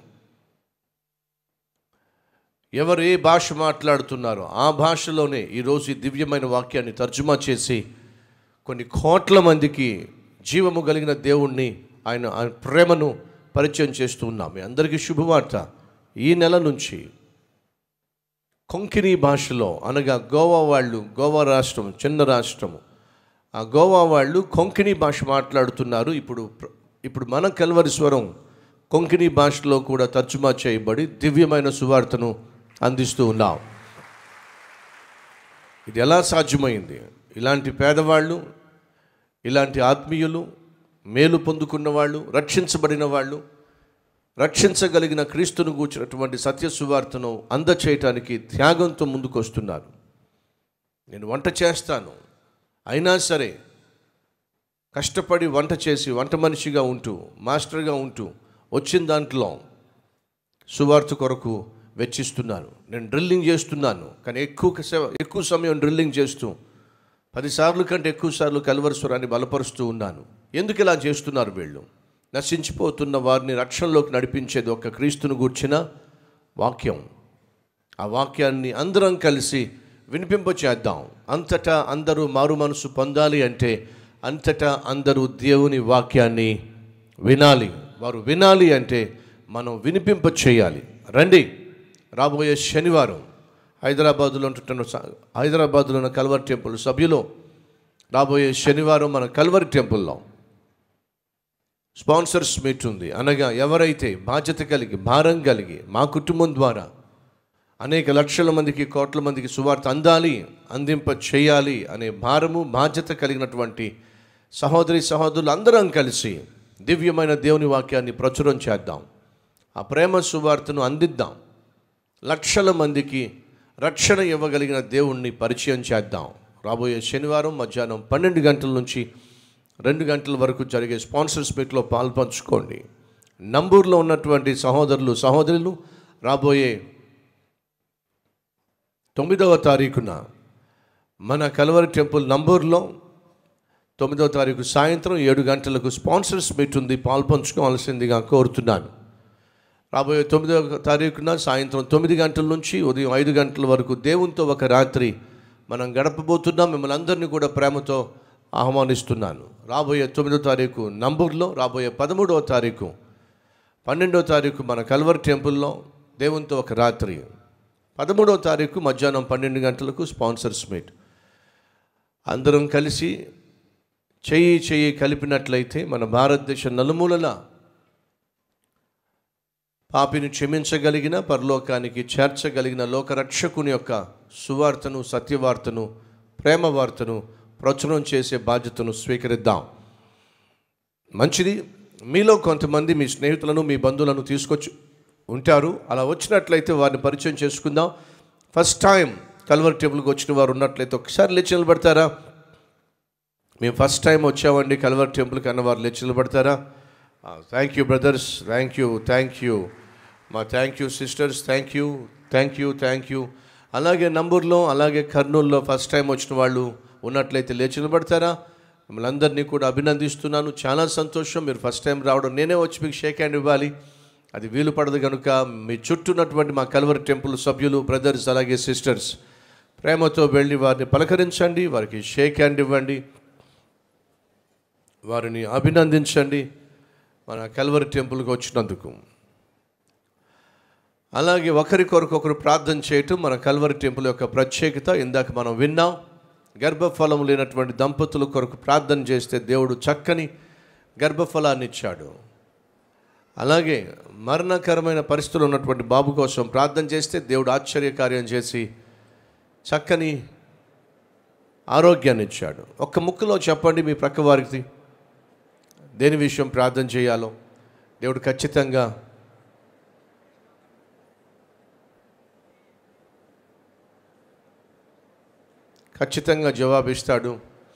Speaker 8: ఎవరు ఏ భాష మాట్లాడుతున్నారో ఆ భాషలోనే ఈరోజు ఈ దివ్యమైన వాక్యాన్ని తర్జుమా చేసి కొన్ని కోట్ల మందికి జీవము కలిగిన దేవుణ్ణి ఆయన ఆయన ప్రేమను పరిచయం చేస్తూ ఉన్నాం మీ అందరికీ శుభవార్త ఈ నెల నుంచి కొంకిని భాషలో అనగా గోవా వాళ్ళు గోవా రాష్ట్రం చిన్న రాష్ట్రము ఆ గోవా వాళ్ళు కొంకిని భాష మాట్లాడుతున్నారు ఇప్పుడు ప్ర- ఇప్పుడు మన కల్వరి స్వరం కొంకిని భాషలో కూడా తర్జుమా చేయబడి దివ్యమైన సువార్తను అందిస్తూ ఉన్నాం ఇది ఎలా సాధ్యమైంది ఇలాంటి పేదవాళ్ళు ఇలాంటి ఆత్మీయులు మేలు పొందుకున్న వాళ్ళు రక్షించబడిన వాళ్ళు రక్షించగలిగిన క్రీస్తును కూర్చున్నటువంటి సత్య సువార్తను అందచేయటానికి త్యాగంతో ముందుకు వస్తున్నారు నేను వంట చేస్తాను అయినా సరే కష్టపడి వంట చేసి వంట మనిషిగా ఉంటూ మాస్టర్గా ఉంటూ వచ్చిన దాంట్లో సువార్త కొరకు వెచ్చిస్తున్నాను నేను డ్రిల్లింగ్ చేస్తున్నాను కానీ ఎక్కువ సే- ఎక్కువ సమయం డ్రిల్లింగ్ చేస్తూ పదిసార్లు కంటే ఎక్కువ సార్లు కల్వరస్వరాన్ని బలపరుస్తూ ఉన్నాను ఎందుకు ఇలా చేస్తున్నారు వీళ్ళు నశించిపోతున్న వారిని రక్షణలోకి నడిపించేది ఒక క్రీస్తును గూర్చిన వాక్యం ఆ వాక్యాన్ని అందరం కలిసి వినిపింప చేద్దాం అంతటా అందరూ మారు మనసు పొందాలి అంటే అంతటా అందరూ దేవుని వాక్యాన్ని వినాలి వారు వినాలి అంటే మనం వినిపింప చేయాలి రండి రాబోయే శనివారం హైదరాబాదులో ఉంటున్న స- హైదరాబాదులో ఉన్న కల్వర్ టెంపుల్ సభ్యులు రాబోయే శనివారం మన కల్వరి టెంపుల్లో స్పాన్సర్స్ మీట్ ఉంది అనగా ఎవరైతే బాధ్యత కలిగి భారం కలిగి మా కుటుంబం ద్వారా అనేక లక్షల మందికి కోట్ల మందికి సువార్త అందాలి అందింప చేయాలి అనే భారము బాధ్యత కలిగినటువంటి సహోదరి సహోదరులు అందరం కలిసి దివ్యమైన దేవుని వాక్యాన్ని ప్రచురం చేద్దాం ఆ ప్రేమ సువార్తను అందిద్దాం లక్షల మందికి రక్షణ ఇవ్వగలిగిన దేవుణ్ణి పరిచయం చేద్దాం రాబోయే శనివారం మధ్యాహ్నం పన్నెండు గంటల నుంచి రెండు గంటల వరకు జరిగే స్పాన్సర్స్ మీట్లో పాల్పంచుకోండి నంబూర్లో ఉన్నటువంటి సహోదరులు సహోదరులు రాబోయే తొమ్మిదవ తారీఖున మన కలవరి టెంపుల్ నంబూర్లో తొమ్మిదవ తారీఖు సాయంత్రం ఏడు గంటలకు స్పాన్సర్స్ మీట్ ఉంది పాల్పంచుకోవాల్సిందిగా కోరుతున్నాను రాబోయే తొమ్మిదవ తారీఖున సాయంత్రం తొమ్మిది గంటల నుంచి ఉదయం ఐదు గంటల వరకు దేవునితో ఒక రాత్రి మనం గడపబోతున్నాం మిమ్మల్ని అందరినీ కూడా ప్రేమతో ఆహ్వానిస్తున్నాను రాబోయే తొమ్మిదో తారీఖు నంబూర్లో రాబోయే పదమూడవ తారీఖు పన్నెండవ తారీఖు మన కల్వర్ టెంపుల్లో దేవునితో ఒక రాత్రి పదమూడవ తారీఖు మధ్యాహ్నం పన్నెండు గంటలకు స్పాన్సర్స్ మీట్ అందరం కలిసి చెయ్యి చెయ్యి కలిపినట్లయితే మన భారతదేశ నలుమూలల పాపిని క్షమించగలిగిన పరలోకానికి చేర్చగలిగిన లోకరక్షకుని యొక్క సువార్తను సత్యవార్తను ప్రేమ వార్తను ప్రచురం చేసే బాధ్యతను స్వీకరిద్దాం మంచిది మీలో కొంతమంది మీ స్నేహితులను మీ బంధువులను తీసుకొచ్చి ఉంటారు అలా వచ్చినట్లయితే వారిని పరిచయం చేసుకుందాం ఫస్ట్ టైం కల్వర్ టేబుల్కి వచ్చిన వారు ఉన్నట్లయితే ఒకసారి లేచి నిలబడతారా మేము ఫస్ట్ టైం వచ్చామండి కల్వర్ టెంపుల్కి అన్న వారు లేచి నిలబడతారా thank you brothers thank you thank you మా thank you sisters thank you thank you thank you అలాగే నంబూర్లో అలాగే కర్నూలులో ఫస్ట్ టైం వచ్చిన వాళ్ళు ఉన్నట్లయితే లేచి నిలబడతారా మిమ్మల్ని అందరినీ కూడా అభినందిస్తున్నాను చాలా సంతోషం మీరు ఫస్ట్ టైం రావడం నేనే వచ్చి మీకు షేక్ హ్యాండ్ ఇవ్వాలి అది వీలు పడదు కనుక మీ చుట్టూ ఉన్నటువంటి మా కల్వరి టెంపుల్ సభ్యులు బ్రదర్స్ అలాగే సిస్టర్స్ ప్రేమతో వెళ్ళి వారిని పలకరించండి వారికి షేక్ హ్యాండ్ ఇవ్వండి వారిని అభినందించండి మన కల్వరి టెంపుల్కి వచ్చినందుకు అలాగే ఒకరి కొరకు ఒకరు ప్రార్థన చేయటం మన కల్వరి టెంపుల్ యొక్క ప్రత్యేకత ఇందాక మనం విన్నాం గర్భఫలం లేనటువంటి దంపతుల కొరకు ప్రార్థన చేస్తే దేవుడు చక్కని గర్భఫలాన్ని ఇచ్చాడు అలాగే మరణకరమైన పరిస్థితులు ఉన్నటువంటి బాబు కోసం ప్రార్థన చేస్తే దేవుడు ఆశ్చర్యకార్యం చేసి చక్కని ఆరోగ్యాన్ని ఇచ్చాడు ఒక్క ముక్కలో చెప్పండి మీ ప్రక్క వారికి దేని విషయం ప్రార్థన చేయాలో దేవుడు ఖచ్చితంగా ఖచ్చితంగా జవాబిస్తాడు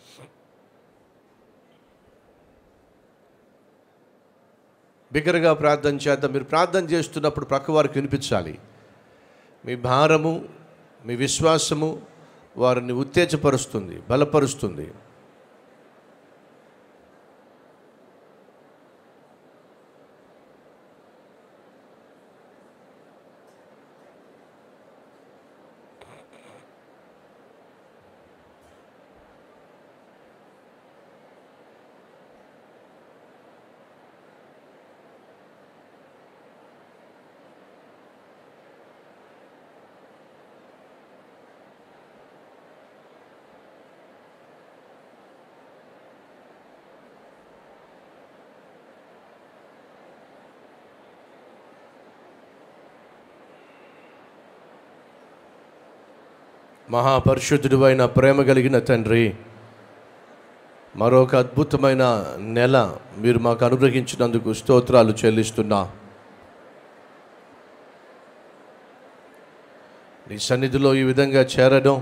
Speaker 8: బిగ్గరగా ప్రార్థన చేద్దాం మీరు ప్రార్థన చేస్తున్నప్పుడు ప్రక్క వారికి వినిపించాలి మీ భారము మీ విశ్వాసము వారిని ఉత్తేజపరుస్తుంది బలపరుస్తుంది మహాపరిశుద్ధుడు అయిన ప్రేమ కలిగిన తండ్రి మరొక అద్భుతమైన నెల మీరు మాకు అనుగ్రహించినందుకు స్తోత్రాలు చెల్లిస్తున్నా నీ సన్నిధిలో ఈ విధంగా చేరడం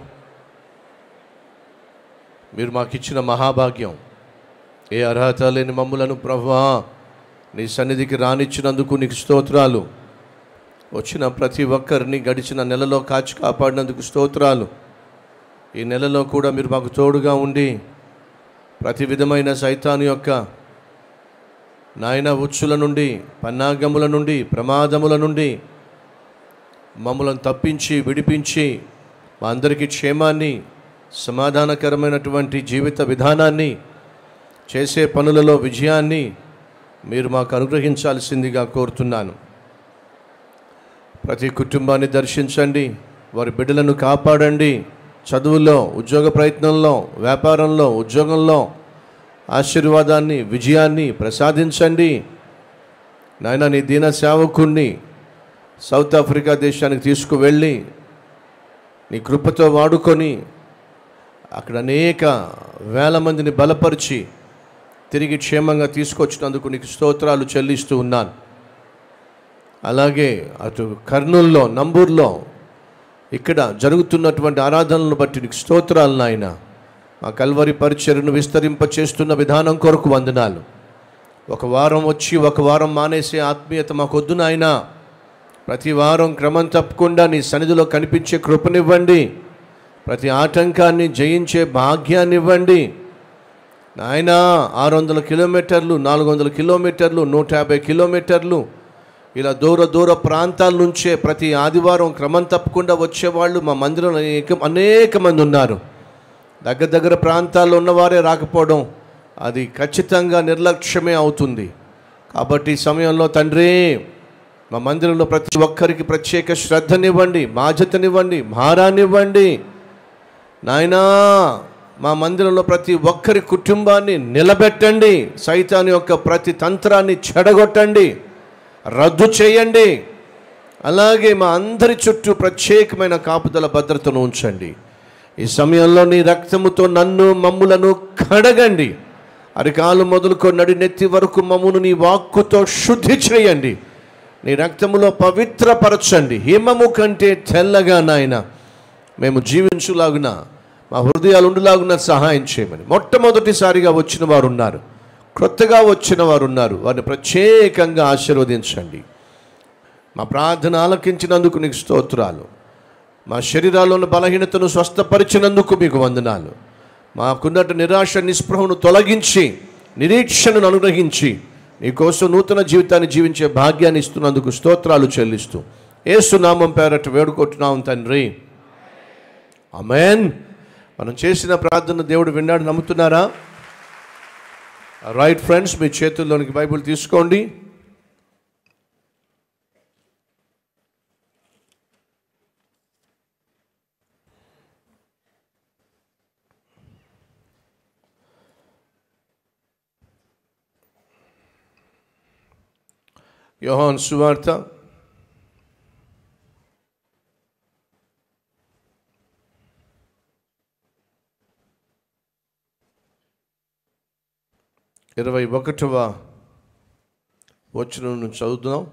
Speaker 8: మీరు మాకు ఇచ్చిన మహాభాగ్యం ఏ అర్హత లేని మమ్ములను ప్రభా నీ సన్నిధికి రానిచ్చినందుకు నీకు స్తోత్రాలు వచ్చిన ప్రతి ఒక్కరిని గడిచిన నెలలో కాచి కాపాడినందుకు స్తోత్రాలు ఈ నెలలో కూడా మీరు మాకు తోడుగా ఉండి ప్రతి విధమైన సైతాను యొక్క నాయన ఉచ్చుల నుండి పన్నాగముల నుండి ప్రమాదముల నుండి మమ్మలను తప్పించి విడిపించి మా అందరికీ క్షేమాన్ని సమాధానకరమైనటువంటి జీవిత విధానాన్ని చేసే పనులలో విజయాన్ని మీరు మాకు అనుగ్రహించాల్సిందిగా కోరుతున్నాను ప్రతి కుటుంబాన్ని దర్శించండి వారి బిడ్డలను కాపాడండి చదువుల్లో ఉద్యోగ ప్రయత్నంలో వ్యాపారంలో ఉద్యోగంలో ఆశీర్వాదాన్ని విజయాన్ని ప్రసాదించండి నాయన నీ దీన సేవకుణ్ణి సౌత్ ఆఫ్రికా దేశానికి తీసుకువెళ్ళి నీ కృపతో వాడుకొని అక్కడ అనేక వేల మందిని బలపరిచి తిరిగి క్షేమంగా తీసుకొచ్చినందుకు నీకు స్తోత్రాలు చెల్లిస్తూ ఉన్నాను అలాగే అటు కర్నూల్లో నంబూర్లో ఇక్కడ జరుగుతున్నటువంటి ఆరాధనలను బట్టి నీకు స్తోత్రాలు నాయన మా కల్వరి పరిచర్ను విస్తరింపచేస్తున్న విధానం కొరకు వందనాలు ఒక వారం వచ్చి ఒక వారం మానేసే ఆత్మీయత మాకొద్దు నాయన ప్రతి వారం క్రమం తప్పకుండా నీ సన్నిధిలో కనిపించే కృపనివ్వండి ప్రతి ఆటంకాన్ని జయించే భాగ్యాన్ని ఇవ్వండి నాయన ఆరు వందల కిలోమీటర్లు నాలుగు వందల కిలోమీటర్లు నూట యాభై కిలోమీటర్లు ఇలా దూర దూర ప్రాంతాల నుంచే ప్రతి ఆదివారం క్రమం తప్పకుండా వచ్చేవాళ్ళు మా మందిరంలో అనేక అనేక మంది ఉన్నారు దగ్గర దగ్గర ప్రాంతాల్లో ఉన్నవారే రాకపోవడం అది ఖచ్చితంగా నిర్లక్ష్యమే అవుతుంది కాబట్టి ఈ సమయంలో తండ్రి మా మందిరంలో ప్రతి ఒక్కరికి ప్రత్యేక శ్రద్ధనివ్వండి బాధ్యతనివ్వండి భారాన్నివ్వండి నాయనా మా మందిరంలో ప్రతి ఒక్కరి కుటుంబాన్ని నిలబెట్టండి సైతాన్ యొక్క ప్రతి తంత్రాన్ని చెడగొట్టండి రద్దు చేయండి అలాగే మా అందరి చుట్టూ ప్రత్యేకమైన కాపుదల భద్రతను ఉంచండి ఈ సమయంలో నీ రక్తముతో నన్ను మమ్ములను కడగండి అరికాలు మొదలుకొని నడి నెత్తి వరకు మమ్మును నీ వాక్కుతో శుద్ధి చేయండి నీ రక్తములో పవిత్రపరచండి హిమము కంటే తెల్లగా నాయన మేము జీవించులాగున మా హృదయాలు ఉండులాగున సహాయం చేయమని మొట్టమొదటిసారిగా వచ్చిన వారు ఉన్నారు క్రొత్తగా వచ్చిన వారు ఉన్నారు వారిని ప్రత్యేకంగా ఆశీర్వదించండి మా ప్రార్థన ఆలకించినందుకు నీకు స్తోత్రాలు మా శరీరాల్లో ఉన్న బలహీనతను స్వస్థపరిచినందుకు మీకు వందనాలు మాకున్నట్టు నిరాశ నిస్పృహను తొలగించి నిరీక్షణను అనుగ్రహించి నీకోసం నూతన జీవితాన్ని జీవించే భాగ్యాన్ని ఇస్తున్నందుకు స్తోత్రాలు చెల్లిస్తూ ఏసునామం పేరట వేడుకుంటున్నాం తండ్రి అమెన్ మనం చేసిన ప్రార్థన దేవుడు విన్నాడు నమ్ముతున్నారా రైట్ ఫ్రెండ్స్ మీ చేతుల్లోనికి బైబిల్ తీసుకోండి యోహాన్ సువార్త ఇరవై ఒకటవ వచనం నుంచి చదువుతున్నాం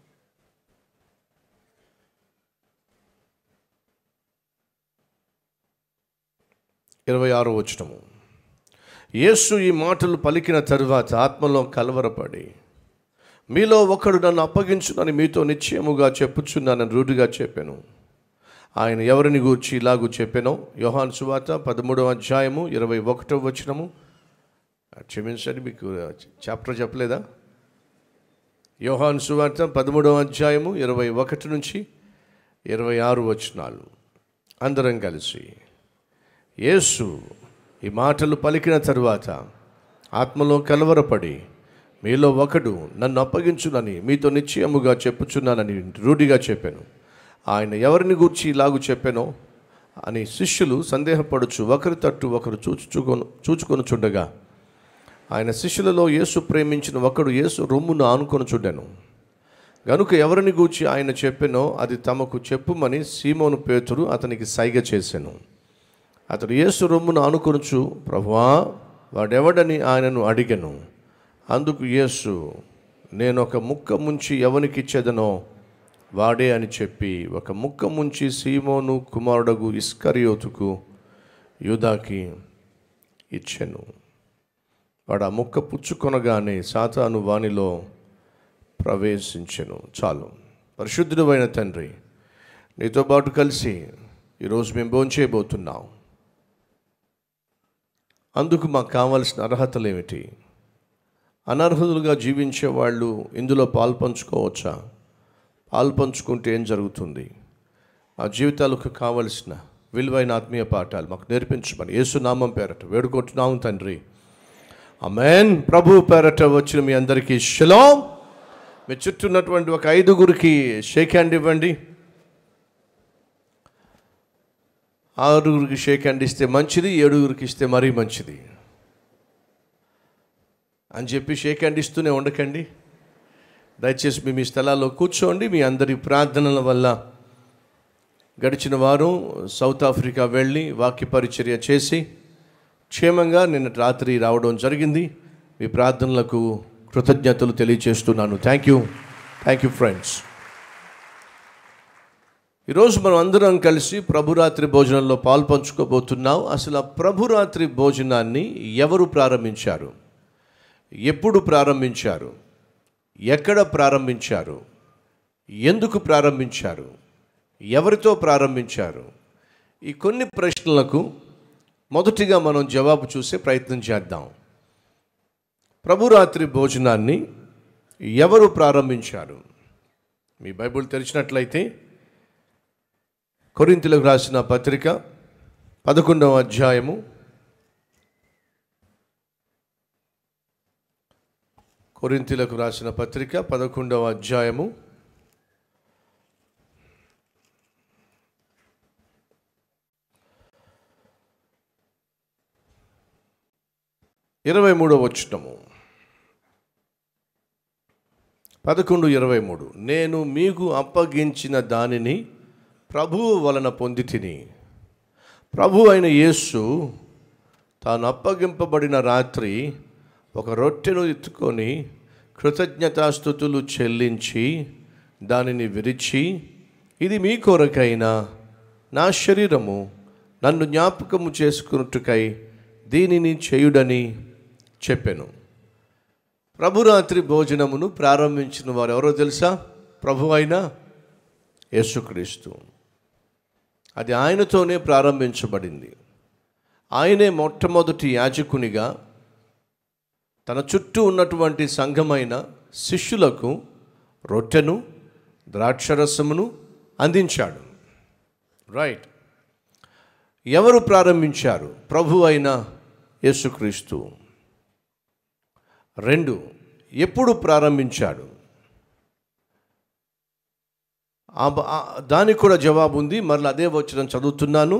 Speaker 8: ఇరవై ఆరో వచనము యేసు ఈ మాటలు పలికిన తరువాత ఆత్మలో కలవరపడి మీలో ఒకడు నన్ను అప్పగించునని మీతో నిశ్చయముగా చెప్పుచున్నానని రూఢిగా చెప్పాను ఆయన ఎవరిని గూర్చి ఇలాగూ చెప్పానో యోహాన్ సువాత పదమూడవ అధ్యాయము ఇరవై ఒకటవ వచనము క్షమించండి మీకు చాప్టర్ చెప్పలేదా యోహాన్ సువార్త పదమూడవ అధ్యాయము ఇరవై ఒకటి నుంచి ఇరవై ఆరు వచనాలు అందరం కలిసి యేసు ఈ మాటలు పలికిన తరువాత ఆత్మలో కలవరపడి మీలో ఒకడు నన్ను అప్పగించునని మీతో నిశ్చయముగా చెప్పుచున్నానని రూఢిగా చెప్పాను ఆయన ఎవరిని గూర్చి ఇలాగు చెప్పానో అని శిష్యులు సందేహపడుచు ఒకరి తట్టు ఒకరు చూచుకొని చూచుకొని చుండగా ఆయన శిష్యులలో యేసు ప్రేమించిన ఒకడు యేసు రొమ్మును ఆనుకొని చూడాను గనుక ఎవరిని గూర్చి ఆయన చెప్పానో అది తమకు చెప్పుమని సీమోను పేతురు అతనికి సైగ చేశాను అతడు యేసు రొమ్మును ఆనుకొనుచు ప్రభువా వాడెవడని ఆయనను అడిగాను అందుకు యేసు నేను ఒక ముక్క ముంచి ఎవనికిచ్చేదనో వాడే అని చెప్పి ఒక ముక్క ముంచి సీమోను కుమారుడగు ఇస్కరియోతుకు యూదాకి ఇచ్చాను వాడు ఆ ముక్క పుచ్చుకొనగానే సాతాను వానిలో ప్రవేశించెను చాలు పరిశుద్ధుడు అయిన తండ్రి నీతో పాటు కలిసి ఈరోజు మేము భోంచేయబోతున్నాం అందుకు మాకు కావాల్సిన అర్హతలు ఏమిటి అనర్హులుగా జీవించే వాళ్ళు ఇందులో పాల్పంచుకోవచ్చా పాల్పంచుకుంటే ఏం జరుగుతుంది మా జీవితాలకు కావలసిన విలువైన ఆత్మీయ పాఠాలు మాకు నేర్పించమని యేసునామం పేరట వేడుకుంటున్నాము తండ్రి అమెన్ ప్రభు పేరట వచ్చిన మీ అందరికీ షలోం మీ చుట్టూ ఉన్నటువంటి ఒక ఐదుగురికి షేక్ హ్యాండ్ ఇవ్వండి ఆరుగురికి షేక్ హ్యాండ్ ఇస్తే మంచిది ఏడుగురికి ఇస్తే మరీ మంచిది అని చెప్పి షేక్ హ్యాండ్ ఇస్తూనే ఉండకండి దయచేసి మీ మీ స్థలాల్లో కూర్చోండి మీ అందరి ప్రార్థనల వల్ల గడిచిన వారం సౌత్ ఆఫ్రికా వెళ్ళి వాక్య పరిచర్య చేసి క్షేమంగా నిన్న రాత్రి రావడం జరిగింది మీ ప్రార్థనలకు కృతజ్ఞతలు తెలియజేస్తున్నాను thank you thank you friends ఈరోజు మనం అందరం కలిసి ప్రభురాత్రి భోజనంలో పాల్పంచుకోబోతున్నాం అసలు ఆ ప్రభురాత్రి భోజనాన్ని ఎవరు ప్రారంభించారు ఎప్పుడు ప్రారంభించారు ఎక్కడ ప్రారంభించారు ఎందుకు ప్రారంభించారు ఎవరితో ప్రారంభించారు ఈ కొన్ని ప్రశ్నలకు మొదటిగా మనం జవాబు చూసే ప్రయత్నం చేద్దాం ప్రభురాత్రి భోజనాన్ని ఎవరు ప్రారంభించారు మీ బైబిల్ తెరిచినట్లయితే కొరింతలకు రాసిన పత్రిక పదకొండవ అధ్యాయము కొరింతలకు రాసిన పత్రిక పదకొండవ అధ్యాయము ఇరవై మూడవ వచ్చటము పదకొండు ఇరవై మూడు నేను మీకు అప్పగించిన దానిని ప్రభువు వలన పొంది తిని ప్రభు అయిన యేసు తాను అప్పగింపబడిన రాత్రి ఒక రొట్టెను ఎత్తుకొని కృతజ్ఞతాస్థుతులు చెల్లించి దానిని విరిచి ఇది మీ కొరకైన నా శరీరము నన్ను జ్ఞాపకము చేసుకున్నట్టుకై దీనిని చేయుడని చెప్పాను ప్రభురాత్రి భోజనమును ప్రారంభించిన వారు ఎవరో తెలుసా ప్రభు అయిన యేసుక్రీస్తు అది ఆయనతోనే ప్రారంభించబడింది ఆయనే మొట్టమొదటి యాజకునిగా తన చుట్టూ ఉన్నటువంటి సంఘమైన శిష్యులకు రొట్టెను ద్రాక్షరసమును అందించాడు రైట్ ఎవరు ప్రారంభించారు ప్రభు అయిన యేసుక్రీస్తు రెండు ఎప్పుడు ప్రారంభించాడు ఆ బ- ఆ- దానికి కూడా జవాబు ఉంది మరలా అదే వచనం చదువుతున్నాను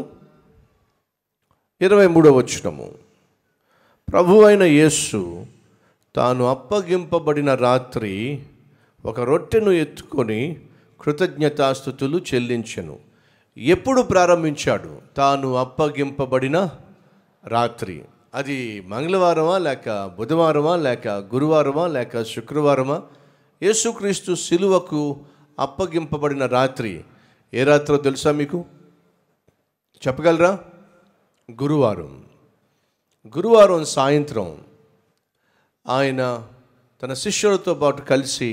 Speaker 8: ఇరవై మూడవ వచనము ప్రభు అయిన యేసు తాను అప్పగింపబడిన రాత్రి ఒక రొట్టెను ఎత్తుకొని కృతజ్ఞతాస్థుతులు చెల్లించెను ఎప్పుడు ప్రారంభించాడు తాను అప్పగింపబడిన రాత్రి అది మంగళవారమా లేక బుధవారమా లేక గురువారమా లేక శుక్రవారమా యేసుక్రీస్తు శిలువకు అప్పగింపబడిన రాత్రి ఏ రాత్రో తెలుసా మీకు చెప్పగలరా గురువారం గురువారం సాయంత్రం ఆయన తన శిష్యులతో పాటు కలిసి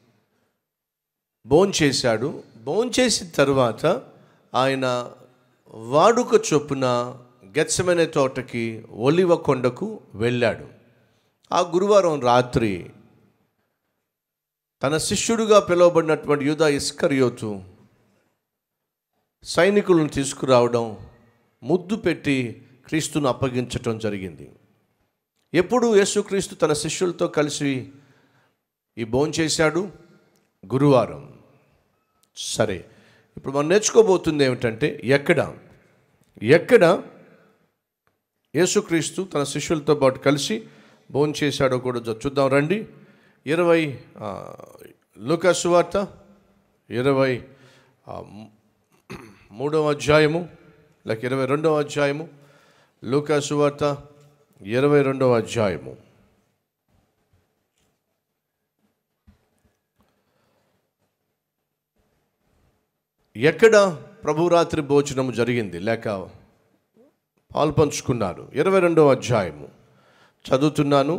Speaker 8: భోంచేశాడు భోంచేసిన తర్వాత ఆయన వాడుక చొప్పున గెత్సమనే తోటకి ఒలివ కొండకు వెళ్ళాడు ఆ గురువారం రాత్రి తన శిష్యుడిగా పిలువబడినటువంటి యూదా ఇస్కరియోతు సైనికులను తీసుకురావడం ముద్దు పెట్టి క్రీస్తును అప్పగించటం జరిగింది ఎప్పుడు యేసుక్రీస్తు తన శిష్యులతో కలిసి ఈ భోంచేశాడు గురువారం సరే ఇప్పుడు మనం నేర్చుకోబోతుంది ఏమిటంటే ఎక్కడ ఎక్కడ యేసుక్రీస్తు తన శిష్యులతో పాటు కలిసి భోంచేశాడో కూడా చూ- చూద్దాం రండి ఇరవై లూకాసు వార్త ఇరవై ఆ, మ్- మూడవ అధ్యాయము లేక ఇరవై రెండవ అధ్యాయము లూకాసు వార్త ఇరవై రెండవ అధ్యాయము ఎక్కడ ప్రభురాత్రి భోజనం జరిగింది లేక పాల్పంచుకున్నారు ఇరవై రెండవ అధ్యాయము చదువుతున్నాను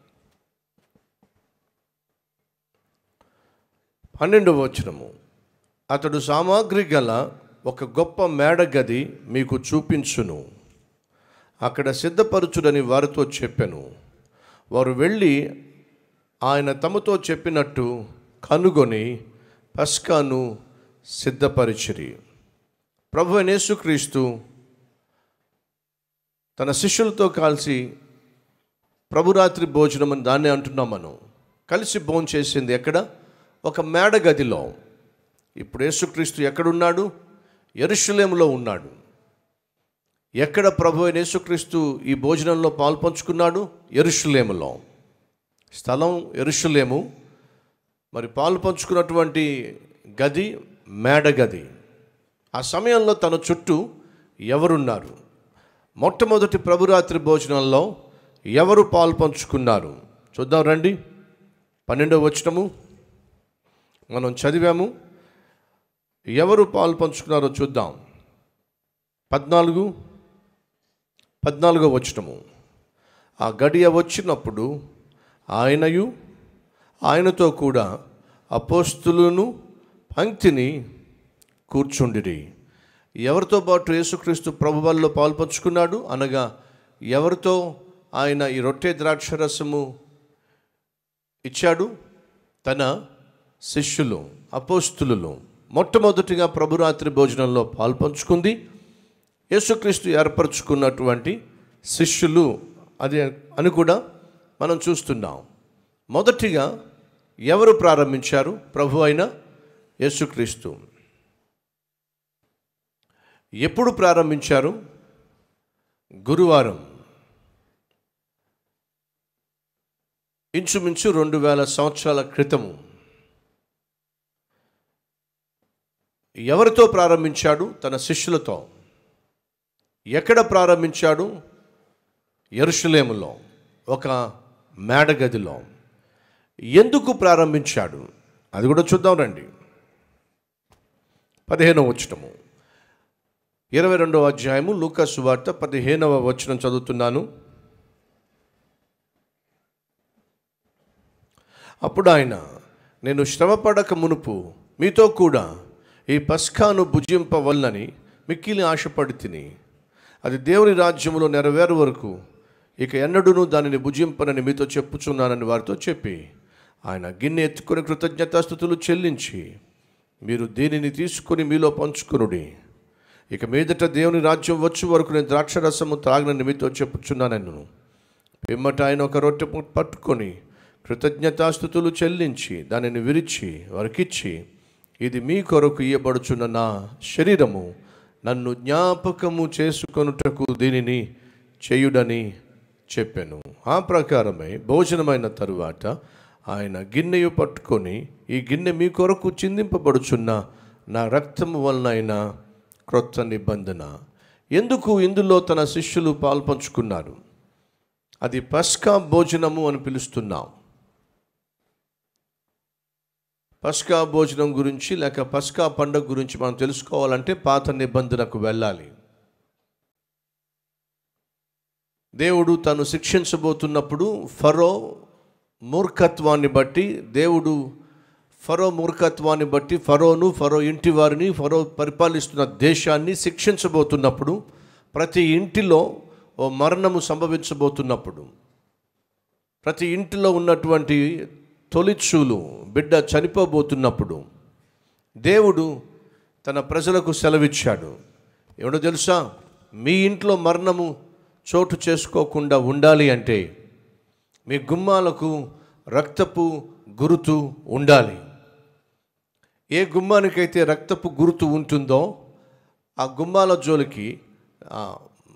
Speaker 8: పన్నెండవ వచనము అతడు సామాగ్రి గల ఒక గొప్ప మేడ గది మీకు చూపించును అక్కడ సిద్ధపరచుడని వారితో చెప్పాను వారు వెళ్ళి ఆయన తమతో చెప్పినట్టు కనుగొని పస్కాను సిద్ధపరిచిరి ప్రభు అయిన యేసుక్రీస్తు తన శిష్యులతో కలిసి ప్రభురాత్రి భోజనం అని దాన్నే అంటున్నాం మనం కలిసి భోజనం చేసింది ఎక్కడ ఒక మేడ గదిలో ఇప్పుడు యేసుక్రీస్తు ఎక్కడున్నాడు ఎరుషులేములో ఉన్నాడు ఎక్కడ ప్రభు అయిన యేసుక్రీస్తు ఈ భోజనంలో పాల్పంచుకున్నాడు ఎరుషులేములో స్థలం ఎరుషులేము మరి పాలు పంచుకున్నటువంటి గది మేడ గది ఆ సమయంలో తన చుట్టూ ఎవరున్నారు మొట్టమొదటి ప్రభురాత్రి భోజనంలో ఎవరు పాలు పంచుకున్నారు చూద్దాం రండి పన్నెండవ వచనము మనం చదివాము ఎవరు పాలు పంచుకున్నారో చూద్దాం పద్నాలుగు పద్నాలుగో వచనము ఆ గడియ వచ్చినప్పుడు ఆయనయు ఆయనతో కూడా అపోస్తులను పంక్తిని కూర్చుండిరి ఎవరితో పాటు యేసుక్రీస్తు ప్రభువల్లో పాల్పంచుకున్నాడు అనగా ఎవరితో ఆయన ఈ రొట్టె ద్రాక్షరసము ఇచ్చాడు తన శిష్యులు అపోస్తులు మొట్టమొదటిగా ప్రభురాత్రి భోజనంలో పాల్పంచుకుంది యేసుక్రీస్తు ఏర్పరచుకున్నటువంటి శిష్యులు అది అని కూడా మనం చూస్తున్నాం మొదటిగా ఎవరు ప్రారంభించారు ప్రభు అయిన యేసుక్రీస్తు ఎప్పుడు ప్రారంభించారు గురువారం ఇంచుమించు రెండు వేల సంవత్సరాల క్రితము ఎవరితో ప్రారంభించాడు తన శిష్యులతో ఎక్కడ ప్రారంభించాడు ఎరుషలేములో ఒక మేడగదిలో ఎందుకు ప్రారంభించాడు అది కూడా చూద్దాం రండి పదిహేనవ వచనము ఇరవై రెండవ అధ్యాయము లూకాసు వార్త పదిహేనవ వచనం చదువుతున్నాను అప్పుడు ఆయన నేను శ్రమపడక మునుపు మీతో కూడా ఈ పస్కాను భుజింపవల్లని మిక్కిలి ఆశపడి తిని అది దేవుని రాజ్యములో నెరవేరు వరకు ఇక ఎన్నడూను దానిని భుజింపనని మీతో చెప్పుచున్నానని వారితో చెప్పి ఆయన గిన్నె ఎత్తుకొని కృతజ్ఞతాస్థుతులు చెల్లించి మీరు దీనిని తీసుకొని మీలో పంచుకొనుడి ఇక మీదట దేవుని రాజ్యం వచ్చే వరకు నేను ద్రాక్షరసము త్రాగనని మీతో చెప్పుచున్నానను పిమ్మట ఆయన ఒక రొట్టె పు- పట్టుకొని కృతజ్ఞతాస్థుతులు చెల్లించి దానిని విరిచి వారికిచ్చి ఇది మీ కొరకు ఇయ్యబడుచున్న నా శరీరము నన్ను జ్ఞాపకము చేసుకొనుటకు దీనిని చేయుడని చెప్పాను ఆ ప్రకారమై భోజనమైన తరువాత ఆయన గిన్నెయు పట్టుకొని ఈ గిన్నె మీ కొరకు చిందింపబడుచున్న నా రక్తము వలనైన క్రొత్త నిబంధన ఎందుకు ఇందులో తన శిష్యులు పాల్పంచుకున్నారు అది పస్కా భోజనము అని పిలుస్తున్నాం పస్కా భోజనం గురించి లేక పస్కా పండుగ గురించి మనం తెలుసుకోవాలంటే పాత నిబంధనకు వెళ్ళాలి దేవుడు తను శిక్షించబోతున్నప్పుడు ఫరో మూర్ఖత్వాన్ని బట్టి దేవుడు ఫరో మూర్ఖత్వాన్ని బట్టి ఫరోను ఫరో ఇంటి వారిని ఫరో పరిపాలిస్తున్న దేశాన్ని శిక్షించబోతున్నప్పుడు ప్రతి ఇంటిలో ఓ మరణము సంభవించబోతున్నప్పుడు ప్రతి ఇంటిలో ఉన్నటువంటి తొలిచూలు బిడ్డ చనిపోబోతున్నప్పుడు దేవుడు తన ప్రజలకు సెలవిచ్చాడు ఎవడో తెలుసా మీ ఇంట్లో మరణము చోటు చేసుకోకుండా ఉండాలి అంటే మీ గుమ్మాలకు రక్తపు గురుతు ఉండాలి ఏ గుమ్మానికైతే రక్తపు గురుతు ఉంటుందో ఆ గుమ్మాల జోలికి ఆ-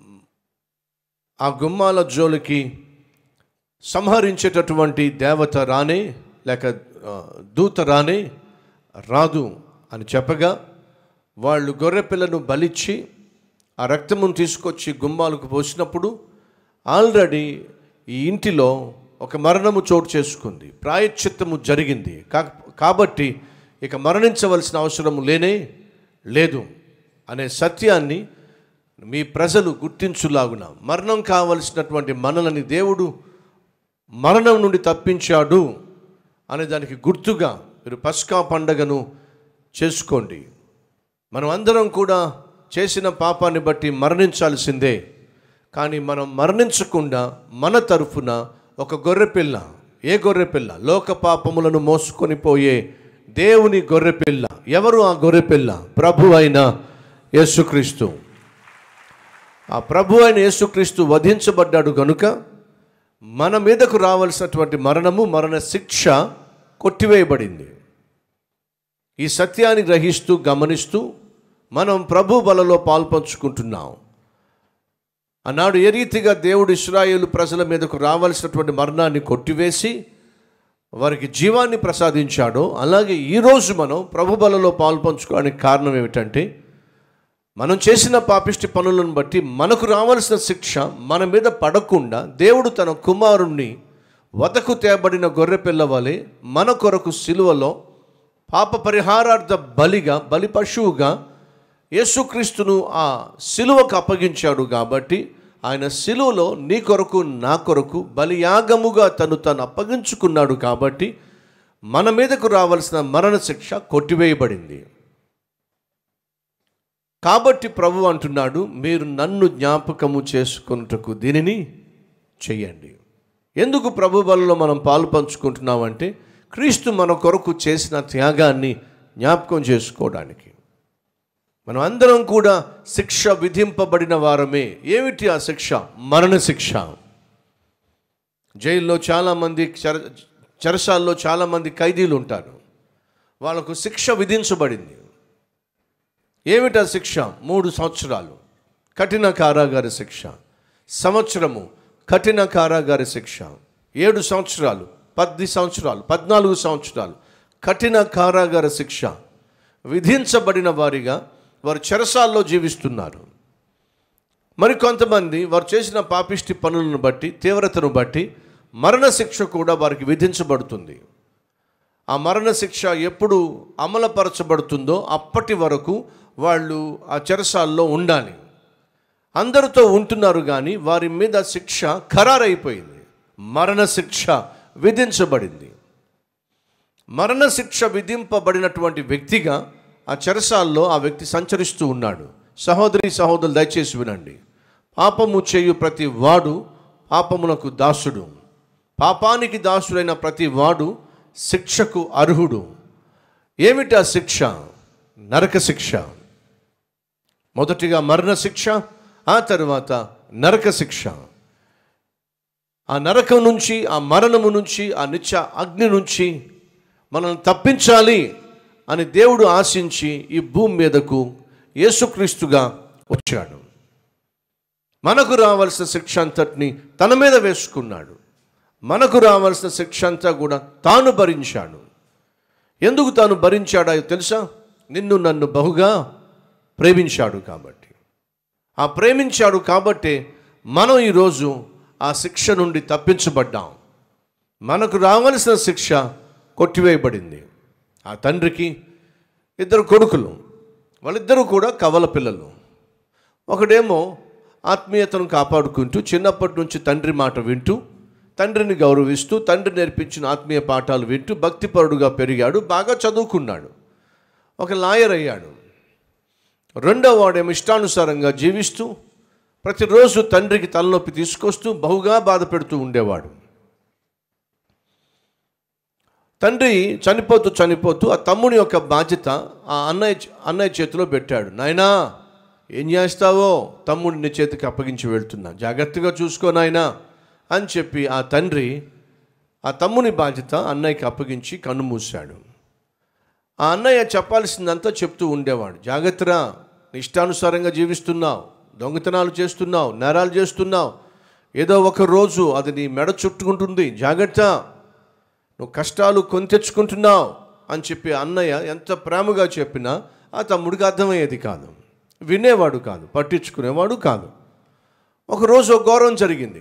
Speaker 8: ఆ గుమ్మాల జోలికి సంహరించేటటువంటి దేవత రానే లేక ఆ, దూత రానే రాదు అని చెప్పగా వాళ్ళు గొర్రెపిల్లను బలిచ్చి ఆ రక్తమును తీసుకొచ్చి గుమ్మాలకు పోసినప్పుడు ఆల్రెడీ ఈ ఇంటిలో ఒక మరణము చోటు చేసుకుంది ప్రాయశ్చిత్తము జరిగింది కా- కాబట్టి ఇక మరణించవలసిన అవసరం లేనే లేదు అనే సత్యాన్ని మీ ప్రజలు గుర్తించులాగున మరణం కావలసినటువంటి మనలని దేవుడు మరణం నుండి తప్పించాడు అనే దానికి గుర్తుగా మీరు పస్కా పండగను చేసుకోండి మనం అందరం కూడా చేసిన పాపాన్ని బట్టి మరణించాల్సిందే కానీ మనం మరణించకుండా మన తరఫున ఒక గొర్రెపిల్ల ఏ గొర్రెపిల్ల లోక పాపములను మోసుకొని పోయే దేవుని గొర్రెపిల్ల ఎవరు ఆ గొర్రెపిల్ల ప్రభు అయిన యేసుక్రీస్తు ఆ ప్రభు అయిన యేసుక్రీస్తు వధించబడ్డాడు గనుక మన మీదకు రావాల్సినటువంటి మరణము మరణ శిక్ష కొట్టివేయబడింది ఈ సత్యాన్ని గ్రహిస్తూ గమనిస్తూ మనం ప్రభు బలలో పాల్పంచుకుంటున్నాం ఆనాడు ఏ రీతిగా దేవుడు ఇస్రాయేలు ప్రజల మీదకు రావాల్సినటువంటి మరణాన్ని కొట్టివేసి వారికి జీవాన్ని ప్రసాదించాడో అలాగే ఈరోజు మనం ప్రభు బలలో పాల్పంచుకోవడానికి కారణం ఏమిటంటే మనం చేసిన పాపిష్టి పనులను బట్టి మనకు రావాల్సిన శిక్ష మన మీద పడకుండా దేవుడు తన కుమారుణ్ణి వదకు తేబడిన గొర్రెపిల్ల వలె మన కొరకు సిలువలో పాప పరిహారార్థ బలిగా బలి పశువుగా యేసుక్రీస్తును ఆ సిలువకు అప్పగించాడు కాబట్టి ఆయన సిలువలో నీ కొరకు నా కొరకు బలియాగముగా తను తను అప్పగించుకున్నాడు కాబట్టి మన మీదకు రావాల్సిన మరణ శిక్ష కొట్టివేయబడింది కాబట్టి ప్రభు అంటున్నాడు మీరు నన్ను జ్ఞాపకము చేసుకున్నటకు దీనిని చెయ్యండి ఎందుకు ప్రభు బలలో మనం పాలు పంచుకుంటున్నామంటే క్రీస్తు మన కొరకు చేసిన త్యాగాన్ని జ్ఞాపకం చేసుకోవడానికి మనం అందరం కూడా శిక్ష విధింపబడిన వారమే ఏమిటి ఆ శిక్ష మరణ శిక్ష జైల్లో చాలామంది చెర చెరసాల్లో చాలామంది ఖైదీలు ఉంటారు వాళ్ళకు శిక్ష విధించబడింది ఏమిటా శిక్ష మూడు సంవత్సరాలు కఠిన కారాగార శిక్ష సంవత్సరము కఠిన కారాగార శిక్ష ఏడు సంవత్సరాలు పది సంవత్సరాలు పద్నాలుగు సంవత్సరాలు కఠిన కారాగార శిక్ష విధించబడిన వారిగా వారు చెరసాల్లో జీవిస్తున్నారు మరి కొంతమంది వారు చేసిన పాపిష్టి పనులను బట్టి తీవ్రతను బట్టి మరణశిక్ష కూడా వారికి విధించబడుతుంది ఆ మరణశిక్ష ఎప్పుడు అమలుపరచబడుతుందో అప్పటి వరకు వాళ్ళు ఆ చెరసాల్లో ఉండాలి అందరితో ఉంటున్నారు కానీ వారి మీద శిక్ష ఖరారైపోయింది మరణశిక్ష విధించబడింది మరణశిక్ష విధింపబడినటువంటి వ్యక్తిగా ఆ చెరసాల్లో ఆ వ్యక్తి సంచరిస్తూ ఉన్నాడు సహోదరి సహోదరులు దయచేసి వినండి పాపము చేయు ప్రతి వాడు పాపమునకు దాసుడు పాపానికి దాసుడైన ప్రతి వాడు శిక్షకు అర్హుడు ఏమిటి ఆ శిక్ష నరక శిక్ష మొదటిగా మరణ శిక్ష ఆ తర్వాత నరక శిక్ష ఆ నరకం నుంచి ఆ మరణము నుంచి ఆ నిత్య అగ్ని నుంచి మనల్ని తప్పించాలి అని దేవుడు ఆశించి ఈ భూమి మీదకు యేసుక్రీస్తుగా వచ్చాడు మనకు రావాల్సిన శిక్ష అంతటిని తన మీద వేసుకున్నాడు మనకు రావాల్సిన శిక్ష అంతా కూడా తాను భరించాడు ఎందుకు తాను భరించాడో తెలుసా నిన్ను నన్ను బహుగా ప్రేమించాడు కాబట్టి ఆ ప్రేమించాడు కాబట్టే మనం ఈరోజు ఆ శిక్ష నుండి తప్పించబడ్డాం మనకు రావలసిన శిక్ష కొట్టివేయబడింది ఆ తండ్రికి ఇద్దరు కొడుకులు వాళ్ళిద్దరూ కూడా కవల పిల్లలు ఒకడేమో ఆత్మీయతను కాపాడుకుంటూ చిన్నప్పటి నుంచి తండ్రి మాట వింటూ తండ్రిని గౌరవిస్తూ తండ్రి నేర్పించిన ఆత్మీయ పాఠాలు వింటూ భక్తిపరుడుగా పెరిగాడు బాగా చదువుకున్నాడు ఒక లాయర్ అయ్యాడు రెండో వాడేమో ఇష్టానుసారంగా జీవిస్తూ ప్రతిరోజు తండ్రికి తలనొప్పి తీసుకొస్తూ బహుగా బాధ పెడుతూ ఉండేవాడు తండ్రి చనిపోతూ చనిపోతూ ఆ తమ్ముని యొక్క బాధ్యత ఆ అన్నయ్య అన్నయ్య చేతిలో పెట్టాడు నాయనా ఏం చేస్తావో తమ్ముడిని నీ చేతికి అప్పగించి వెళ్తున్నా జాగ్రత్తగా చూసుకో నాయనా అని చెప్పి ఆ తండ్రి ఆ తమ్ముని బాధ్యత అన్నయ్యకి అప్పగించి కన్ను మూశాడు ఆ అన్నయ్య చెప్పాల్సిందంతా చెప్తూ ఉండేవాడు జాగ్రత్తరా నీ ఇష్టానుసారంగా జీవిస్తున్నావు దొంగతనాలు చేస్తున్నావు నేరాలు చేస్తున్నావు ఏదో ఒక రోజు అది నీ మెడ చుట్టుకుంటుంది జాగ్రత్త నువ్వు కష్టాలు కొని తెచ్చుకుంటున్నావు అని చెప్పి అన్నయ్య ఎంత ప్రేమగా చెప్పినా ఆ తమ్ముడికి అర్థమయ్యేది కాదు వినేవాడు కాదు పట్టించుకునేవాడు కాదు ఒకరోజు ఒక ఘోరం జరిగింది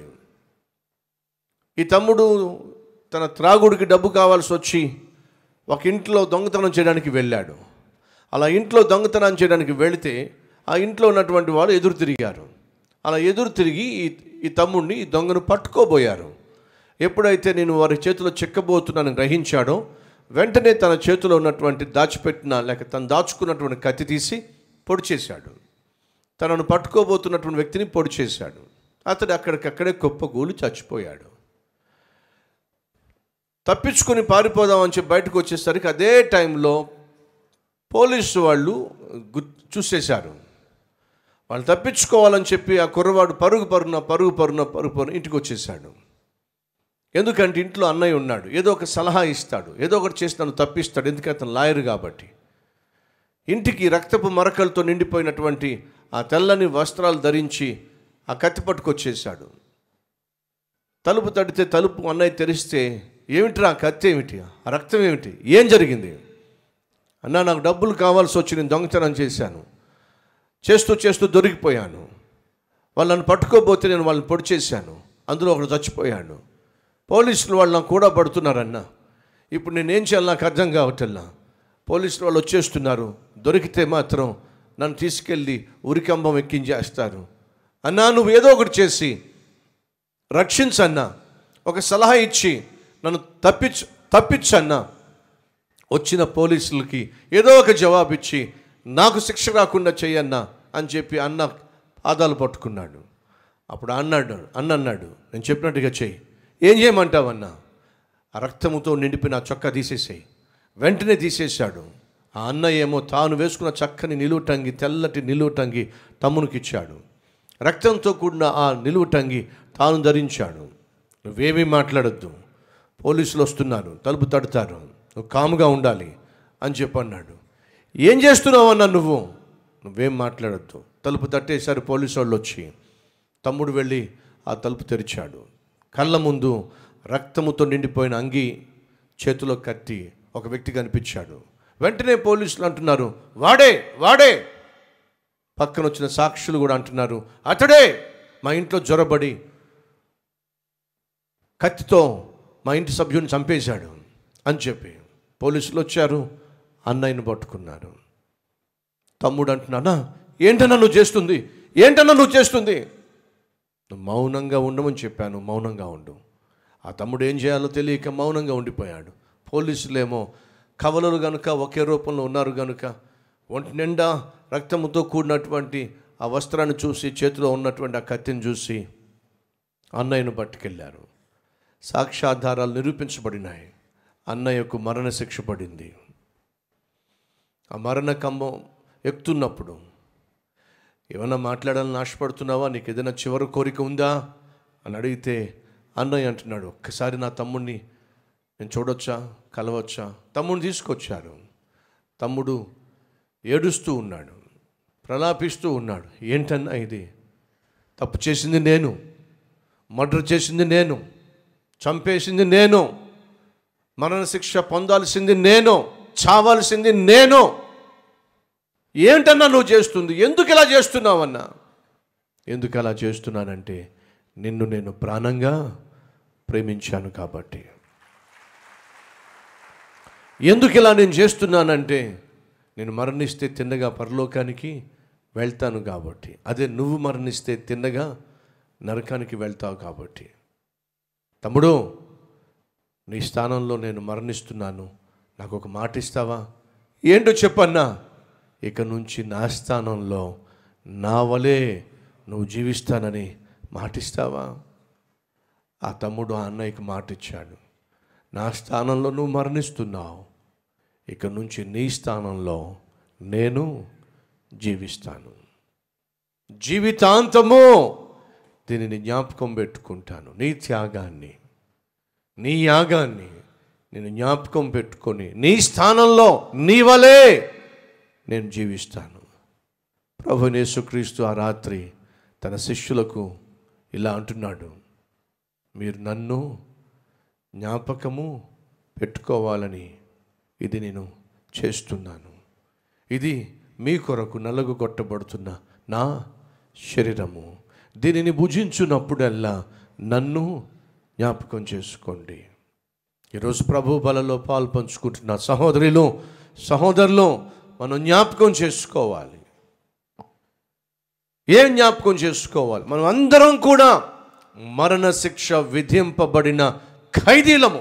Speaker 8: ఈ తమ్ముడు తన త్రాగుడికి డబ్బు కావాల్సి వచ్చి ఒక ఇంట్లో దొంగతనం చేయడానికి వెళ్ళాడు అలా ఇంట్లో దొంగతనం చేయడానికి వెళితే ఆ ఇంట్లో ఉన్నటువంటి వాళ్ళు ఎదురు తిరిగారు అలా ఎదురు తిరిగి ఈ ఈ తమ్ముడిని ఈ దొంగను పట్టుకోబోయారు ఎప్పుడైతే నేను వారి చేతిలో చిక్కబోతున్నానని గ్రహించాడో వెంటనే తన చేతిలో ఉన్నటువంటి దాచిపెట్టిన లేక తను దాచుకున్నటువంటి కత్తి తీసి పొడి చేశాడు తనను పట్టుకోబోతున్నటువంటి వ్యక్తిని పొడి చేశాడు అతడు అక్కడికక్కడే కుప్పగూలి చచ్చిపోయాడు తప్పించుకొని పారిపోదామని చెప్పి బయటకు వచ్చేసరికి అదే టైంలో పోలీసు వాళ్ళు గు- చూసేశారు వాళ్ళు తప్పించుకోవాలని చెప్పి ఆ కుర్రవాడు పరుగు పరుగున పరుగు పరుగున పరుగు పరుగున ఇంటికి వచ్చేసాడు ఎందుకంటే ఇంట్లో అన్నయ్య ఉన్నాడు ఏదో ఒక సలహా ఇస్తాడు ఏదో ఒకటి చేసి నన్ను తప్పిస్తాడు ఎందుకంటే అతను లాయర్ కాబట్టి ఇంటికి రక్తపు మరకలతో నిండిపోయినటువంటి ఆ తెల్లని వస్త్రాలు ధరించి ఆ కత్తి పట్టుకొచ్చేసాడు తలుపు తడితే తలుపు అన్నయ్య తెరిస్తే ఏమిటిరా ఆ కత్తి ఏమిటి ఆ రక్తం ఏమిటి ఏం జరిగింది అన్నా నాకు డబ్బులు కావాల్సి వచ్చి నేను దొంగతనం చేశాను చేస్తూ చేస్తూ దొరికిపోయాను వాళ్ళని పట్టుకోబోతే నేను వాళ్ళని పొడి చేశాను అందులో ఒకడు చచ్చిపోయాడు పోలీసులు వాళ్ళు నాకు కూడా పడుతున్నారన్న ఇప్పుడు నేనేం చేయాలి నాకు అర్థం కావట్లా పోలీసులు వాళ్ళు వచ్చేస్తున్నారు దొరికితే మాత్రం నన్ను తీసుకెళ్ళి ఉరికంబం ఎక్కించేస్తారు అన్నా నువ్వు ఏదో ఒకటి చేసి రక్షించన్నా ఒక సలహా ఇచ్చి నన్ను తప్పించు తప్పించన్నా వచ్చిన పోలీసులకి ఏదో ఒక జవాబు ఇచ్చి నాకు శిక్ష రాకుండా చెయ్యన్నా అని చెప్పి అన్న పాదాలు పట్టుకున్నాడు అప్పుడు అన్నాడు అన్న అన్నాడు నేను చెప్పినట్టుగా చెయ్యి ఏం చేయమంటావన్నా ఆ రక్తముతో నిండిపోయిన ఆ చొక్కా తీసేసేయి వెంటనే తీసేశాడు ఆ అన్న ఏమో తాను వేసుకున్న చక్కని నిలువుటంగి తెల్లటి నిలువుటంగి తమ్మునికి ఇచ్చాడు రక్తంతో కూడిన ఆ నిలువుటంగి తాను ధరించాడు నువ్వేమీ మాట్లాడొద్దు పోలీసులు వస్తున్నారు తలుపు తడతారు నువ్వు కాముగా ఉండాలి అని చెప్పి అన్నాడు ఏం చేస్తున్నావు అన్నా నువ్వు నువ్వేం మాట్లాడొద్దు తలుపు తట్టేశారు పోలీసు వాళ్ళు వచ్చి తమ్ముడు వెళ్ళి ఆ తలుపు తెరిచాడు కళ్ళ ముందు రక్తముతో నిండిపోయిన అంగి చేతిలో కత్తి ఒక వ్యక్తి కనిపించాడు వెంటనే పోలీసులు అంటున్నారు వాడే వాడే పక్కన వచ్చిన సాక్షులు కూడా అంటున్నారు అతడే మా ఇంట్లో జ్వరబడి కత్తితో మా ఇంటి సభ్యుని చంపేశాడు అని చెప్పి పోలీసులు వచ్చారు అన్నయ్యను పట్టుకున్నారు తమ్ముడు అంటున్నానా ఏంటన్నా నువ్వు చేస్తుంది ఏంటన్నా నువ్వు చేస్తుంది నువ్వు మౌనంగా ఉండమని చెప్పాను మౌనంగా ఉండు ఆ తమ్ముడు ఏం చేయాలో తెలియక మౌనంగా ఉండిపోయాడు పోలీసులేమో కవలలు గనుక ఒకే రూపంలో ఉన్నారు గనుక ఒంటి నిండా రక్తముతో కూడినటువంటి ఆ వస్త్రాన్ని చూసి చేతిలో ఉన్నటువంటి ఆ కత్తిని చూసి అన్నయ్యను పట్టుకెళ్ళారు సాక్ష్యాధారాలు నిరూపించబడినాయి అన్నయ్యకు మరణశిక్ష పడింది ఆ మరణ కంబం ఎక్కుతున్నప్పుడు ఏమన్నా మాట్లాడాలని ఆశపడుతున్నావా నీకు ఏదైనా చివరి కోరిక ఉందా అని అడిగితే అన్నయ్య అంటున్నాడు ఒక్కసారి నా తమ్ముడిని నేను చూడొచ్చా కలవచ్చా తమ్ముడిని తీసుకొచ్చారు తమ్ముడు ఏడుస్తూ ఉన్నాడు ప్రలాపిస్తూ ఉన్నాడు ఏంటన్నా ఇది తప్పు చేసింది నేను మర్డర్ చేసింది నేను చంపేసింది నేను మరణశిక్ష పొందాల్సింది నేను చావాల్సింది నేను ఏంటన్నా నువ్వు చేస్తుంది ఎందుకు ఇలా చేస్తున్నావన్నా ఎందుకు అలా చేస్తున్నానంటే నిన్ను నేను ప్రాణంగా ప్రేమించాను కాబట్టి ఎందుకు ఇలా నేను చేస్తున్నానంటే నేను మరణిస్తే తిన్నగా పరలోకానికి వెళ్తాను కాబట్టి అదే నువ్వు మరణిస్తే తిన్నగా నరకానికి వెళ్తావు కాబట్టి తమ్ముడు నీ స్థానంలో నేను మరణిస్తున్నాను నాకు ఒక మాట ఇస్తావా ఏంటో చెప్పన్నా ఇక నుంచి నా స్థానంలో నా వలే నువ్వు జీవిస్తానని మాటిస్తావా ఆ తమ్ముడు ఆ అన్నయ్యకి మాట ఇచ్చాడు నా స్థానంలో నువ్వు మరణిస్తున్నావు ఇక నుంచి నీ స్థానంలో నేను జీవిస్తాను జీవితాంతము దీనిని జ్ఞాపకం పెట్టుకుంటాను నీ త్యాగాన్ని నీ యాగాన్ని నేను జ్ఞాపకం పెట్టుకొని నీ స్థానంలో నీ వలే నేను జీవిస్తాను ప్రభు యేసుక్రీస్తు ఆ రాత్రి తన శిష్యులకు ఇలా అంటున్నాడు మీరు నన్ను జ్ఞాపకము పెట్టుకోవాలని ఇది నేను చేస్తున్నాను ఇది మీ కొరకు నలుగు కొట్టబడుతున్న నా శరీరము దీనిని భుజించున్నప్పుడల్లా నన్ను జ్ఞాపకం చేసుకోండి ఈరోజు ప్రభు బలలో పాలు పంచుకుంటున్న సహోదరులు సహోదరులు మనం జ్ఞాపకం చేసుకోవాలి ఏం జ్ఞాపకం చేసుకోవాలి మనం అందరం కూడా మరణ శిక్ష విధింపబడిన ఖైదీలము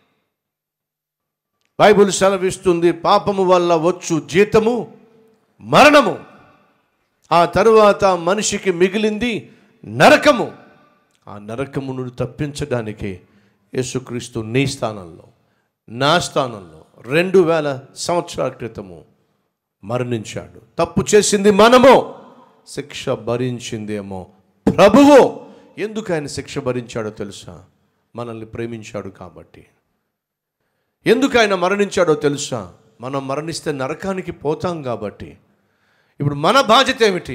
Speaker 8: బైబుల్ సెలవిస్తుంది పాపము వల్ల వచ్చు జీతము మరణము ఆ తరువాత మనిషికి మిగిలింది నరకము ఆ నరకము నుండి తప్పించడానికి యేసుక్రీస్తు నీ స్థానంలో నా స్థానంలో రెండు వేల సంవత్సరాల క్రితము మరణించాడు తప్పు చేసింది మనము శిక్ష భరించిందేమో ప్రభువు ఎందుకు ఆయన శిక్ష భరించాడో తెలుసా మనల్ని ప్రేమించాడు కాబట్టి ఎందుకు ఆయన మరణించాడో తెలుసా మనం మరణిస్తే నరకానికి పోతాం కాబట్టి ఇప్పుడు మన బాధ్యత ఏమిటి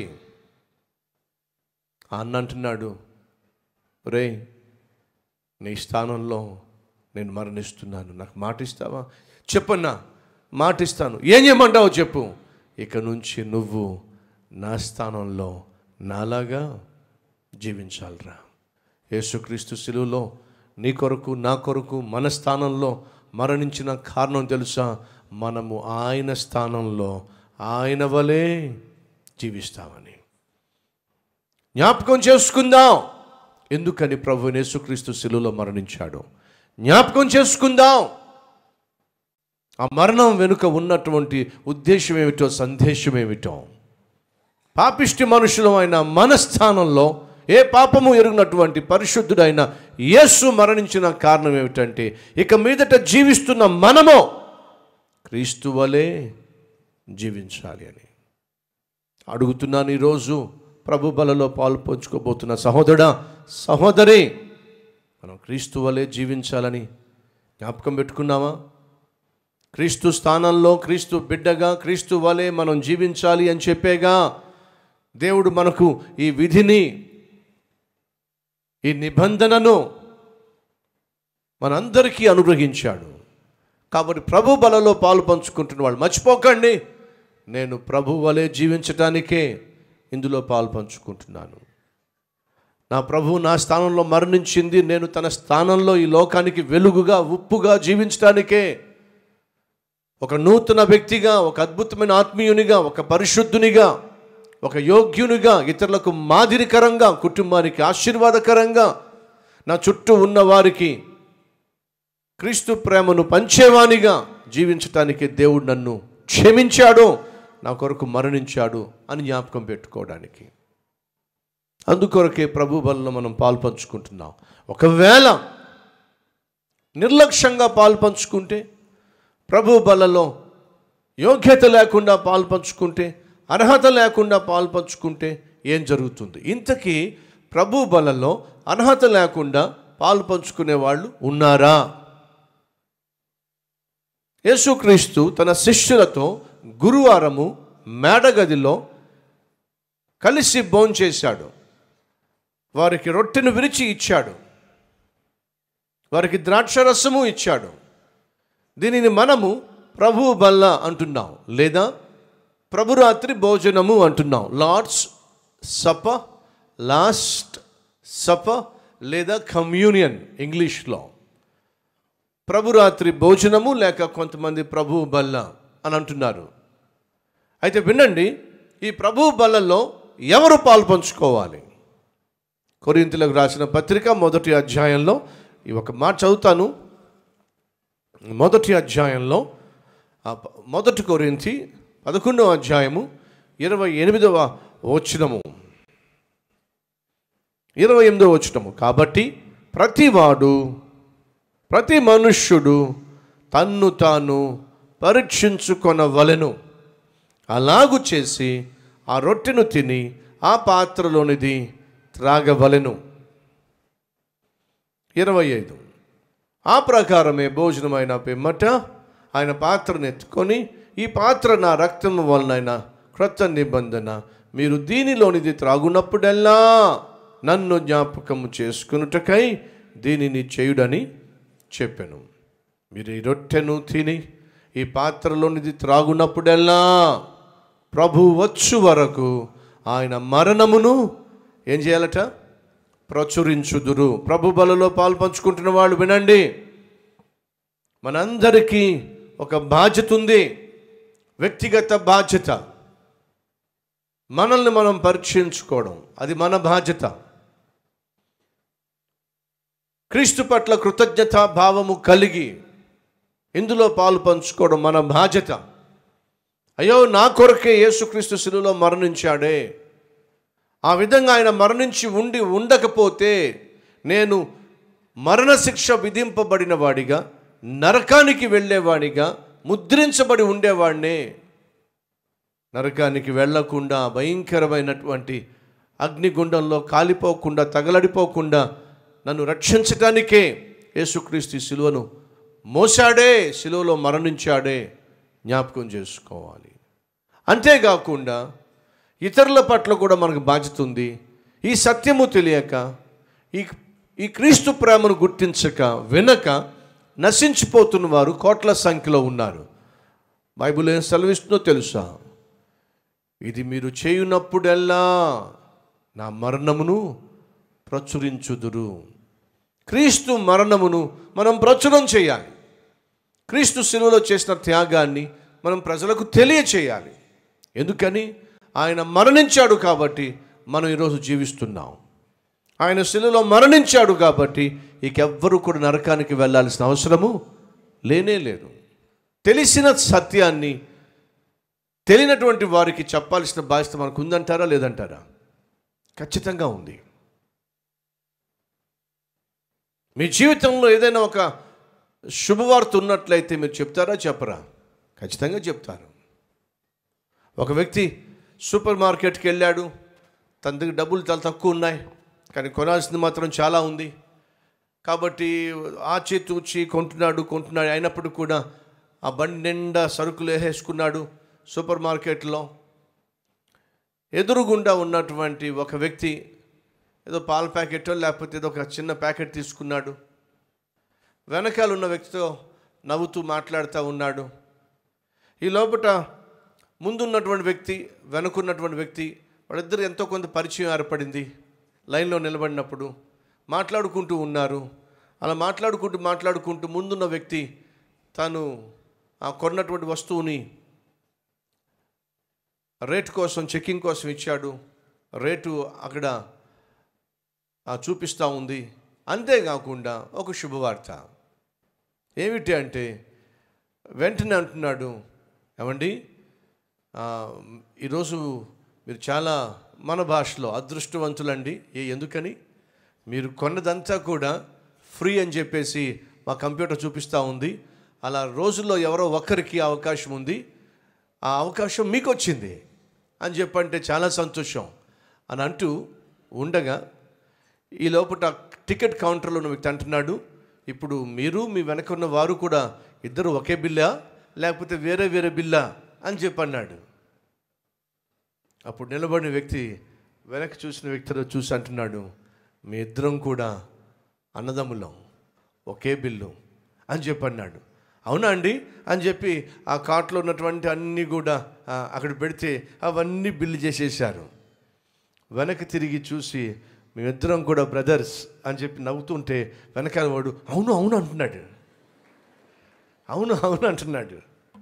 Speaker 8: ఆ అన్న అంటున్నాడు రే నీ స్థానంలో నేను మరణిస్తున్నాను నాకు మాట ఇస్తావా చెప్పన్నా మాట ఇస్తాను ఏం చేయమంటావు చెప్పు ఇక నుంచి నువ్వు నా స్థానంలో నాలాగా జీవించాలిరా యేసుక్రీస్తు శిలువలో నీ కొరకు నా కొరకు మన స్థానంలో మరణించిన కారణం తెలుసా మనము ఆయన స్థానంలో ఆయన వలె జీవిస్తామని జ్ఞాపకం చేసుకుందాం ఎందుకని ప్రభు యేసుక్రీస్తు శిలువలో మరణించాడు జ్ఞాపకం చేసుకుందాం ఆ మరణం వెనుక ఉన్నటువంటి ఉద్దేశం ఏమిటో సందేశం ఏమిటో పాపిష్టి మనుషులమైన మన స్థానంలో ఏ పాపము ఎరిగినటువంటి పరిశుద్ధుడైన యేసు మరణించిన కారణం ఏమిటంటే ఇక మీదట జీవిస్తున్న మనము క్రీస్తు వలె జీవించాలి అని అడుగుతున్నాను ఈరోజు ప్రభు బలలో పాలు పంచుకోబోతున్న సహోదరుడా సహోదరి మనం క్రీస్తు వలె జీవించాలని జ్ఞాపకం పెట్టుకున్నామా క్రీస్తు స్థానంలో క్రీస్తు బిడ్డగా క్రీస్తు వలె మనం జీవించాలి అని చెప్పేగా దేవుడు మనకు ఈ విధిని ఈ నిబంధనను మనందరికీ అనుగ్రహించాడు కాబట్టి ప్రభు బలలో పాలు పంచుకుంటున్న వాళ్ళు మర్చిపోకండి నేను ప్రభు వలె జీవించటానికే ఇందులో పాలు పంచుకుంటున్నాను నా ప్రభు నా స్థానంలో మరణించింది నేను తన స్థానంలో ఈ లోకానికి వెలుగుగా ఉప్పుగా జీవించడానికే ఒక నూతన వ్యక్తిగా ఒక అద్భుతమైన ఆత్మీయునిగా ఒక పరిశుద్ధునిగా ఒక యోగ్యునిగా ఇతరులకు మాదిరికరంగా కుటుంబానికి ఆశీర్వాదకరంగా నా చుట్టూ ఉన్న వారికి క్రీస్తు ప్రేమను పంచేవానిగా జీవించటానికి దేవుడు నన్ను క్షమించాడు నా కొరకు మరణించాడు అని జ్ఞాపకం పెట్టుకోవడానికి అందుకొరకే ప్రభు బలలో మనం పాలు పంచుకుంటున్నాం ఒకవేళ నిర్లక్ష్యంగా పాలు పంచుకుంటే ప్రభు బలలో యోగ్యత లేకుండా పాలు పంచుకుంటే అర్హత లేకుండా పాలు పంచుకుంటే ఏం జరుగుతుంది ఇంతకీ ప్రభు బలలో అర్హత లేకుండా పాలు పంచుకునే వాళ్ళు ఉన్నారా యేసుక్రీస్తు తన శిష్యులతో గురువారము మేడగదిలో కలిసి భోంచేశాడు వారికి రొట్టెను విరిచి ఇచ్చాడు వారికి ద్రాక్షరసము ఇచ్చాడు దీనిని మనము ప్రభు బల్ల అంటున్నాం లేదా ప్రభురాత్రి భోజనము అంటున్నాం లార్డ్స్ సప లాస్ట్ సప లేదా కమ్యూనియన్ ఇంగ్లీష్లో ప్రభురాత్రి భోజనము లేక కొంతమంది ప్రభు బల్ల అని అంటున్నారు అయితే వినండి ఈ ప్రభు బల్లలో ఎవరు పాలు పంచుకోవాలి కొరింతలకు రాసిన పత్రిక మొదటి అధ్యాయంలో ఈ ఒక మాట చదువుతాను మొదటి అధ్యాయంలో ఆ ప- మొదటి కొరింతి పదకొండవ అధ్యాయము ఇరవై ఎనిమిదవ వచనము ఇరవై ఎనిమిదవ వచనము కాబట్టి ప్రతివాడు ప్రతి మనుష్యుడు తన్ను తాను పరీక్షించుకొనవలెను అలాగు చేసి ఆ రొట్టెను తిని ఆ పాత్రలోనిది త్రాగవలెను ఇరవై ఐదు ఆ ప్రకారమే భోజనమైన పిమ్మట ఆయన పాత్రను ఎత్తుకొని ఈ పాత్ర నా రక్తము వలనైన క్రొత్త నిబంధన మీరు దీనిలోనిది త్రాగునప్పుడల్లా నన్ను జ్ఞాపకము చేసుకున్నటకై దీనిని చేయుడని చెప్పాను మీరు ఈ రొట్టెను తిని ఈ పాత్రలోనిది త్రాగునప్పుడల్లా ప్రభు వచ్చు వరకు ఆయన మరణమును ఏం చేయాలట ప్రచురించుదురు ప్రభు బలలో పాలు పంచుకుంటున్న వాళ్ళు వినండి మనందరికీ ఒక బాధ్యత ఉంది వ్యక్తిగత బాధ్యత మనల్ని మనం పరీక్షించుకోవడం అది మన బాధ్యత క్రీస్తు పట్ల కృతజ్ఞత భావము కలిగి ఇందులో పాలు పంచుకోవడం మన బాధ్యత అయ్యో నా కొరకే యేసుక్రీస్తు శిలువలో మరణించాడే ఆ విధంగా ఆయన మరణించి ఉండి ఉండకపోతే నేను మరణశిక్ష విధింపబడిన వాడిగా నరకానికి వెళ్ళేవాడిగా ముద్రించబడి ఉండేవాడినే నరకానికి వెళ్ళకుండా భయంకరమైనటువంటి అగ్నిగుండంలో కాలిపోకుండా తగలడిపోకుండా నన్ను రక్షించటానికే యేసుక్రీస్తు ఈ శిలువను మోసాడే శిలువలో మరణించాడే జ్ఞాపకం చేసుకోవాలి అంతేకాకుండా ఇతరుల పట్ల కూడా మనకు బాధ్యత ఉంది ఈ సత్యము తెలియక ఈ ఈ క్రీస్తు ప్రేమను గుర్తించక వెనక నశించిపోతున్న వారు కోట్ల సంఖ్యలో ఉన్నారు బైబిల్ ఏం సెలవిస్తుందో తెలుసా ఇది మీరు చేయునప్పుడల్లా నా మరణమును ప్రచురించుదురు క్రీస్తు మరణమును మనం ప్రచురం చేయాలి క్రీస్తు శిలువలో చేసిన త్యాగాన్ని మనం ప్రజలకు తెలియచేయాలి ఎందుకని ఆయన మరణించాడు కాబట్టి మనం ఈరోజు జీవిస్తున్నాం ఆయన శిలువలో మరణించాడు కాబట్టి ఇకెవ్వరూ కూడా నరకానికి వెళ్ళాల్సిన అవసరము లేనే లేదు తెలిసిన సత్యాన్ని తెలియనటువంటి వారికి చెప్పాల్సిన బాధ్యత మనకు ఉందంటారా లేదంటారా ఖచ్చితంగా ఉంది మీ జీవితంలో ఏదైనా ఒక శుభవార్త ఉన్నట్లయితే మీరు చెప్తారా చెప్పరా ఖచ్చితంగా చెప్తారు ఒక వ్యక్తి సూపర్ మార్కెట్కి వెళ్ళాడు తన దగ్గర డబ్బులు చాలా తక్కువ ఉన్నాయి కానీ కొనాల్సింది మాత్రం చాలా ఉంది కాబట్టి ఆచి తూచి కొంటున్నాడు కొంటున్నాడు అయినప్పుడు కూడా ఆ బండి నిండా సరుకులు వేసేసుకున్నాడు సూపర్ మార్కెట్లో ఎదురుగుండా ఉన్నటువంటి ఒక వ్యక్తి ఏదో పాల ప్యాకెట్ లేకపోతే ఏదో ఒక చిన్న ప్యాకెట్ తీసుకున్నాడు వెనకాల ఉన్న వ్యక్తితో నవ్వుతూ మాట్లాడుతూ ఉన్నాడు ఈ లోపట ముందున్నటువంటి వ్యక్తి వెనుకున్నటువంటి వ్యక్తి వాళ్ళిద్దరు ఎంతో కొంత పరిచయం ఏర్పడింది లైన్లో నిలబడినప్పుడు మాట్లాడుకుంటూ ఉన్నారు అలా మాట్లాడుకుంటూ మాట్లాడుకుంటూ ముందున్న వ్యక్తి తాను ఆ కొన్నటువంటి వస్తువుని రేటు కోసం చెక్కింగ్ కోసం ఇచ్చాడు రేటు అక్కడ ఆ, చూపిస్తూ ఉంది అంతేకాకుండా ఒక శుభవార్త ఏమిటి అంటే వెంటనే అంటున్నాడు ఏమండి ఆ, ఈరోజు మీరు చాలా మన భాషలో అదృష్టవంతులండి ఏ ఎందుకని మీరు కొన్నదంతా కూడా ఫ్రీ అని చెప్పేసి మా కంప్యూటర్ చూపిస్తూ ఉంది అలా రోజుల్లో ఎవరో ఒక్కరికి అవకాశం ఉంది ఆ అవకాశం మీకు వచ్చింది అని చెప్పంటే చాలా సంతోషం అని అంటూ ఉండగా ఈ లోపల టికెట్ కౌంటర్లో ఉన్న వ్యక్తి అంటున్నాడు ఇప్పుడు మీరు మీ వెనక ఉన్న వారు కూడా ఇద్దరు ఒకే బిల్లా లేకపోతే వేరే వేరే బిల్లా అని చెప్పి అన్నాడు అప్పుడు నిలబడిన వ్యక్తి వెనక్కి చూసిన వ్యక్తిలో చూసి అంటున్నాడు మీ ఇద్దరం కూడా అన్నదమ్ములం ఒకే బిల్లు అని చెప్పి అన్నాడు అవునా అండి అని చెప్పి ఆ కార్ట్లో ఉన్నటువంటి అన్నీ కూడా ఆ, అక్కడ పెడితే అవన్నీ బిల్లు చేసేసారు వెనక్కి తిరిగి చూసి మేమిద్దరం కూడా బ్రదర్స్ అని చెప్పి నవ్వుతుంటే వెనకాల వాడు అవును అవును అంటున్నాడు అవును అవును అంటున్నాడు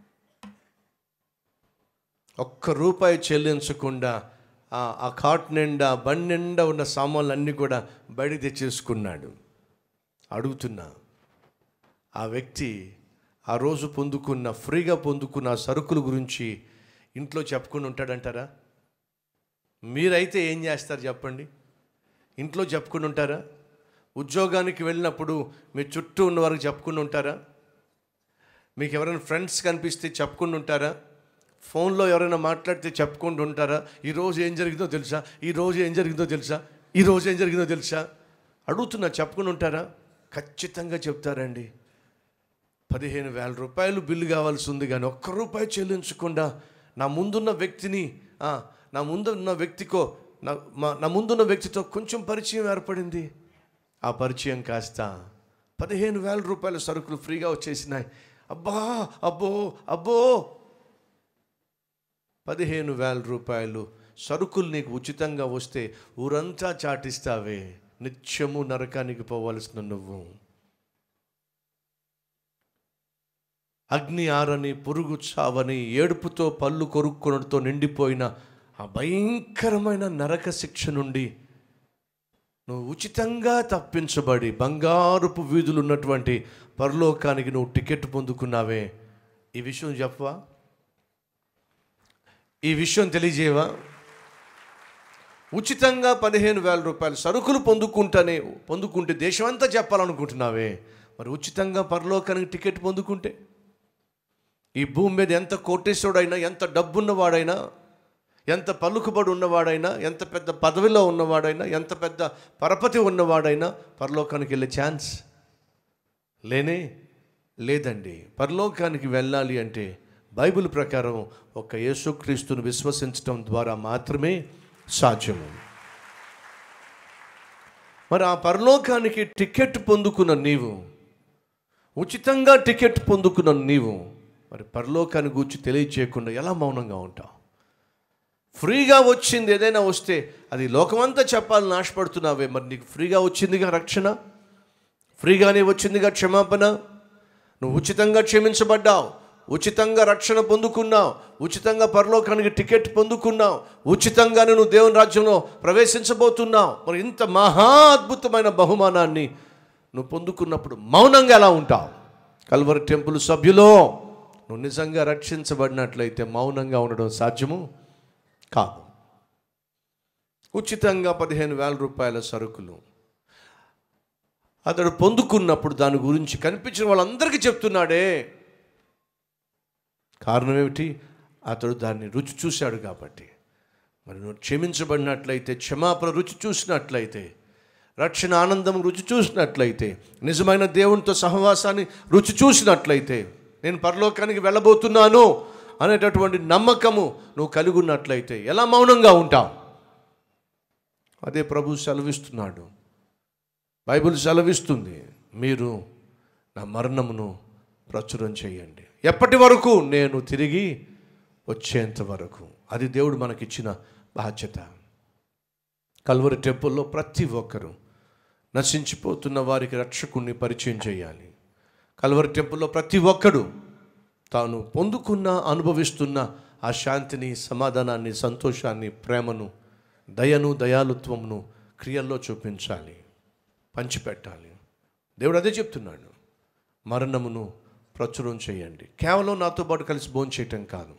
Speaker 8: ఒక్క రూపాయి చెల్లించకుండా ఆ- ఆ కాట్ నిండా బండి నిండా ఉన్న సామాన్లు అన్నీ కూడా బయట తెచ్చేసుకున్నాడు అడుగుతున్నా ఆ వ్యక్తి ఆ రోజు పొందుకున్న ఫ్రీగా పొందుకున్న ఆ సరుకుల గురించి ఇంట్లో చెప్పుకుని ఉంటాడంటారా మీరైతే ఏం చేస్తారు చెప్పండి ఇంట్లో చెప్పుకుని ఉంటారా ఉద్యోగానికి వెళ్ళినప్పుడు మీ చుట్టూ ఉన్న వారికి చెప్పుకుని ఉంటారా మీకు ఎవరైనా ఫ్రెండ్స్ కనిపిస్తే చెప్పుకుని ఉంటారా ఫోన్లో ఎవరైనా మాట్లాడితే చెప్పుకుంటూ ఉంటారా ఈరోజు ఏం జరిగిందో తెలుసా ఈరోజు ఏం జరిగిందో తెలుసా ఈరోజు ఏం జరిగిందో తెలుసా అడుగుతున్నా చెప్పుకుని ఉంటారా ఖచ్చితంగా చెప్తారండి పదిహేను వేల రూపాయలు బిల్లు కావాల్సి ఉంది కానీ ఒక్క రూపాయి చెల్లించకుండా నా ముందున్న వ్యక్తిని ఆ, నా ముందున్న వ్యక్తికో నా మా- నా ముందున్న వ్యక్తితో కొంచెం పరిచయం ఏర్పడింది ఆ పరిచయం కాస్త పదిహేను వేల రూపాయల సరుకులు ఫ్రీగా వచ్చేసినాయి అబ్బా అబ్బో అబ్బో పదిహేను వేల రూపాయలు సరుకులు నీకు ఉచితంగా వస్తే ఊరంతా చాటిస్తావే నిత్యము నరకానికి పోవలసిన నువ్వు అగ్ని ఆరని పురుగు చావని ఏడుపుతో పళ్ళు కొరుక్కొనడంతో నిండిపోయిన ఆ భయంకరమైన నరక శిక్ష నుండి నువ్వు ఉచితంగా తప్పించబడి బంగారుపు వీధులు ఉన్నటువంటి పరలోకానికి నువ్వు టికెట్ పొందుకున్నావే ఈ విషయం చెప్పవా ఈ విషయం తెలియజేయవా ఉచితంగా పదిహేను వేల రూపాయలు సరుకులు పొందుకుంటానే పొందుకుంటే దేశమంతా చెప్పాలనుకుంటున్నావే మరి ఉచితంగా పరలోకానికి టికెట్ పొందుకుంటే ఈ భూమి మీద ఎంత కోటేశ్వరుడైనా ఎంత డబ్బున్నవాడైనా ఎంత పలుకుబడి ఉన్నవాడైనా ఎంత పెద్ద పదవిలో ఉన్నవాడైనా ఎంత పెద్ద పరపతి ఉన్నవాడైనా పరలోకానికి వెళ్ళే ఛాన్స్ లేనే లేదండి పరలోకానికి వెళ్ళాలి అంటే బైబిల్ ప్రకారం ఒక యేసుక్రీస్తును విశ్వసించడం ద్వారా మాత్రమే సాధ్యము మరి ఆ పరలోకానికి టికెట్ పొందుకున్న నీవు ఉచితంగా టికెట్ పొందుకున్న నీవు మరి పరలోకాన్ని గూర్చి తెలియచేయకుండా ఎలా మౌనంగా ఉంటావు ఫ్రీగా వచ్చింది ఏదైనా వస్తే అది లోకమంతా చెప్పాలని ఆశపడుతున్నావే మరి నీకు ఫ్రీగా వచ్చిందిగా రక్షణ ఫ్రీగానే వచ్చిందిగా క్షమాపణ నువ్వు ఉచితంగా క్షమించబడ్డావు ఉచితంగా రక్షణ పొందుకున్నావు ఉచితంగా పరలోకానికి టికెట్ పొందుకున్నావు ఉచితంగానే నువ్వు దేవుని రాజ్యంలో ప్రవేశించబోతున్నావు మరి ఇంత మహా అద్భుతమైన బహుమానాన్ని నువ్వు పొందుకున్నప్పుడు మౌనంగా ఎలా ఉంటావు కల్వరి టెంపుల్ సభ్యులో నువ్వు నిజంగా రక్షించబడినట్లయితే మౌనంగా ఉండడం సాధ్యము కాదు ఉచితంగా పదిహేను వేల రూపాయల సరుకులు అతడు పొందుకున్నప్పుడు దాని గురించి కనిపించిన వాళ్ళందరికీ చెప్తున్నాడే కారణం ఏమిటి అతడు దాన్ని రుచి చూశాడు కాబట్టి మరి నువ్వు క్షమించబడినట్లయితే క్షమాపణ రుచి చూసినట్లయితే రక్షణ ఆనందం రుచి చూసినట్లయితే నిజమైన దేవునితో సహవాసాన్ని రుచి చూసినట్లయితే నేను పరలోకానికి వెళ్ళబోతున్నాను అనేటటువంటి నమ్మకము నువ్వు కలిగి ఉన్నట్లయితే ఎలా మౌనంగా ఉంటావు అదే ప్రభు సెలవిస్తున్నాడు బైబిల్ సెలవిస్తుంది మీరు నా మరణమును ప్రచురం చేయండి ఎప్పటి వరకు నేను తిరిగి వచ్చేంత వరకు అది దేవుడు మనకిచ్చిన బాధ్యత కల్వరి టెంపుల్లో ప్రతి ఒక్కరూ నశించిపోతున్న వారికి రక్షకుణ్ణి పరిచయం చేయాలి కల్వరి టెంపుల్లో ప్రతి ఒక్కడు తాను పొందుకున్న అనుభవిస్తున్న ఆ శాంతిని సమాధానాన్ని సంతోషాన్ని ప్రేమను దయను దయాలుత్వమును క్రియల్లో చూపించాలి పంచిపెట్టాలి దేవుడు అదే చెప్తున్నాడు మరణమును ప్రచురం చేయండి కేవలం నాతో పాటు కలిసి భోజనం చేయటం కాదు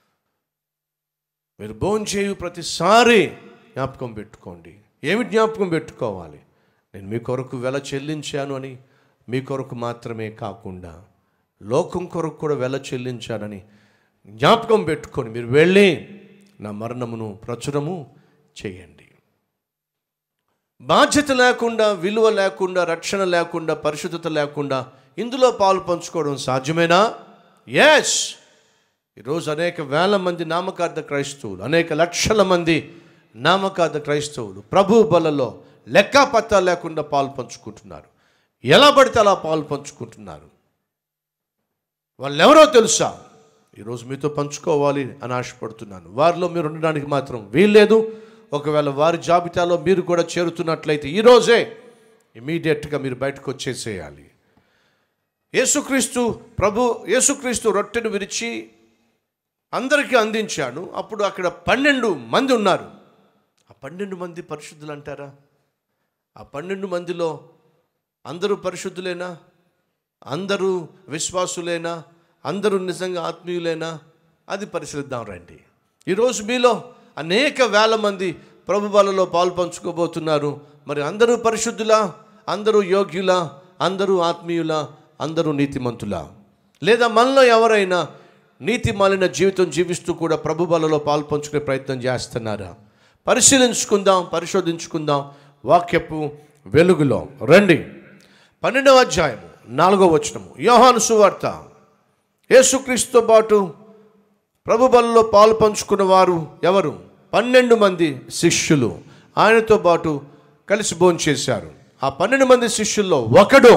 Speaker 8: మీరు భోజనం చేయు ప్రతిసారి జ్ఞాపకం పెట్టుకోండి ఏమి జ్ఞాపకం పెట్టుకోవాలి నేను మీ కొరకు వెల చెల్లించాను అని మీ కొరకు మాత్రమే కాకుండా లోకం కొరకు కూడా వెల చెల్లించానని జ్ఞాపకం పెట్టుకొని మీరు వెళ్ళి నా మరణమును ప్రచురము చేయండి బాధ్యత లేకుండా విలువ లేకుండా రక్షణ లేకుండా పరిశుద్ధత లేకుండా ఇందులో పాలు పంచుకోవడం సాధ్యమేనా ఎస్ ఈరోజు అనేక వేల మంది నామకార్థ క్రైస్తవులు అనేక లక్షల మంది నామకార్థ క్రైస్తవులు ప్రభు బలలో లెక్కాపత్తా లేకుండా పాలు పంచుకుంటున్నారు ఎలా పడితే అలా పాలు పంచుకుంటున్నారు వాళ్ళు ఎవరో తెలుసా ఈరోజు మీతో పంచుకోవాలి అని ఆశపడుతున్నాను వారిలో మీరు ఉండడానికి మాత్రం వీల్లేదు ఒకవేళ వారి జాబితాలో మీరు కూడా చేరుతున్నట్లయితే ఈరోజే ఇమీడియట్గా మీరు బయటకు వచ్చేసేయాలి యేసుక్రీస్తు ప్రభు యేసుక్రీస్తు రొట్టెను విరిచి అందరికీ అందించాడు అప్పుడు అక్కడ పన్నెండు మంది ఉన్నారు ఆ పన్నెండు మంది పరిశుద్ధులు అంటారా ఆ పన్నెండు మందిలో అందరూ పరిశుద్ధులేనా అందరూ విశ్వాసులేనా అందరూ నిజంగా ఆత్మీయులేనా అది పరిశీలిద్దాం రండి ఈరోజు మీలో అనేక వేల మంది ప్రభు బలలో పాలు పంచుకోబోతున్నారు మరి అందరూ పరిశుద్ధులా అందరూ యోగ్యులా అందరూ ఆత్మీయులా అందరూ నీతిమంతులా లేదా మనలో ఎవరైనా నీతి మాలిన జీవితం జీవిస్తూ కూడా ప్రభు బలలో పాలు పంచుకునే ప్రయత్నం చేస్తున్నారా పరిశీలించుకుందాం పరిశోధించుకుందాం వాక్యపు వెలుగులో రండి పన్నెండవ అధ్యాయము నాలుగవ వచనము యోహాను సువార్త యేసుక్రీస్తుతో పాటు ప్రభు బలలో పాలు పంచుకున్న వారు ఎవరు పన్నెండు మంది శిష్యులు ఆయనతో పాటు కలిసి భోంచేశారు ఆ పన్నెండు మంది శిష్యుల్లో ఒకడు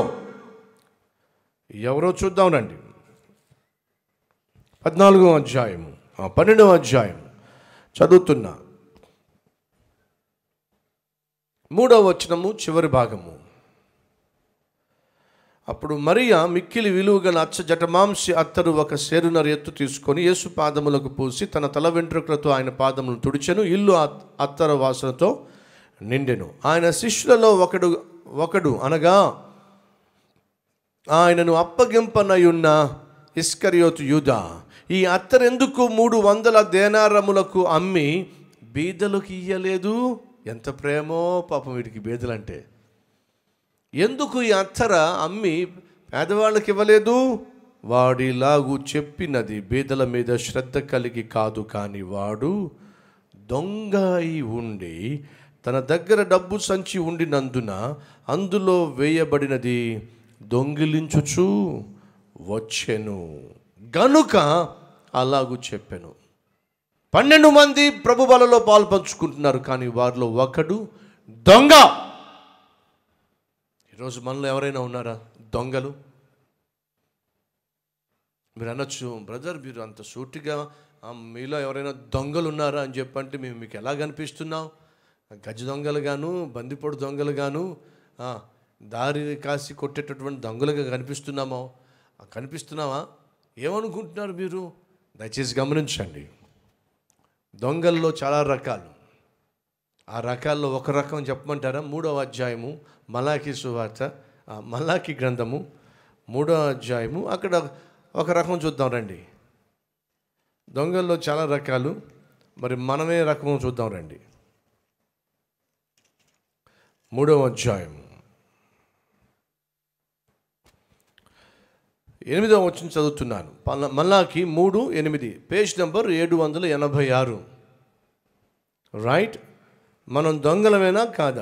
Speaker 8: ఎవరో చూద్దాం రండి పద్నాలుగో అధ్యాయము ఆ పన్నెండవ అధ్యాయం చదువుతున్నా మూడవ వచనము చివరి భాగము అప్పుడు మరియా మిక్కిలి విలువగల అచ్చ జటమాంసి అత్తరు ఒక సేరునర ఎత్తు తీసుకొని యేసు పాదములకు పూసి తన తల వెంట్రుకలతో ఆయన పాదములను తుడిచెను ఇల్లు అత్- అత్తర వాసనతో నిండెను ఆయన శిష్యులలో ఒకడు ఒకడు అనగా ఆయనను అప్పగింపనయున్న ఇస్కరియోతు యూదా ఈ అత్తరెందుకు మూడు వందల దేనారములకు అమ్మి బీదలకు ఇయ్యలేదు ఎంత ప్రేమో పాపం వీడికి బీదలంటే ఎందుకు ఈ అత్తర అమ్మి పేదవాళ్ళకి ఇవ్వలేదు వాడిలాగు చెప్పినది బీదల మీద శ్రద్ధ కలిగి కాదు కానీ వాడు దొంగ అయి ఉండి తన దగ్గర డబ్బు సంచి ఉండినందున అందులో వేయబడినది దొంగిలించుచు వచ్చెను గనుక అలాగూ చెప్పాను పన్నెండు మంది ప్రభు బలలో పాలు పంచుకుంటున్నారు కానీ వారిలో ఒకడు దొంగ ఈరోజు మనలో ఎవరైనా ఉన్నారా దొంగలు మీరు అనొచ్చు బ్రదర్ మీరు అంత సూటిగా "ఆ, మీలో ఎవరైనా దొంగలు ఉన్నారా అని చెప్పంటే మేము మీకు ఎలా కనిపిస్తున్నాం గజ దొంగలు గాను బందిపోడు దొంగలు గాను ఆ, దారి కాసి కొట్టేటటువంటి దొంగలుగా కనిపిస్తున్నామో ఆ, కనిపిస్తున్నావా ఏమనుకుంటున్నారు మీరు దయచేసి గమనించండి దొంగల్లో చాలా రకాలు ఆ రకాల్లో ఒక రకం చెప్పమంటారా మూడవ అధ్యాయము మలాకి సువార్త ఆ, మలాకి గ్రంథము మూడవ అధ్యాయము అక్కడ ఒక రకం చూద్దాం రండి దొంగల్లో చాలా రకాలు మరి మనమే రకం చూద్దాం రండి మూడవ అధ్యాయం ఎనిమిదవ వచ్చిన చదువుతున్నాను పల- మలాకి మూడు ఎనిమిది పేజ్ నెంబర్ ఏడు వందల ఎనభై ఆరు రైట్ మనం దొంగలమేనా కాదా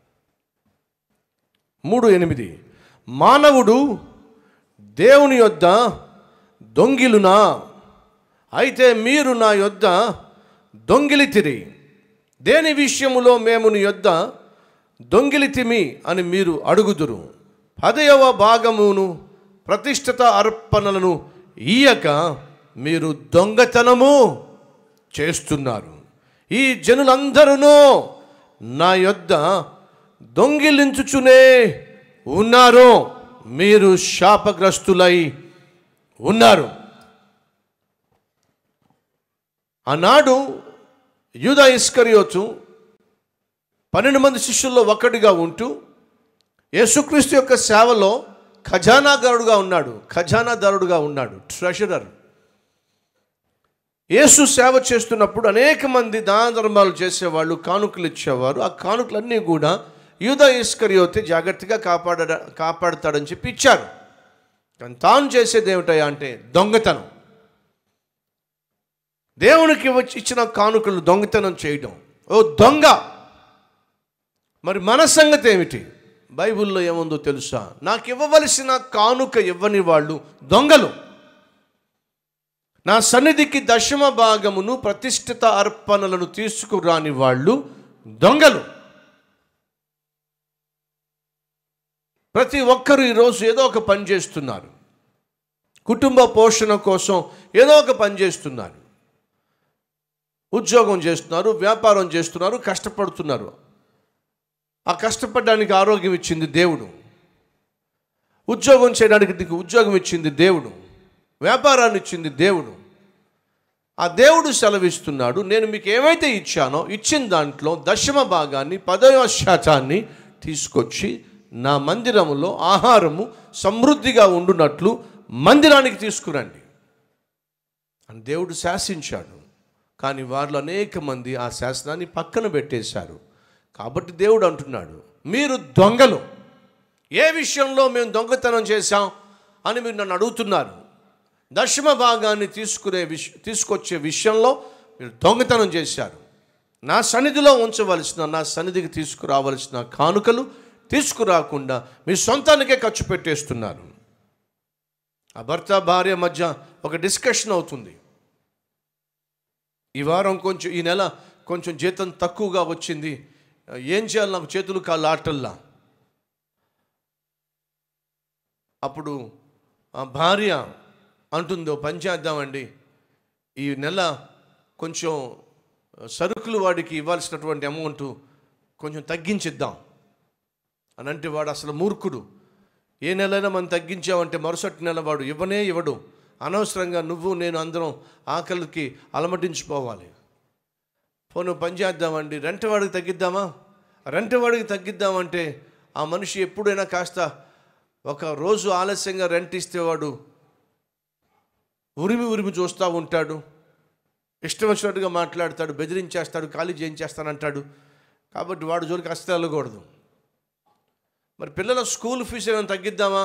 Speaker 8: మూడు ఎనిమిది మానవుడు దేవుని యొద్ద దొంగిలునా అయితే మీరు నా యొద్ద దొంగిలితిరి దేని విషయములో మేము నీ యొద్ద దొంగిలితిమి అని మీరు అడుగుదురు పదయవ భాగమును ప్రతిష్ఠిత అర్పణలను ఇయ్యక మీరు దొంగతనము చేస్తున్నారు ఈ జనులందరూ నా యొద్ద దొంగిలించుచునే ఉన్నారు మీరు శాపగ్రస్తులై ఉన్నారు ఆనాడు యూదా ఇస్కరియోతు పన్నెండు మంది శిష్యుల్లో ఒకటిగా ఉంటూ యేసుక్రీస్తు యొక్క సేవలో ఖజానాదారుడుగా ఉన్నాడు ఖజానాదారుడుగా ఉన్నాడు ట్రెషరర్ యేసు సేవ చేస్తున్నప్పుడు అనేక మంది దాన ధర్మాలు చేసేవాళ్ళు కానుకలు ఇచ్చేవారు ఆ కానుకలన్నీ కూడా యూదా ఇస్కరియోతి జాగ్రత్తగా కాపాడ కాపాడతాడని చెప్పి ఇచ్చారు కానీ తాను చేసేది ఏమిటయా అంటే దొంగతనం దేవునికి వచ్చి ఇచ్చిన కానుకలు దొంగతనం చేయడం ఓ దొంగ మరి మన సంగతి ఏమిటి బైబిల్లో ఏముందో తెలుసా నాకు ఇవ్వవలసిన కానుక ఇవ్వని వాళ్ళు దొంగలు నా సన్నిధికి దశమ భాగమును ప్రతిష్ఠిత అర్పణలను తీసుకురాని వాళ్ళు దొంగలు ప్రతి ఒక్కరు ఈరోజు ఏదో ఒక పని చేస్తున్నారు కుటుంబ పోషణ కోసం ఏదో ఒక పని చేస్తున్నారు ఉద్యోగం చేస్తున్నారు వ్యాపారం చేస్తున్నారు కష్టపడుతున్నారు ఆ కష్టపడడానికి ఆరోగ్యం ఇచ్చింది దేవుడు ఉద్యోగం చేయడానికి నీకు ఉద్యోగం ఇచ్చింది దేవుడు వ్యాపారాన్ని ఇచ్చింది దేవుడు ఆ దేవుడు సెలవిస్తున్నాడు నేను మీకు ఏమైతే ఇచ్చానో ఇచ్చిన దాంట్లో దశమ భాగాన్ని పదవ శాతాన్ని తీసుకొచ్చి నా మందిరములో ఆహారము సమృద్ధిగా ఉండునట్లు మందిరానికి తీసుకురండి అని దేవుడు శాసించాడు కానీ వారిలో అనేక మంది ఆ శాసనాన్ని పక్కన పెట్టేశారు కాబట్టి దేవుడు అంటున్నాడు మీరు దొంగలు ఏ విషయంలో మేము దొంగతనం చేశాం అని మీరు నన్ను అడుగుతున్నారు దశమ భాగాన్ని తీసుకునే విష తీసుకొచ్చే విషయంలో మీరు దొంగతనం చేశారు నా సన్నిధిలో ఉంచవలసిన నా సన్నిధికి తీసుకురావలసిన కానుకలు తీసుకురాకుండా మీ సొంతానికే ఖర్చు పెట్టేస్తున్నారు ఆ భర్త భార్య మధ్య ఒక డిస్కషన్ అవుతుంది ఈ వారం కొంచెం ఈ నెల కొంచెం జీతం తక్కువగా వచ్చింది ఏం చేయాలి నాకు చేతులు కాళ్ళు ఆటల్లా అప్పుడు ఆ భార్య అంటుందో పని చేద్దామండి ఈ నెల కొంచెం సరుకులు వాడికి ఇవ్వాల్సినటువంటి అమౌంట్ కొంచెం తగ్గించిద్దాం అని అంటే వాడు అసలు మూర్ఖుడు ఏ నెలైనా మనం తగ్గించామంటే మరుసటి నెల వాడు ఇవ్వనే ఇవ్వడు అనవసరంగా నువ్వు నేను అందరం ఆకలికి అలమటించిపోవాలి పోను పని చేద్దామండి రెంట్ వాడికి తగ్గిద్దామా రెంట్ వాడికి తగ్గిద్దామంటే ఆ మనిషి ఎప్పుడైనా కాస్త ఒక రోజు ఆలస్యంగా రెంట్ ఇస్తే వాడు ఉరిమి ఉరిమి చూస్తూ ఉంటాడు ఇష్టం వచ్చినట్టుగా మాట్లాడతాడు బెదిరించేస్తాడు ఖాళీ చేయించేస్తానంటాడు కాబట్టి వాడు జోలికి అస్సలు వెళ్ళకూడదు మరి పిల్లల స్కూల్ ఫీజు ఏమైనా తగ్గిద్దామా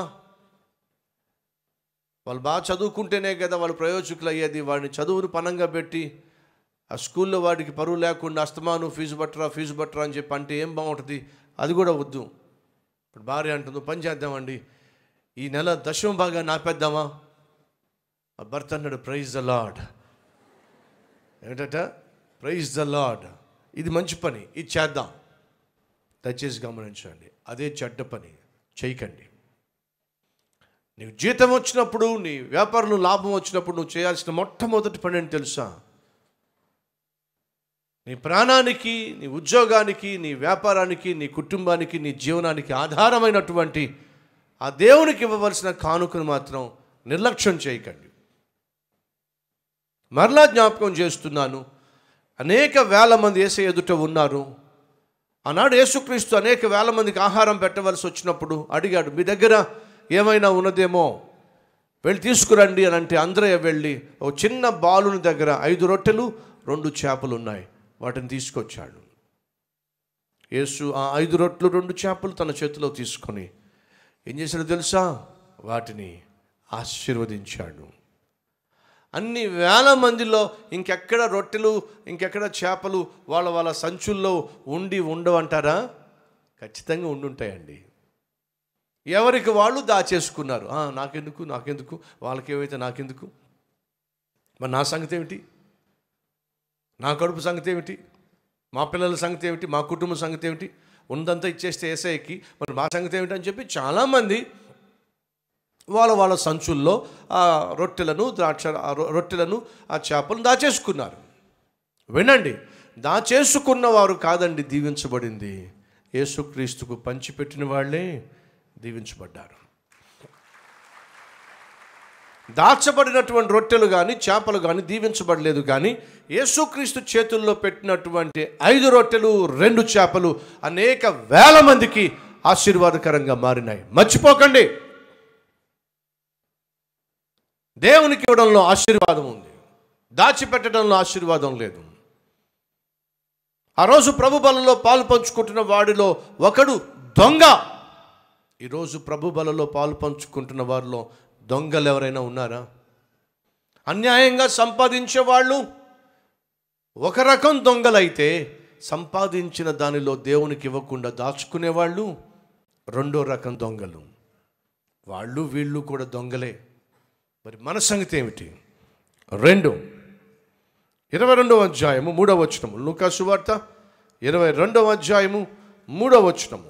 Speaker 8: వాళ్ళు బాగా చదువుకుంటేనే కదా వాళ్ళు ప్రయోజకులు అయ్యేది వాడిని చదువును పనంగా పెట్టి ఆ స్కూల్లో వాడికి పరువు లేకుండా అస్తమాను ఫీజు పట్టరా ఫీజు పట్టరా అని చెప్పి అంటే ఏం బాగుంటుంది అది కూడా వద్దు ఇప్పుడు భార్య అంటుందో పని చేద్దామండి ఈ నెల దశమ బాగా నాపేద్దామా ఆ భర్త అన్నాడు ప్రైజ్ ద లాడ్ ఏంటట ప్రైజ్ ద లాడ్ ఇది మంచి పని ఇది చేద్దాం దయచేసి గమనించండి అదే చెడ్డ పని చేయకండి నీకు జీతం వచ్చినప్పుడు నీ వ్యాపారంలో లాభం వచ్చినప్పుడు నువ్వు చేయాల్సిన మొట్టమొదటి పని అని తెలుసా నీ ప్రాణానికి నీ ఉద్యోగానికి నీ వ్యాపారానికి నీ కుటుంబానికి నీ జీవనానికి ఆధారమైనటువంటి ఆ దేవునికి ఇవ్వవలసిన కానుకను మాత్రం నిర్లక్ష్యం చేయకండి మరలా జ్ఞాపకం చేస్తున్నాను అనేక వేల మంది ఏసే ఎదుట ఉన్నారు ఆనాడు యేసుక్రీస్తు అనేక వేల మందికి ఆహారం పెట్టవలసి వచ్చినప్పుడు అడిగాడు మీ దగ్గర ఏమైనా ఉన్నదేమో వెళ్ళి తీసుకురండి అని అంటే అందరయ్య వెళ్ళి ఓ చిన్న బాలుని దగ్గర ఐదు రొట్టెలు రెండు చేపలు ఉన్నాయి వాటిని తీసుకొచ్చాడు యేసు ఆ ఐదు రొట్టెలు రెండు చేపలు తన చేతిలో తీసుకొని ఏం చేశాడో తెలుసా వాటిని ఆశీర్వదించాడు అన్ని వేల మందిలో ఇంకెక్కడ రొట్టెలు ఇంకెక్కడ చేపలు వాళ్ళ వాళ్ళ సంచుల్లో ఉండి ఉండవంటారా ఖచ్చితంగా ఉండుంటాయండి ఎవరికి వాళ్ళు దాచేసుకున్నారు "ఆ, నాకెందుకు నాకెందుకు వాళ్ళకి ఏమైతే నాకెందుకు మరి నా సంగతి ఏమిటి నా కడుపు సంగతి ఏమిటి మా పిల్లల సంగతి ఏమిటి మా కుటుంబం సంగతి ఏమిటి ఉందంతా ఇచ్చేస్తే ఏసఐకి మరి మా సంగతి ఏమిటి అని చెప్పి చాలామంది వాళ్ళ వాళ్ళ సంచుల్లో ఆ రొట్టెలను ద్రాక్ష ఆ రొ- రొట్టెలను ఆ చేపలను దాచేసుకున్నారు వినండి దాచేసుకున్న వారు కాదండి దీవించబడింది యేసుక్రీస్తుకు పంచిపెట్టిన వాళ్ళే దీవించబడ్డారు దాచబడినటువంటి రొట్టెలు కానీ చేపలు కానీ దీవించబడలేదు కానీ యేసుక్రీస్తు చేతుల్లో పెట్టినటువంటి ఐదు రొట్టెలు రెండు చేపలు అనేక వేల మందికి ఆశీర్వాదకరంగా మారినాయి మర్చిపోకండి దేవునికి ఇవ్వడంలో ఆశీర్వాదం ఉంది దాచిపెట్టడంలో ఆశీర్వాదం లేదు ఆ రోజు ప్రభు బలలో పాలు పంచుకుంటున్న వాడిలో ఒకడు దొంగ ఈరోజు ప్రభు బలలో పాలు పంచుకుంటున్న వారిలో దొంగలు ఎవరైనా ఉన్నారా అన్యాయంగా సంపాదించే వాళ్ళు ఒక రకం దొంగలైతే సంపాదించిన దానిలో దేవునికి ఇవ్వకుండా దాచుకునేవాళ్ళు రెండో రకం దొంగలు వాళ్ళు వీళ్ళు కూడా దొంగలే మరి మన సంగతి ఏమిటి రెండు ఇరవై రెండవ అధ్యాయము మూడవ వచనము లూకాసు వార్త ఇరవై రెండవ అధ్యాయము మూడవ వచనము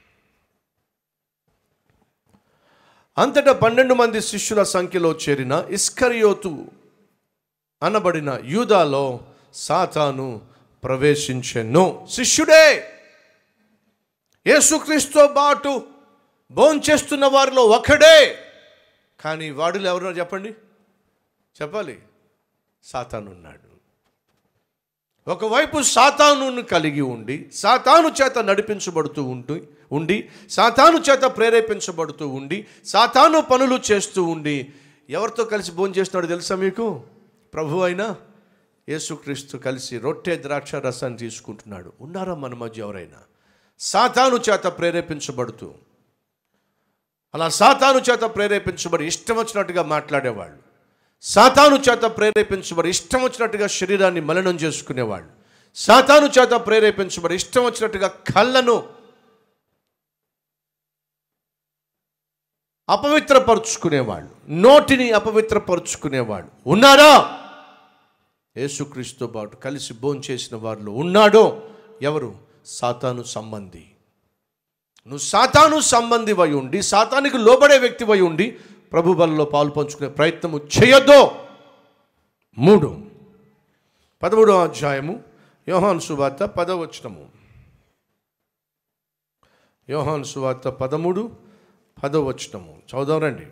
Speaker 8: అంతటా పన్నెండు మంది శిష్యుల సంఖ్యలో చేరిన ఇస్కరియోతు అనబడిన యూదాలో సాతాను ప్రవేశించెను శిష్యుడే యేసుక్రీస్తుతో బాటు భోంచేస్తున్న వారిలో ఒకడే కానీ వాడిలో ఎవరో చెప్పండి చెప్పాలి సాతాను ఉన్నాడు ఒకవైపు సాతానును కలిగి ఉండి సాతాను చేత నడిపించబడుతూ ఉంటూ ఉండి సాతాను చేత ప్రేరేపించబడుతూ ఉండి సాతాను పనులు చేస్తూ ఉండి ఎవరితో కలిసి భోజనం చేస్తున్నాడు తెలుసా మీకు ప్రభు అయినా యేసుక్రీస్తు కలిసి రొట్టె ద్రాక్ష రసాన్ని తీసుకుంటున్నాడు ఉన్నారా మన మధ్య ఎవరైనా సాతాను చేత ప్రేరేపించబడుతూ అలా సాతాను చేత ప్రేరేపించబడి ఇష్టం వచ్చినట్టుగా మాట్లాడేవాళ్ళు సాతాను చేత ప్రేరేపించబడి ఇష్టం వచ్చినట్టుగా శరీరాన్ని మలినం చేసుకునేవాళ్ళు సాతాను చేత ప్రేరేపించబడి ఇష్టం వచ్చినట్టుగా కళ్ళను అపవిత్రపరుచుకునేవాళ్ళు నోటిని అపవిత్రపరుచుకునేవాళ్ళు ఉన్నారా యేసుక్రీస్తుతో పాటు కలిసి భోంచేసిన వారిలో ఉన్నాడో ఎవరు సాతాను సంబంధి నువ్వు సాతాను సంబంధివై ఉండి సాతానికి లోబడే వ్యక్తివై ఉండి ప్రభు బలలో పాలు పంచుకునే ప్రయత్నము చేయొద్దు మూడు పదమూడవ అధ్యాయము యోహాను సువార్త పదవచనము యోహాను సువార్త పదమూడు పదవచనము చదువుదాం రండి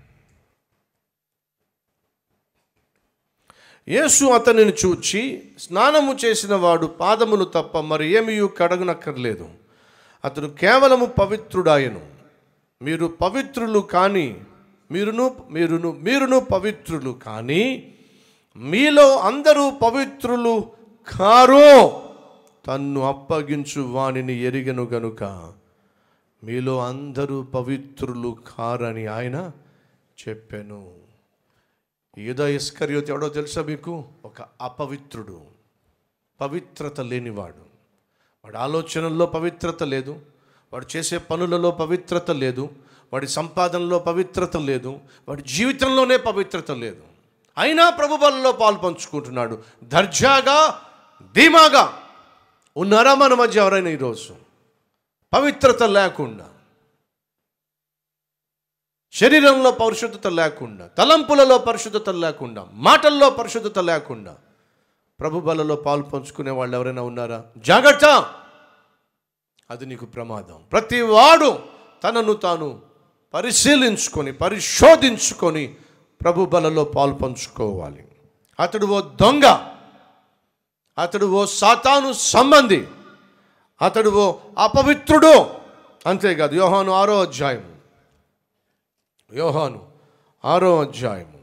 Speaker 8: యేసు అతనిని చూచి స్నానము చేసిన వాడు పాదములు తప్ప మరి ఏమీ కడగనక్కర్లేదు అతడు కేవలము పవిత్రుడాయను మీరు పవిత్రులు కానీ మీరును మీరును మీరును పవిత్రులు కానీ మీలో అందరూ పవిత్రులు కారు తన్ను అప్పగించు వానిని ఎరిగను గనుక మీలో అందరూ పవిత్రులు కారని ఆయన చెప్పాను యూదా ఇస్కర్యోత్ ఎవడో తెలుసా మీకు ఒక అపవిత్రుడు పవిత్రత లేనివాడు వాడి ఆలోచనల్లో పవిత్రత లేదు వాడు చేసే పనులలో పవిత్రత లేదు వాడి సంపాదనలో పవిత్రత లేదు వాడి జీవితంలోనే పవిత్రత లేదు అయినా ప్రభు బలలో పాలు పంచుకుంటున్నాడు దర్జాగా ధీమాగా ఉన్నారా మన మధ్య ఎవరైనా ఈరోజు పవిత్రత లేకుండా శరీరంలో పరిశుద్ధత లేకుండా తలంపులలో పరిశుద్ధత లేకుండా మాటల్లో పరిశుద్ధత లేకుండా ప్రభు బలలో పాలు పంచుకునే వాళ్ళు ఎవరైనా ఉన్నారా జాగ్రత్త అది నీకు ప్రమాదం ప్రతి వాడు తనను తాను పరిశీలించుకొని పరిశోధించుకొని ప్రభు బలలో పాలు పంచుకోవాలి అతడు ఓ దొంగ అతడు ఓ సాతాను సంబంధి అతడు ఓ అపవిత్రుడు అంతేకాదు యోహాను ఆరో అధ్యాయం యోహాను ఆరో అధ్యాయము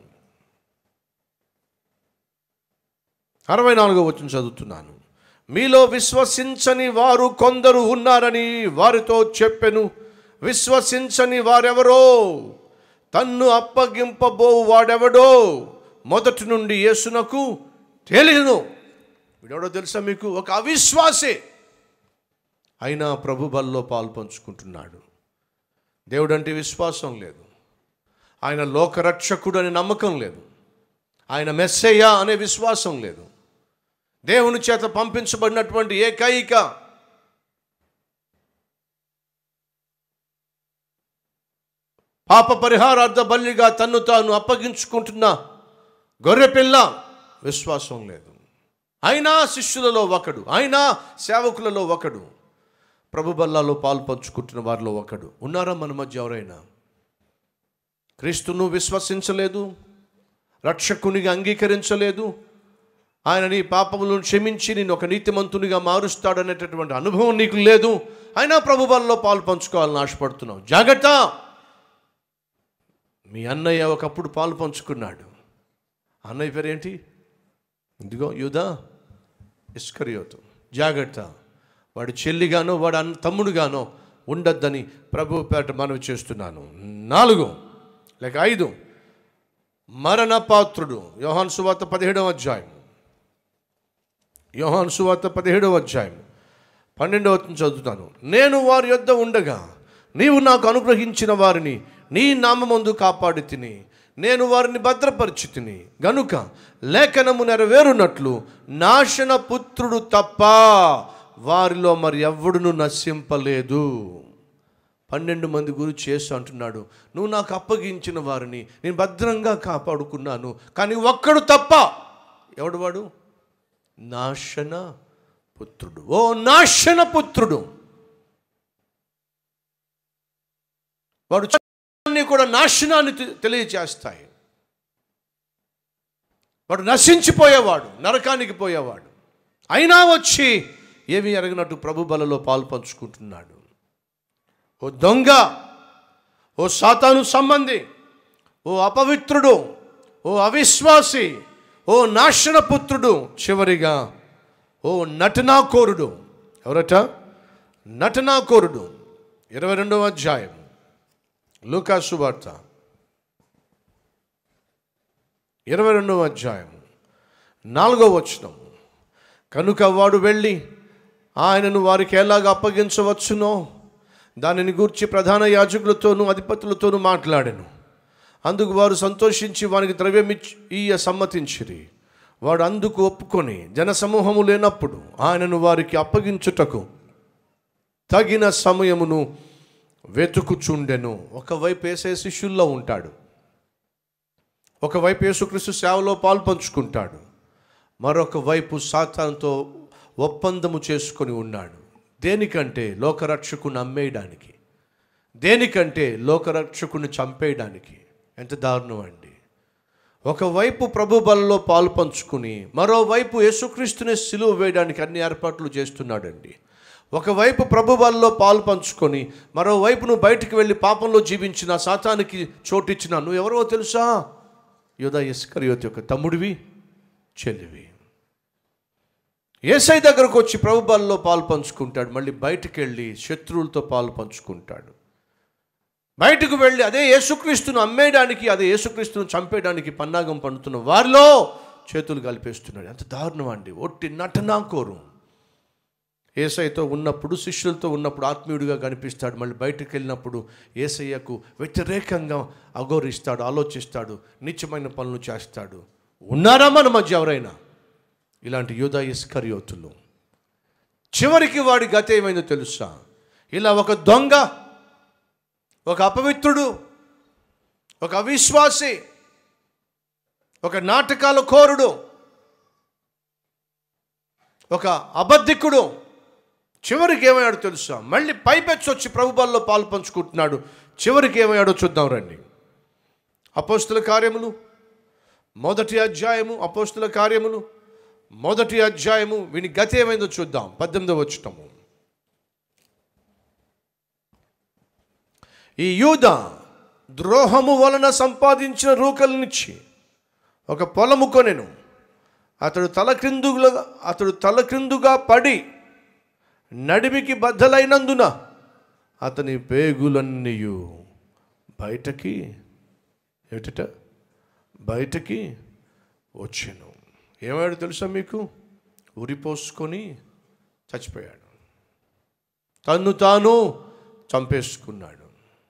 Speaker 8: అరవై నాలుగో వచ్చిన చదువుతున్నాను మీలో విశ్వసించని వారు కొందరు ఉన్నారని వారితో చెప్పెను విశ్వసించని వారెవరో తన్ను అప్పగింపబో వాడెవడో మొదటి నుండి యేసునకు తెలియను వీడెవడో తెలుసా మీకు ఒక అవిశ్వాసే అయినా ప్రభు బల్లో పాలు పంచుకుంటున్నాడు దేవుడంటే విశ్వాసం లేదు ఆయన లోకరక్షకుడు అనే నమ్మకం లేదు ఆయన మెస్సయ్య అనే విశ్వాసం లేదు దేవుని చేత పంపించబడినటువంటి ఏకైక పాప పరిహారార్థ బలిగా తన్ను తాను అప్పగించుకుంటున్న గొర్రెపిల్ల విశ్వాసం లేదు అయినా శిష్యులలో ఒకడు అయినా సేవకులలో ఒకడు ప్రభు బల్లాలో పాలు పంచుకుంటున్న వారిలో ఒకడు ఉన్నారా మన మధ్య ఎవరైనా క్రీస్తును విశ్వసించలేదు రక్షకునిగా అంగీకరించలేదు ఆయన నీ పాపములను క్షమించి నేను ఒక నీతిమంతునిగా మారుస్తాడనేటటువంటి అనుభవం నీకు లేదు అయినా ప్రభు బలలో పాలు పంచుకోవాలని ఆశపడుతున్నావు జాగ్రత్త మీ అన్నయ్య ఒకప్పుడు పాలు పంచుకున్నాడు అన్నయ్య పేరేంటి ఇదిగో యూదా ఇస్కరియోతు జాగ్రత్త వాడు చెల్లిగానో వాడు అన్న తమ్ముడుగానో ఉండొద్దని ప్రభు పేట మనవి చేస్తున్నాను నాలుగు లేక ఐదు మరణ పాత్రుడు యోహాన్ సువార్త పదిహేడవ అధ్యాయం యోహాన్ సువార్త పదిహేడవ అధ్యాయం పన్నెండవ వచనం చదువుతాను నేను వారి యొద్ద ఉండగా నీవు నాకు అనుగ్రహించిన వారిని నీ నామందు కాపాడి తిని నేను వారిని భద్రపరిచి తిని గనుక లేఖనము నెరవేరునట్లు నాశన పుత్రుడు తప్ప వారిలో మరి ఎవ్వడును నశింపలేదు పన్నెండు మంది గురించి చేస్తూ అంటున్నాడు నువ్వు నాకు అప్పగించిన వారిని నేను భద్రంగా కాపాడుకున్నాను కానీ ఒక్కడు తప్ప ఎవడు వాడు నాశన పుత్రుడు ఓ నాశన పుత్రుడు వాడు అన్నీ కూడా నాశనాన్ని తె- తెలియచేస్తాయి వాడు నశించిపోయేవాడు నరకానికి పోయేవాడు అయినా వచ్చి ఏమీ ఎరగినట్టు ప్రభు బలలో పాలు పంచుకుంటున్నాడు ఓ దొంగ ఓ సాతాను సంబంధి ఓ అపవిత్రుడు ఓ అవిశ్వాసి ఓ నాశనపుత్రుడు చివరిగా ఓ నటనాకోరుడు ఎవరట నటనాకోరుడు ఇరవై రెండవ అధ్యాయం లూకాసు వార్త ఇరవై రెండవ అధ్యాయం నాలుగవ వచనం కనుక వాడు వెళ్ళి ఆయనను వారికి ఎలాగ అప్పగించవచ్చునో దానిని గూర్చి ప్రధాన యాజకులతోనూ అధిపతులతోనూ మాట్లాడాను అందుకు వారు సంతోషించి వారికి ద్రవ్యమిచ్చి ఇయ్య సమ్మతించిరి వాడు అందుకు ఒప్పుకొని జనసమూహము లేనప్పుడు ఆయనను వారికి అప్పగించుటకు తగిన సమయమును వెతుకుచుండెను ఒకవైపు వేసే శిష్యుల్లో ఉంటాడు ఒకవైపు యేసుక్రీస్తు సేవలో పాలు పంచుకుంటాడు మరొక వైపు సాతాన్తో ఒప్పందము చేసుకొని ఉన్నాడు దేనికంటే లోకరక్షకుని అమ్మేయడానికి దేనికంటే లోకరక్షకుని చంపేయడానికి ఎంత దారుణం అండి ఒకవైపు ప్రభు బలలో పాలు పంచుకుని మరోవైపు యేసుక్రీస్తుని సిలువ వేయడానికి అన్ని ఏర్పాట్లు చేస్తున్నాడండి ఒకవైపు ప్రభు బలలో పాలు పంచుకొని మరోవైపు నువ్వు బయటికి వెళ్ళి పాపంలో జీవించిన సాతానికి చోటిచ్చిన నువ్వు ఎవరో తెలుసా యోధా ఇస్కరియోత్ యొక్క తమ్ముడివి చెల్లివి ఏసై దగ్గరకు వచ్చి ప్రభు బలలో పాలు పంచుకుంటాడు మళ్ళీ బయటికి వెళ్ళి శత్రువులతో పాలు పంచుకుంటాడు బయటకు వెళ్ళి అదే యేసుక్రీస్తును అమ్మేయడానికి అదే యేసుక్రీస్తును చంపేయడానికి పన్నాగం పండుతున్న వారిలో చేతులు కలిపేస్తున్నాడు ఎంత దారుణం అండి ఒట్టి నటనాకోరు ఏసైతో ఉన్నప్పుడు శిష్యులతో ఉన్నప్పుడు ఆత్మీయుడిగా కనిపిస్తాడు మళ్ళీ బయటకు వెళ్ళినప్పుడు ఏసయ్యకు వ్యతిరేకంగా అఘోరిస్తాడు ఆలోచిస్తాడు నిత్యమైన పనులు చేస్తాడు ఉన్నారా మన మధ్య ఎవరైనా ఇలాంటి యూదా ఇస్కరియోతులు చివరికి వాడి గత ఏమైందో తెలుసా ఇలా ఒక దొంగ ఒక అపవిత్రుడు ఒక అవిశ్వాసి ఒక నాటకాల కోరుడు ఒక అబద్ధికుడు చివరికి ఏమయ్యాడో తెలుసా మళ్ళీ పైపెచ్చి వచ్చి ప్రభుబాల్లో పాలు పంచుకుంటున్నాడు చివరికి ఏమయ్యాడో చూద్దాం రండి అపోస్తుల కార్యములు మొదటి అధ్యాయము అపోస్తుల కార్యములు మొదటి అధ్యాయము వీని గతి ఏమైందో చూద్దాం పద్దెనిమిదో వచ్చటము ఈ యూద ద్రోహము వలన సంపాదించిన రూకలనిచ్చి ఒక పొలము కొనెను అతడు తలక్రిందుగా అతడు తలక్రిందుగా పడి నడిమికి బద్దలైనందున అతని పేగులన్నీయు బయటకి ఏమిట బయటకి వచ్చాను ఏమాడు తెలుసా మీకు ఉరిపోసుకొని చచ్చిపోయాడు తన్ను తాను చంపేసుకున్నాడు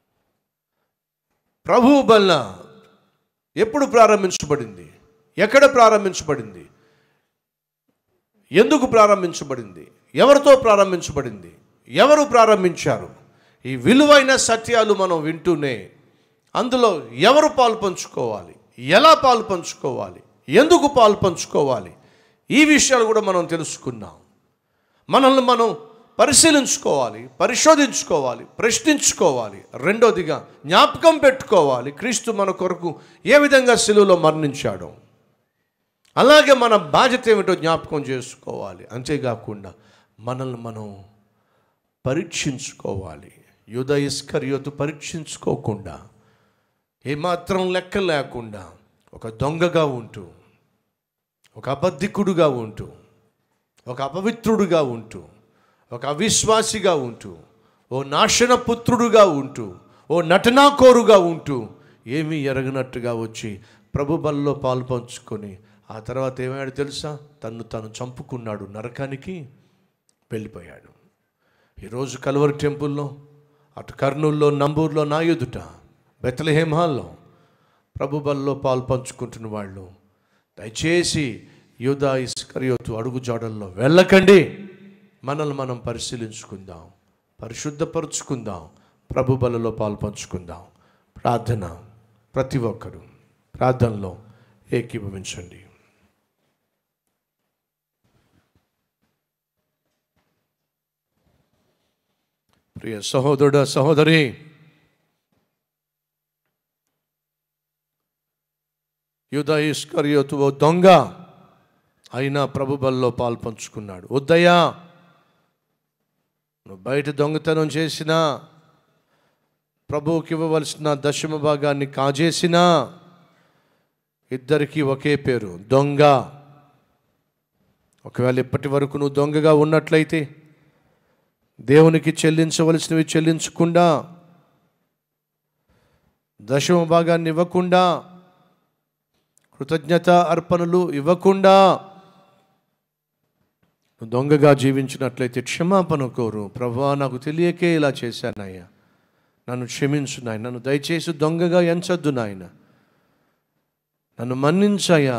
Speaker 8: ప్రభు వల్ల ఎప్పుడు ప్రారంభించబడింది ఎక్కడ ప్రారంభించబడింది ఎందుకు ప్రారంభించబడింది ఎవరితో ప్రారంభించబడింది ఎవరు ప్రారంభించారు ఈ విలువైన సత్యాలు మనం వింటూనే అందులో ఎవరు పాలు పంచుకోవాలి ఎలా పాలు పంచుకోవాలి ఎందుకు పాలు పంచుకోవాలి ఈ విషయాలు కూడా మనం తెలుసుకున్నాం మనల్ని మనం పరిశీలించుకోవాలి పరిశోధించుకోవాలి ప్రశ్నించుకోవాలి రెండోదిగా జ్ఞాపకం పెట్టుకోవాలి క్రీస్తు మన కొరకు ఏ విధంగా సెలువులో మరణించాడో అలాగే మన బాధ్యత ఏమిటో జ్ఞాపకం చేసుకోవాలి అంతేకాకుండా మనల్ని మనం పరీక్షించుకోవాలి యుధ ఇస్కర్యోతు పరీక్షించుకోకుండా ఏమాత్రం లెక్క లేకుండా ఒక దొంగగా ఉంటూ ఒక అబద్ధికుడుగా ఉంటూ ఒక అపవిత్రుడుగా ఉంటూ ఒక అవిశ్వాసిగా ఉంటూ ఓ నాశన పుత్రుడుగా ఉంటూ ఓ నటనాకోరుగా ఉంటూ ఏమీ ఎరగనట్టుగా వచ్చి ప్రభు బల్లో పాలు పంచుకొని ఆ తర్వాత ఏమయ్యాడు తెలుసా తన్ను తను చంపుకున్నాడు నరకానికి వెళ్ళిపోయాడు ఈరోజు కల్వరి టెంపుల్లో అటు కర్నూల్లో నంబూరులో నా ఎదుట బెత్తలహేమ్ హాల్లో ప్రభు బల్లో పాలు పంచుకుంటున్న వాళ్ళు దయచేసి యూదా ఇస్కరియోతు అడుగు జాడల్లో వెళ్ళకండి మనల్ని మనం పరిశీలించుకుందాం పరిశుద్ధపరుచుకుందాం ప్రభు బలలో పాలు పంచుకుందాం ప్రార్థన ప్రతి ఒక్కరు ప్రార్థనలో ఏకీభవించండి ప్రియ సహోదరుడ సహోదరి యుధ ఇస్కరియోతు ఓ దొంగ అయినా ప్రభు బల్లో పాలు పంచుకున్నాడు వద్దయ్యా నువ్వు బయట దొంగతనం చేసినా ప్రభువుకి ఇవ్వవలసిన దశమ భాగాన్ని కాజేసినా ఇద్దరికీ ఒకే పేరు దొంగ ఒకవేళ ఇప్పటి వరకు నువ్వు దొంగగా ఉన్నట్లయితే దేవునికి చెల్లించవలసినవి చెల్లించకుండా దశమ భాగాన్ని ఇవ్వకుండా కృతజ్ఞత అర్పణలు ఇవ్వకుండా నువ్వు దొంగగా జీవించినట్లయితే క్షమాపణ కోరు ప్రభా నాకు తెలియకే ఇలా చేశానయ్యా నన్ను క్షమించు నాయన నన్ను దయచేసి దొంగగా ఎంచొద్దు నాయన నన్ను మన్నించయ్యా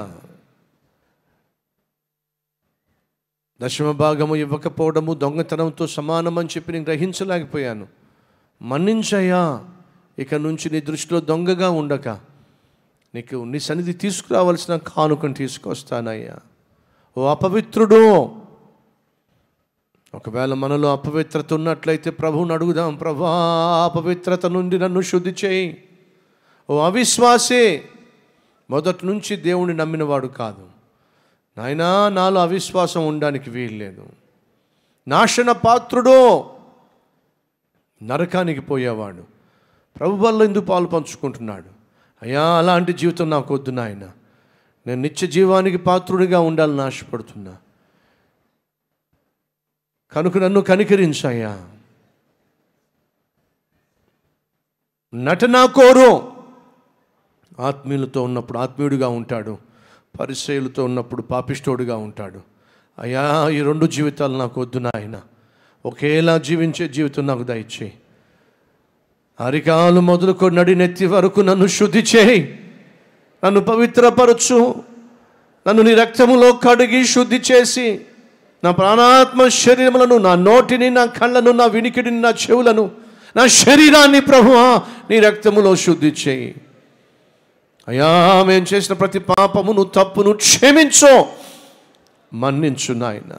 Speaker 8: దశమ భాగము ఇవ్వకపోవడము దొంగతనంతో సమానమని చెప్పి నేను గ్రహించలేకపోయాను మన్నించయ్యా ఇక నుంచి నీ దృష్టిలో దొంగగా ఉండక నీకు నీ సన్నిధి తీసుకురావాల్సిన కానుకను తీసుకొస్తానయ్యా ఓ అపవిత్రుడు ఒకవేళ మనలో అపవిత్రత ఉన్నట్లయితే ప్రభువుని అడుగుదాం ప్రభా అపవిత్రత నుండి నన్ను శుద్ధి చేయి ఓ అవిశ్వాసే మొదటి నుంచి దేవుని నమ్మినవాడు కాదు నాయనా నాలో అవిశ్వాసం ఉండడానికి వీల్లేదు నాశన పాత్రుడు నరకానికి పోయేవాడు ప్రభు వల్ల ఎందుకు పాలు పంచుకుంటున్నాడు అయ్యా అలాంటి జీవితం నాకు వద్దు నాయన నేను నిత్య జీవానికి పాత్రుడిగా ఉండాలని ఆశపడుతున్నా కనుక నన్ను కనికరించాయా నటనా కోరు ఆత్మీయులతో ఉన్నప్పుడు ఆత్మీయుడిగా ఉంటాడు పరిచయులతో ఉన్నప్పుడు పాపిష్టోడుగా ఉంటాడు అయ్యా ఈ రెండు జీవితాలు నాకు వద్దు నాయన ఒకేలా జీవించే జీవితం నాకు దయచేయి అరికాలు మొదలుకొని నడినెత్తి వరకు నన్ను శుద్ధి చేయి నన్ను పవిత్రపరచు నన్ను నీ రక్తములో కడిగి శుద్ధి చేసి నా ప్రాణాత్మ శరీరములను నా నోటిని నా కళ్ళను నా వినికిడిని నా చెవులను నా శరీరాన్ని ప్రభువా నీ రక్తములో శుద్ధి చేయి అయ్యా మేము చేసిన ప్రతి పాపమును తప్పును క్షమించు మన్నించు నాయన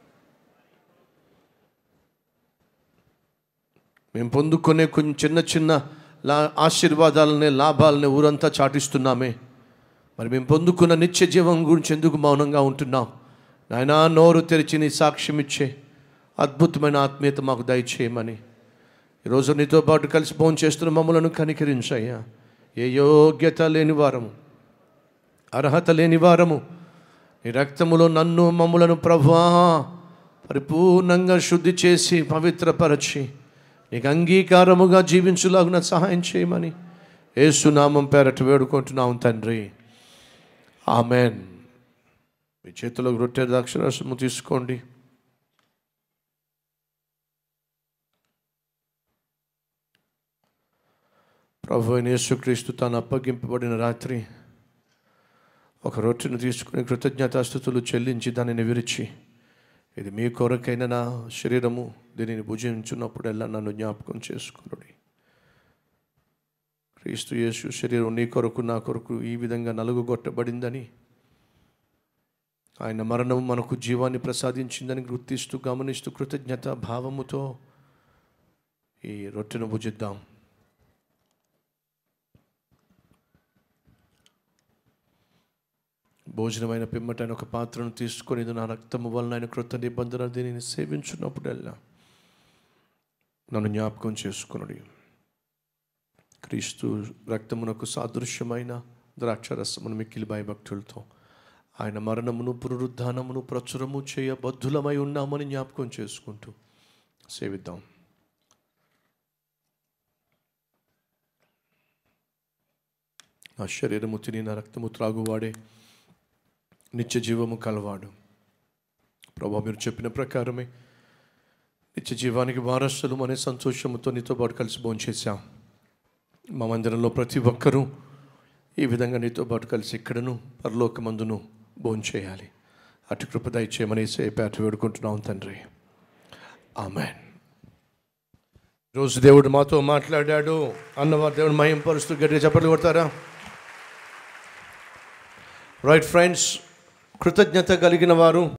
Speaker 8: మేము పొందుకునే కొంచెం చిన్న చిన్న లా ఆశీర్వాదాలనే లాభాలనే ఊరంతా చాటిస్తున్నామే మరి మేము పొందుకున్న నిత్య జీవం గురించి ఎందుకు మౌనంగా ఉంటున్నాం నాయనా నోరు తెరిచి నీ సాక్ష్యం ఇచ్చే అద్భుతమైన ఆత్మీయత మాకు దయచేయమని ఈరోజు నీతో పాటు కలిసి భోజనం చేస్తున్న మమ్మలను కనికరించయ్యా ఏ యోగ్యత లేని వారము అర్హత లేని వారము నీ రక్తములో నన్ను మమ్ములను ప్రభువా పరిపూర్ణంగా శుద్ధి చేసి పవిత్రపరచి నీకు అంగీకారముగా జీవించులాగున సహాయం చేయమని ఏసునామం పేరట వేడుకుంటున్నాం తండ్రి ఆమెన్ మీ చేతిలో రొట్టె ద్రాక్షరసము తీసుకోండి ప్రభు అయిన యేసుక్రీస్తు తాను అప్పగింపబడిన రాత్రి ఒక రొట్టెను తీసుకుని కృతజ్ఞతాస్థుతులు చెల్లించి దానిని విరిచి ఇది మీ కొరకైన నా శరీరము దీనిని భుజించున్నప్పుడల్లా నన్ను జ్ఞాపకం చేసుకునుడి క్రీస్తు యేసు శరీరం నీ కొరకు నా కొరకు ఈ విధంగా నలుగుగొట్టబడిందని ఆయన మరణం మనకు జీవాన్ని ప్రసాదించిందని గుర్తిస్తూ గమనిస్తూ కృతజ్ఞత భావముతో ఈ రొట్టెను భుజిద్దాం భోజనమైన పిమ్మట ఆయన ఒక పాత్రను తీసుకొని ఇది నా రక్తము వలన ఆయన కృత నిబంధన దీనిని సేవించున్నప్పుడల్లా నన్ను జ్ఞాపకం చేసుకునడి క్రీస్తు రక్తమునకు సాదృశ్యమైన ద్రాక్షరసమును మిక్కిలి భయభక్తులతో ఆయన మరణమును పునరుద్ధానమును ప్రచురము చేయ బద్ధులమై ఉన్నామని జ్ఞాపకం చేసుకుంటూ సేవిద్దాం నా శరీరము తిని నా రక్తము త్రాగువాడే నిత్య జీవము కలవాడు ప్రభా మీరు చెప్పిన ప్రకారమే నిత్య జీవానికి వారసులు అనే సంతోషముతో నీతో పాటు కలిసి భోంచేశాం మా మందిరంలో ప్రతి ఒక్కరూ ఈ విధంగా నీతో పాటు కలిసి ఇక్కడను పరలోకమందును భోంచేయాలి అటు కృప దయచేయమని సేపేట వేడుకుంటున్నాం తండ్రి ఆమెన్ రోజు దేవుడు మాతో మాట్లాడాడు అన్నవారు దేవుడు మయం పరుస్తూ గట్టిగా చెప్పలు కొడతారా రైట్ ఫ్రెండ్స్ కృతజ్ఞత కలిగిన వారు